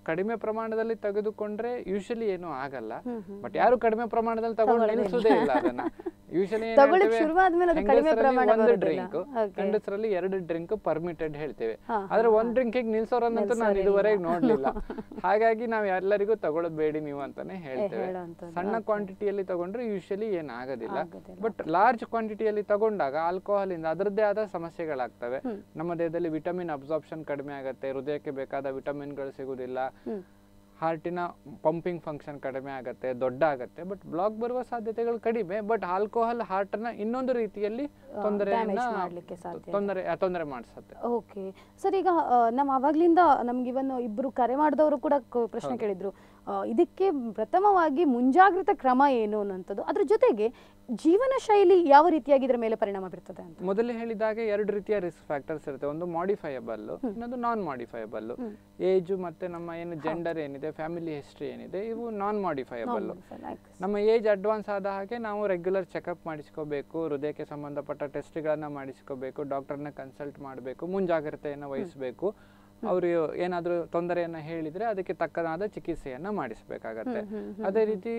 ಕಡಿಮೆ ಪ್ರಮಾಣದಲ್ಲಿ ತೆಗೆದುಕೊಂಡ್ರೆ ಯೂಶಲಿ ಏನೂ ಆಗಲ್ಲ ಬಟ್ ಯಾರು ಕಡಿಮೆ ಪ್ರಮಾಣದಲ್ಲಿ ತಗೊಂಡು ನಿಲ್ಸುದೇ ಇಲ್ಲ ಅದನ್ನ ಯೂಶಲಿ ತಗೊಳ್ಳಿಕ್ ಶುರುವಾದ್ಮೇಲೆ ಅದು ಕಡಿಮೆ ಪ್ರಮಾಣ ಒಂದು ಬರೋದಿಲ್ಲ. Drink Okay. ಗಂಡಸರಲ್ಲಿ ಎರಡು ಡ್ರಿಂಕ್ ಪರ್ಮಿಟೆಡ್ ಹೇಳ್ತೇವೆ ಹಾ, ಆದ್ರೆ ಒಂದ್ ಡ್ರಿಂಕಿಗೆ ನಿಲ್ಸೋರನ್ನಂತೂ ನಾನು ಇದುವರೆಗೆ ನೋಡ್ಲಿಲ್ಲ ಹಾಗಾಗಿ ನಾವ್ ಎಲ್ಲರಿಗೂ ತಗೊಳ್ಬೇಡಿ ನೀವು ಅಂತಾನೆ ಹೇಳ್ತೇವೆ ಹೇಳೋಂಥದ್ದು. ಸಣ್ಣ ಕ್ವಾಂಟಿಟಿಯಲ್ಲಿ ತಗೊಂಡ್ರೆ ಯೂಶಲಿ ಏನಾಗೋದಿಲ್ಲ ಆಗೋದಿಲ್ಲ. ಬಟ್ ಲಾರ್ಜ್ ಕ್ವಾಂಟಿಟಿಯಲ್ಲಿ ತಗೊಂಡಾಗ ಆಲ್ಕೋಹಾಲ್ ಇಂದ ಅದರದ್ದೇ ಆದ ಸಮಸ್ಯೆಗಳಾಗ್ತವೆ ನಮ್ಮ ದೇಹದಲ್ಲಿ ವಿಟಮಿನ್ ಅಬ್ಸಾರ್ಪ್ಷನ್ ಕಡಿಮೆ ಆಗುತ್ತೆ ಹೃದಯಕ್ಕೆ ಬೇಕಾದ ವಿಟಮಿನ್ಗಳು ಸಿಗುದಿಲ್ಲ ಹಾರ್ಟಿನ ಪಂಪಿಂಗ್ ಫಂಕ್ಷನ್ ಕಡಿಮೆ ಆಗುತ್ತೆ ದೊಡ್ಡ ಆಗುತ್ತೆ ಬಟ್ ಬ್ಲಾಕ್ ಬರುವ ಸಾಧ್ಯತೆಗಳು ಕಡಿಮೆ ಬಟ್ ಆಲ್ಕೋಹಾಲ್ ಹಾರ್ಟ್ನ ಇನ್ನೊಂದು ರೀತಿಯಲ್ಲಿ ತೊಂದರೆಯನ್ನ damage ಮಾಡ್ಲಿಕ್ಕೆ ಸಾಧ್ಯ ಇದೆ. ತೊಂದರೆ ತೊಂದರೆ ಮಾಡಿಸುತ್ತೆ ಓಕೆ ಸರ್ ಈಗ ಆ, ನಾವು ಅವಾಗ್ಲಿಂದ ನಮ್ಗೆ ಇವನ್ ಇಬ್ರು ಕರೆ ಮಾಡಿದವರು ಕೂಡ ಕ- ಪ್ರಶ್ನೆ ಕೇಳಿದ್ರು ಆ, ಇದಕ್ಕೆ ಪ್ರಥಮವಾಗಿ ಮುಂಜಾಗ್ರತಾ ಕ್ರಮ ಏನು ಅನ್ನೋಂಥದ್ದು ಅದ್ರ ಜೊತೆಗೆ ಜೀವನ ಶೈಲಿ ಯಾವ ರೀತಿಯಾಗಿ ಇದರ ಮೇಲೆ ಪರಿಣಾಮ ಬೀರ್ತದೆ ಅಂತ ಮೊದಲೇ ಹೇಳಿದಾಗೆ ಎರಡು ರೀತಿಯ ರಿಸ್ಕ್ ಫ್ಯಾಕ್ಟರ್ಸ್ ಇರುತ್ತೆ ಒಂದು ಮಾಡಿಫೈಯಬಲ್ ಇನ್ನೊಂದು ನಾನ್ ಮಾಡಿಫೈಯಬಲ್ ಏಜ್ ಮತ್ತೆ ನಮ್ಮ ಏನು ಜೆಂಡರ್ ಏನಿದೆ ಫ್ಯಾಮಿಲಿ ಹಿಸ್ಟ್ರಿ ಏನಿದೆ ಇವು ನಾನ್ ಮಾಡಿಫೈಯಬಲ್ ನಮ್ಮ ಏಜ್ ಅಡ್ವಾನ್ಸ್ ಆದ ಹಾಗೆ ನಾವು ರೆಗ್ಯುಲರ್ ಚೆಕಪ್ ಮಾಡಿಸ್ಕೋಬೇಕು ಹೃದಯಕ್ಕೆ ಸಂಬಂಧಪಟ್ಟ ಟೆಸ್ಟ್ಗಳನ್ನ ಮಾಡಿಸ್ಕೋಬೇಕು ಡಾಕ್ಟರ್ನ ಕನ್ಸಲ್ಟ್ ಮಾಡಬೇಕು ಮುಂಜಾಗ್ರತೆಯನ್ನು ವಹಿಸಬೇಕು ಅವರು ಏನಾದರೂ ತೊಂದರೆಯನ್ನು ಹೇಳಿದರೆ ಅದಕ್ಕೆ ತಕ್ಕದಾದ ಚಿಕಿತ್ಸೆಯನ್ನು ಮಾಡಿಸಬೇಕಾಗತ್ತೆ ಅದೇ ರೀತಿ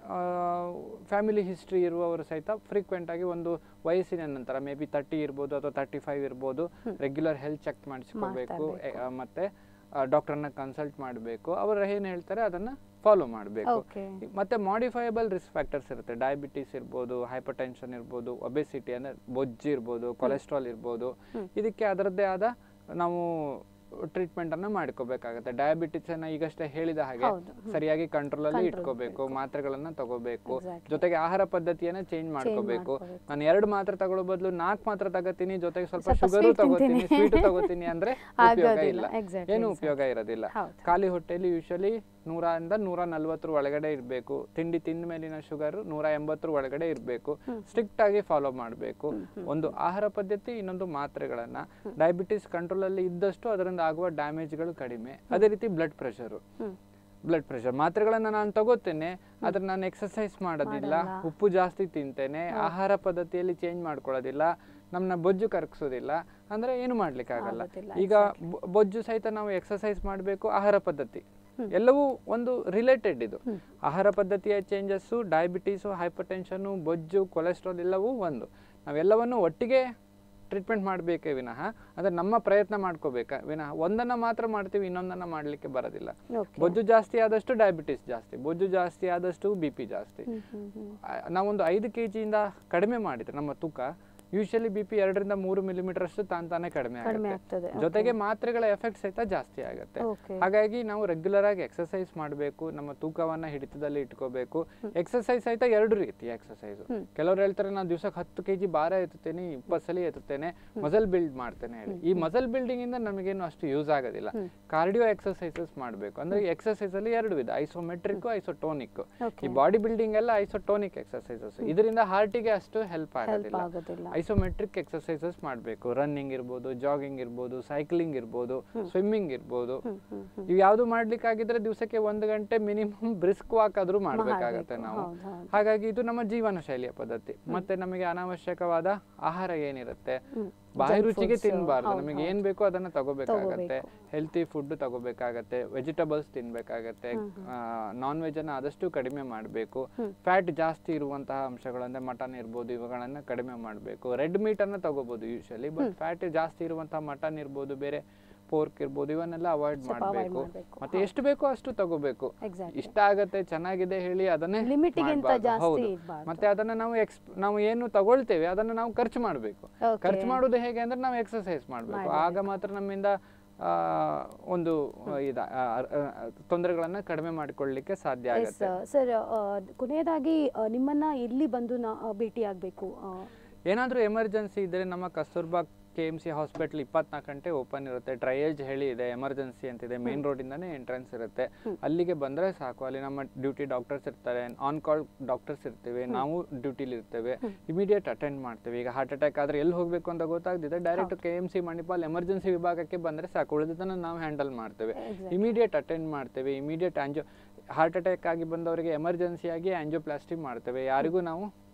ಫ್ಯಾಮಿಲಿ ಹಿಸ್ಟ್ರಿ ಇರುವವರು ಸಹಿತ ಫ್ರೀಕ್ವೆಂಟ್ ಆಗಿ ಒಂದು ವಯಸ್ಸಿನ ನಂತರ ಮೇ ಬಿ ತರ್ಟಿ ಇರ್ಬೋದು ಅಥವಾ ತರ್ಟಿ ಫೈವ್ ಇರ್ಬೋದು ರೆಗ್ಯುಲರ್ ಹೆಲ್ತ್ ಚೆಕ್ ಮಾಡಿಸ್ಕೋಬೇಕು ಮತ್ತೆ ಡಾಕ್ಟರ್ನ ಕನ್ಸಲ್ಟ್ ಮಾಡಬೇಕು ಅವರು ಏನು ಹೇಳ್ತಾರೆ ಅದನ್ನ ಫಾಲೋ ಮಾಡಬೇಕು Okay. ಮತ್ತೆ ಮಾಡಿಫೈಯಬಲ್ ರಿಸ್ಕ್ ಫ್ಯಾಕ್ಟರ್ಸ್ ಇರುತ್ತೆ ಡಯಾಬಿಟಿಸ್ ಇರ್ಬೋದು ಹೈಪರ್ ಟೆನ್ಷನ್ ಇರ್ಬೋದು ಒಬೆಸಿಟಿ ಅಂದ್ರೆ ಬೊಜ್ಜು ಇರ್ಬೋದು ಕೊಲೆಸ್ಟ್ರಾಲ್ ಇರ್ಬೋದು ಇದಕ್ಕೆ ಅದರದ್ದೇ ಆದ ನಾವು ಟ್ರೀಟ್ಮೆಂಟ್ ಅನ್ನ ಮಾಡ್ಕೋಬೇಕಾಗತ್ತೆ ಡಯಾಬಿಟಿಸ್ ಅನ್ನ ಈಗಷ್ಟೇ ಹೇಳಿದ ಹಾಗೆ ಹೌದು. ಸರಿಯಾಗಿ ಕಂಟ್ರೋಲ್ ಅಲ್ಲಿ ಇಟ್ಕೋಬೇಕು ಮಾತ್ರೆಗಳನ್ನ ತಗೋಬೇಕು ಜೊತೆಗೆ ಆಹಾರ ಪದ್ಧತಿಯನ್ನ ಚೇಂಜ್ ಮಾಡ್ಕೋಬೇಕು ನಾನು ಎರಡು ಮಾತ್ರೆ ತಗೊಳ್ಳೋ ಬದಲು ನಾಲ್ಕು ಮಾತ್ರೆ ತಗೋತೀನಿ ಜೊತೆಗೆ ಸ್ವಲ್ಪ ಸ್ವಲ್ಪ ಶುಗರು sweet ತಗೋತೀನಿ ತಿಂತೀನಿ. ಸ್ವೀಟ್ ತಗೋತೀನಿ ಅಂದ್ರೆ ಉಪಯೋಗ ಆಗೋದಿಲ್ಲ. ಇಲ್ಲ Exactly, ಏನು exactly. ಉಪಯೋಗ ಇರೋದಿಲ್ಲ ಹೌದು. ಖಾಲಿ ಹೊಟ್ಟೆಲಿ ಯೂಶಲಿ ನೂರಿಂದ ನೂರ ನಲ್ವತ್ತರ ಒಳಗಡೆ ಇರಬೇಕು ತಿಂಡಿ ತಿಂದ ಮೇಲಿನ ಶುಗರ್ ನೂರ ಎಂಬತ್ತರ ಒಳಗಡೆ ಇರಬೇಕು ಸ್ಟ್ರಿಕ್ಟ್ ಆಗಿ ಫಾಲೋ ಮಾಡಬೇಕು ಒಂದು ಆಹಾರ ಪದ್ಧತಿ ಇನ್ನೊಂದು ಮಾತ್ರೆಗಳನ್ನ ಡಯಾಬಿಟಿಸ್ ಕಂಟ್ರೋಲ್ ಅಲ್ಲಿ ಇದ್ದಷ್ಟು ಅದರಿಂದ ಆಗುವ ಡ್ಯಾಮೇಜ್ಗಳು ಕಡಿಮೆ ಅದೇ ರೀತಿ ಬ್ಲಡ್ ಪ್ರೆಷರು ಬ್ಲಡ್ ಪ್ರೆಷರ್ ಮಾತ್ರೆಗಳನ್ನ ನಾನು ತಗೋತೇನೆ ಆದ್ರೆ ನಾನು ಎಕ್ಸರ್ಸೈಸ್ ಮಾಡೋದಿಲ್ಲ ಉಪ್ಪು ಜಾಸ್ತಿ ತಿಂತೇನೆ ಆಹಾರ ಪದ್ಧತಿಯಲ್ಲಿ ಚೇಂಜ್ ಮಾಡ್ಕೊಳ್ಳೋದಿಲ್ಲ ನಮ್ಮನ್ನ ಬೊಜ್ಜು ಕರಗಿಸೋದಿಲ್ಲ ಅಂದ್ರೆ ಏನು ಮಾಡ್ಲಿಕ್ಕೆ ಆಗಲ್ಲ ಆಗೋದಿಲ್ಲ, ಈಗ ಬೊ- ಬೊಜ್ಜು ಸಹಿತ ನಾವು ಎಕ್ಸರ್ಸೈಸ್ ಮಾಡಬೇಕು ಆಹಾರ ಪದ್ಧತಿ ಎಲ್ಲವೂ ಒಂದು ರಿಲೇಟೆಡ್ ಇದು ಆಹಾರ ಪದ್ಧತಿಯ ಚೇಂಜಸ್ಸು ಡಯಾಬಿಟೀಸು ಹೈಪರ್ ಟೆನ್ಷನ್ನು ಬೊಜ್ಜು ಕೊಲೆಸ್ಟ್ರಾಲ್ ಎಲ್ಲವೂ ಒಂದು ನಾವೆಲ್ಲವನ್ನು ಒಟ್ಟಿಗೆ ಟ್ರೀಟ್ಮೆಂಟ್ ಮಾಡಬೇಕೇ ವಿನಃ ಅಂದ್ರೆ ನಮ್ಮ ಪ್ರಯತ್ನ ಮಾಡ್ಕೋಬೇಕಾ ವಿನಃ ಒಂದನ್ನ ಮಾತ್ರ ಮಾಡ್ತೀವಿ ಇನ್ನೊಂದನ್ನ ಮಾಡ್ಲಿಕ್ಕೆ ಬರೋದಿಲ್ಲ Okay. ಬೊಜ್ಜು ಜಾಸ್ತಿ ಆದಷ್ಟು ಡಯಾಬಿಟಿಸ್ ಜಾಸ್ತಿ ಬೊಜ್ಜು ಜಾಸ್ತಿ ಆದಷ್ಟು ಬಿ ಪಿ ಜಾಸ್ತಿ ಆ, ನಾವೊಂದು ಐದು ಕೆ ಜಿಯಿಂದ ಕಡಿಮೆ ಮಾಡಿದ್ರೆ ನಮ್ಮ ತೂಕ ಯೂಶಲಿ ಬಿ ಪಿ ಎರಡರಿಂದ ಮೂರು ಮಿಲಿಮೀಟರ್ ಅಷ್ಟು ತಾನ್ ತಾನೇ ಕಡಿಮೆ ಕಡಿಮೆ ಆಗುತ್ತೆ ಆಗ್ತದೆ ಜೊತೆಗೆ ಮಾತ್ರೆಗಳ ಎಫೆಕ್ಟ್ ಸಹಿತ ಜಾಸ್ತಿ ಆಗುತ್ತೆ Okay. ಹಾಗಾಗಿ ನಾವು ರೆಗ್ಯುಲರ್ ಆಗಿ ಎಕ್ಸರ್ಸೈಸ್ ಮಾಡಬೇಕು ನಮ್ಮ ತೂಕವನ್ನ ಹಿಡಿತದಲ್ಲಿ ಇಟ್ಕೋಬೇಕು ಎಕ್ಸರ್ಸೈಸ್ ಸಹಿತ ಎರಡು ರೀತಿ ಎಕ್ಸರ್ಸೈಸ್ ಕೆಲವರು ಹೇಳ್ತಾರೆ ನಾನು ದಿವಸಕ್ಕೆ ಹತ್ತು ಕೆಜಿ ಭಾರ ಎತ್ತುತ್ತೇನೆ ಇಪ್ಪತ್ತು ಸಲ ಎತ್ತುತ್ತೇನೆ ಮಸಲ್ ಬಿಲ್ಡ್ ಮಾಡ್ತೇನೆ ಹೇಳಿ ಈ ಮಸಲ್ ಬಿಲ್ಡಿಂಗ್ ಇಂದ ನಮಗೇನು ಅಷ್ಟು ಯೂಸ್ ಆಗೋದಿಲ್ಲ ಕಾರ್ಡಿಯೋ ಎಕ್ಸರ್ಸೈಸಸ್ ಮಾಡಬೇಕು ಅಂದ್ರೆ ಎಕ್ಸರ್ಸೈಸ್ ಅಲ್ಲಿ ಎರಡು ವಿಧ ಐಸೋಮೆಟ್ರಿಕ್ ಐಸೋಟೋನಿಕ್ ಈ ಬಾಡಿ ಬಿಲ್ಡಿಂಗ್ ಎಲ್ಲ ಐಸೋಟೋನಿಕ್ ಎಕ್ಸರ್ಸೈಸಸ್ ಇದರಿಂದ ಹಾರ್ಟಿಗೆ ಅಷ್ಟು ಹೆಲ್ಪ್ ಆಗೋದಿಲ್ಲ ಆಗೋದಿಲ್ಲ. ಐಸೋಮೆಟ್ರಿಕ್ ಎಕ್ಸರ್ಸೈಸಸ್ ಮಾಡಬೇಕು ರನ್ನಿಂಗ್ ಇರ್ಬೋದು ಜಾಗಿಂಗ್ ಇರ್ಬೋದು ಸೈಕ್ಲಿಂಗ್ ಇರ್ಬೋದು ಸ್ವಿಮ್ಮಿಂಗ್ ಇರ್ಬೋದು ಇವು ಯಾವುದು ಮಾಡ್ಲಿಕ್ಕಾಗಿದ್ರೆ ದಿವಸಕ್ಕೆ ಒಂದು ಗಂಟೆ ಮಿನಿಮಮ್ ಬ್ರಿಸ್ಕ್ ವಾಕ್ ಆದ್ರೂ ಮಾಡ್ಬೇಕಾಗತ್ತೆ ನಾವು ಹೌದು, ಹೌದು. ಹಾಗಾಗಿ ಇದು ನಮ್ಮ ಜೀವನ ಶೈಲಿಯ ಪದ್ಧತಿ ಮತ್ತೆ ನಮಗೆ ಅನಾವಶ್ಯಕವಾದ ಆಹಾರ ಏನಿರುತ್ತೆ ಬಾಯಿ ರುಚಿಗೆ ತಿನ್ಬಾರ್ದು ನಮಗೆ ಏನ್ ಬೇಕೋ ಅದನ್ನ ತಗೋಬೇಕಾಗತ್ತೆ ಹೆಲ್ತಿ ಫುಡ್ ತಗೋಬೇಕಾಗತ್ತೆ ವೆಜಿಟಬಲ್ಸ್ ತಿನ್ಬೇಕಾಗತ್ತೆ ನಾನ್ ವೆಜ್ ಅನ್ನ ಆದಷ್ಟು ಕಡಿಮೆ ಮಾಡಬೇಕು ಫ್ಯಾಟ್ ಜಾಸ್ತಿ ಇರುವಂತಹ ಅಂಶಗಳು ಅಂದ್ರೆ ಮಟನ್ ಇರ್ಬೋದು ಇವುಗಳನ್ನ ಕಡಿಮೆ ಮಾಡಬೇಕು ರೆಡ್ ಮೀಟ್ ಅನ್ನ ತಗೋಬಹುದು ಯೂಶಲಿ ಬಟ್ ಫ್ಯಾಟ್ ಜಾಸ್ತಿ ಇರುವಂತಹ ಮಟನ್ ಇರ್ಬೋದು ಬೇರೆ ಪೋರ್ಕ್ ಇರ್ಬೋದು ಇವನ್ನೆಲ್ಲ ಅವಾಯ್ಡ್ ಮಾಡಬೇಕು ಮಾಡ್ಬೇಕು. ಮತ್ತೆ ಎಷ್ಟು ಬೇಕೋ ಅಷ್ಟು ತಗೋಬೇಕು Exactly. ಇಷ್ಟ ಆಗತ್ತೆ ಚೆನ್ನಾಗಿದೆ ಹೇಳಿ ಅದನ್ನೇ Limit ಗಿಂತ ಮಾಡ್ಬಾರ್ದು. ಜಾಸ್ತಿ ಹೌದು. ಇರ್ಬಾರ್ದು. ಮತ್ತೆ ಅದನ್ನ ನಾವು ಎಕ್ಸ್ ನಾವು ಏನು ತಗೊಳ್ತೇವೆ ಅದನ್ನ ನಾವು ಖರ್ಚು ಮಾಡಬೇಕು Okay. ಖರ್ಚು ಮಾಡುವುದು ಹೇಗೆ ಅಂದ್ರೆ ನಾವು ಎಕ್ಸರ್ಸೈಸ್ ಮಾಡಬೇಕು ಆಗ ಮಾತ್ರ ನಮ್ಮಿಂದ ಆ, ಒಂದು ಇದ ಆ, ಆ, ತೊಂದರೆಗಳನ್ನ ಕಡಿಮೆ ಮಾಡಿಕೊಳ್ಳಿಕ್ಕೆ ಸಾಧ್ಯ ಎಸ್ ಆಗುತ್ತೆ ಸರ್ ಕೊನೆಯದಾಗಿ ಆ, ನಿಮ್ಮನ್ನ ಎಲ್ಲಿ ಬಂದು ನಾ ಭೇಟಿ ಆಗಬೇಕು ಏನಾದರೂ ಎಮರ್ಜೆನ್ಸಿ ಇದ್ರೆ ನಮ್ಮ Kasturba K M C hospital ಇಪ್ಪತ್ನಾಲ್ಕು ಗಂಟೆ ಓಪನ್ ಇರುತ್ತೆ ಟ್ರಯೇಜ್ ಹೇಳಿ ಇದೆ ಎಮರ್ಜೆನ್ಸಿ ಅಂತಿದೆ ಮೇನ್ ರೋಡಿಂದಾನೇ ಎಂಟ್ರೆನ್ಸ್ ಇರುತ್ತೆ ಅಲ್ಲಿಗೆ ಬಂದರೆ ಸಾಕು ಅಲ್ಲಿ ನಮ್ಮ ಡ್ಯೂಟಿ ಡಾಕ್ಟರ್ಸ್ ಇರ್ತಾರೆ ಆನ್ ಕಾಲ್ ಡಾಕ್ಟರ್ಸ್ ಇರ್ತೇವೆ ನಾವು ಡ್ಯೂಟಿಲಿ ಇರ್ತೇವೆ ಇಮಿಡಿಯೇಟ್ ಅಟೆಂಡ್ ಮಾಡ್ತೇವೆ ಈಗ ಹಾರ್ಟ್ ಅಟ್ಯಾಕ್ ಆದ್ರೆ ಎಲ್ಲಿ ಹೋಗಬೇಕು ಅಂತ ಗೊತ್ತಾಗ್ತಿದೆ direct K M C Manipal emergency ವಿಭಾಗಕ್ಕೆ ಬಂದರೆ ಸಾಕು ಉಳಿದದನ್ನು ನಾವು ಹ್ಯಾಂಡಲ್ ಮಾಡ್ತೇವೆ ಇಮಿಡಿಯೇಟ್ ಅಟೆಂಡ್ ಮಾಡ್ತೇವೆ ಇಮಿಡಿಯೇಟ್ ಆಂಜೋ ಹಾರ್ಟ್ ಅಟ್ಯಾಕ್ ಆಗಿ ಬಂದವರಿಗೆ ಎಮರ್ಜೆನ್ಸಿಯಾಗಿ ಆಂಜಿಯೋಪ್ಲಾಸ್ಟಿ ಮಾಡ್ತೇವೆ ಯಾರಿಗೂ ನಾವು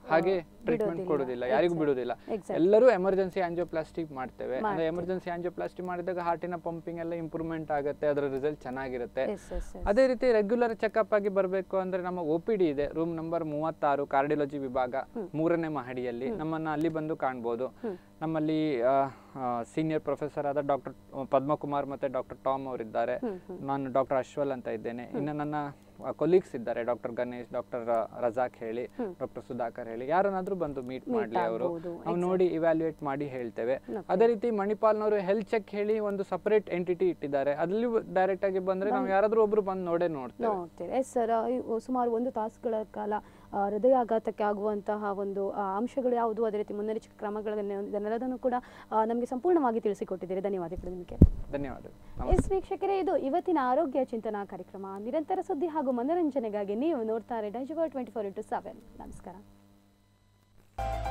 ಹಾಗೆ ಟ್ರೀಟ್ಮೆಂಟ್ ಬಿಡೋದಿಲ್ಲ. ಕೊಡೋದಿಲ್ಲ ಯಾರಿಗೂ Exact. ಬಿಡೋದಿಲ್ಲ Exact. ಎಲ್ಲರೂ ಎಮರ್ಜೆನ್ಸಿ ಆಂಜಿಯೋಪ್ಲಾಸ್ಟಿಕ್ ಮಾಡ್ತೇವೆ ಅಂದ್ರೆ ಮಾಡ್ತೇವೆ. ಎಮರ್ಜೆನ್ಸಿ ಆಂಜಿಯೋಪ್ಲಾಸ್ಟಿ ಮಾಡಿದಾಗ ಹಾರ್ಟಿನ ಪಂಪಿಂಗ್ ಎಲ್ಲ ಇಂಪ್ರೂವ್ಮೆಂಟ್ ಆಗುತ್ತೆ ಅದರ ರಿಸಲ್ಟ್ ಚೆನ್ನಾಗಿರುತ್ತೆ ಎಸ್ ಎಸ್ ಎಸ್ ಅದೇ ರೀತಿ ರೆಗ್ಯುಲರ್ ಚೆಕಪ್ ಆಗಿ ಬರಬೇಕು ಅಂದ್ರೆ ನಮ್ಮ ಒ ಪಿ ಡಿ ಇದೆ ರೂಮ್ ನಂಬರ್ ಮೂವತ್ತಾರು ಕಾರ್ಡಿಯಾಲಜಿ ವಿಭಾಗ ಮೂರನೇ ಮಹಡಿಯಲ್ಲಿ ನಮ್ಮನ್ನ ಅಲ್ಲಿ ಬಂದು ಕಾಣ್ಬೋದು ನಮ್ಮಲ್ಲಿ ಸೀನಿಯರ್ ಪ್ರೊಫೆಸರ್ ಆದ ಡಾಕ್ಟರ್ ಪದ್ಮಕುಮಾರ್ ಮತ್ತೆ ಡಾಕ್ಟರ್ ಟಾಮ್ ಅವರಿದ್ದಾರೆ ನಾನು ಡಾಕ್ಟರ್ ಅಶ್ವಲ್ ಅಂತ ಇದ್ದೇನೆ ಇನ್ನು ನನ್ನ ಕೊಲೀಗ್ಸ್ ಇದ್ದಾರೆ ಡಾಕ್ಟರ್ ಗಣೇಶ್ ಡಾಕ್ಟರ್ ರಜಾಕ್ ಹೇಳಿ ಡಾಕ್ಟರ್ ಸುಧಾಕರ್ ಹೇಳಿ ಯಾರನ್ನಾದ್ರೂ ಬಂದು ಮೀಟ್ ಮಾಡ್ಲಿ ಅವರು ಆಗ್ಬೋದು, ನಾವು ನೋಡಿ ಇವ್ಯಾಲ್ಯೂಯೇಟ್ ಮಾಡಿ ಹೇಳ್ತೇವೆ ಅದೇ ರೀತಿ ಮಣಿಪಾಲ್ನವರು ಹೆಲ್ತ್ ಚೆಕ್ ಹೇಳಿ ಒಂದು ಸಪರೇಟ್ ಎಂಟಿಟಿ ಇಟ್ಟಿದ್ದಾರೆ ಅಲ್ಲಿ ಡೈರೆಕ್ಟ್ ಆಗಿ ಬಂದ್ರೆ ನಾವು ಯಾರಾದ್ರೂ ಒಬ್ರು ಬಂದು ನೋಡೇ ನೋಡ್ತೇವೆ ನೋಡ್ತೀರಿ ಎಸ್ ಸರ್ ಸುಮಾರು ಒಂದು ತಾಸುಗಳ ಕಾಲ ಆ, ಹೃದಯಾಘಾತಕ್ಕೆ ಆಗುವಂತಹ ಒಂದು ಆ, ಅಂಶಗಳು ಯಾವುದು ಅದೇ ರೀತಿ ಮುನ್ನೆಚ್ಚರಿಕೆ ಕ್ರಮಗಳನ್ನು ಇದನ್ನೆಲ್ಲದನ್ನು ಕೂಡ ನಮಗೆ ಸಂಪೂರ್ಣವಾಗಿ ತಿಳಿಸಿಕೊಟ್ಟಿದ್ದೀರಿ ಧನ್ಯವಾದಗಳು ನಿಮಗೆ ಧನ್ಯವಾದ ಎಸ್ ವೀಕ್ಷಕರೇ ಇದು ಇವತ್ತಿನ ಆರೋಗ್ಯ ಚಿಂತನಾ ಕಾರ್ಯಕ್ರಮ ನಿರಂತರ ಸುದ್ದಿ ಹಾಗೂ ಮನೋರಂಜನೆಗಾಗಿ ನೀವು ನೋಡ್ತಾರೆ Daijiworld twenty four into seven ನಮಸ್ಕಾರ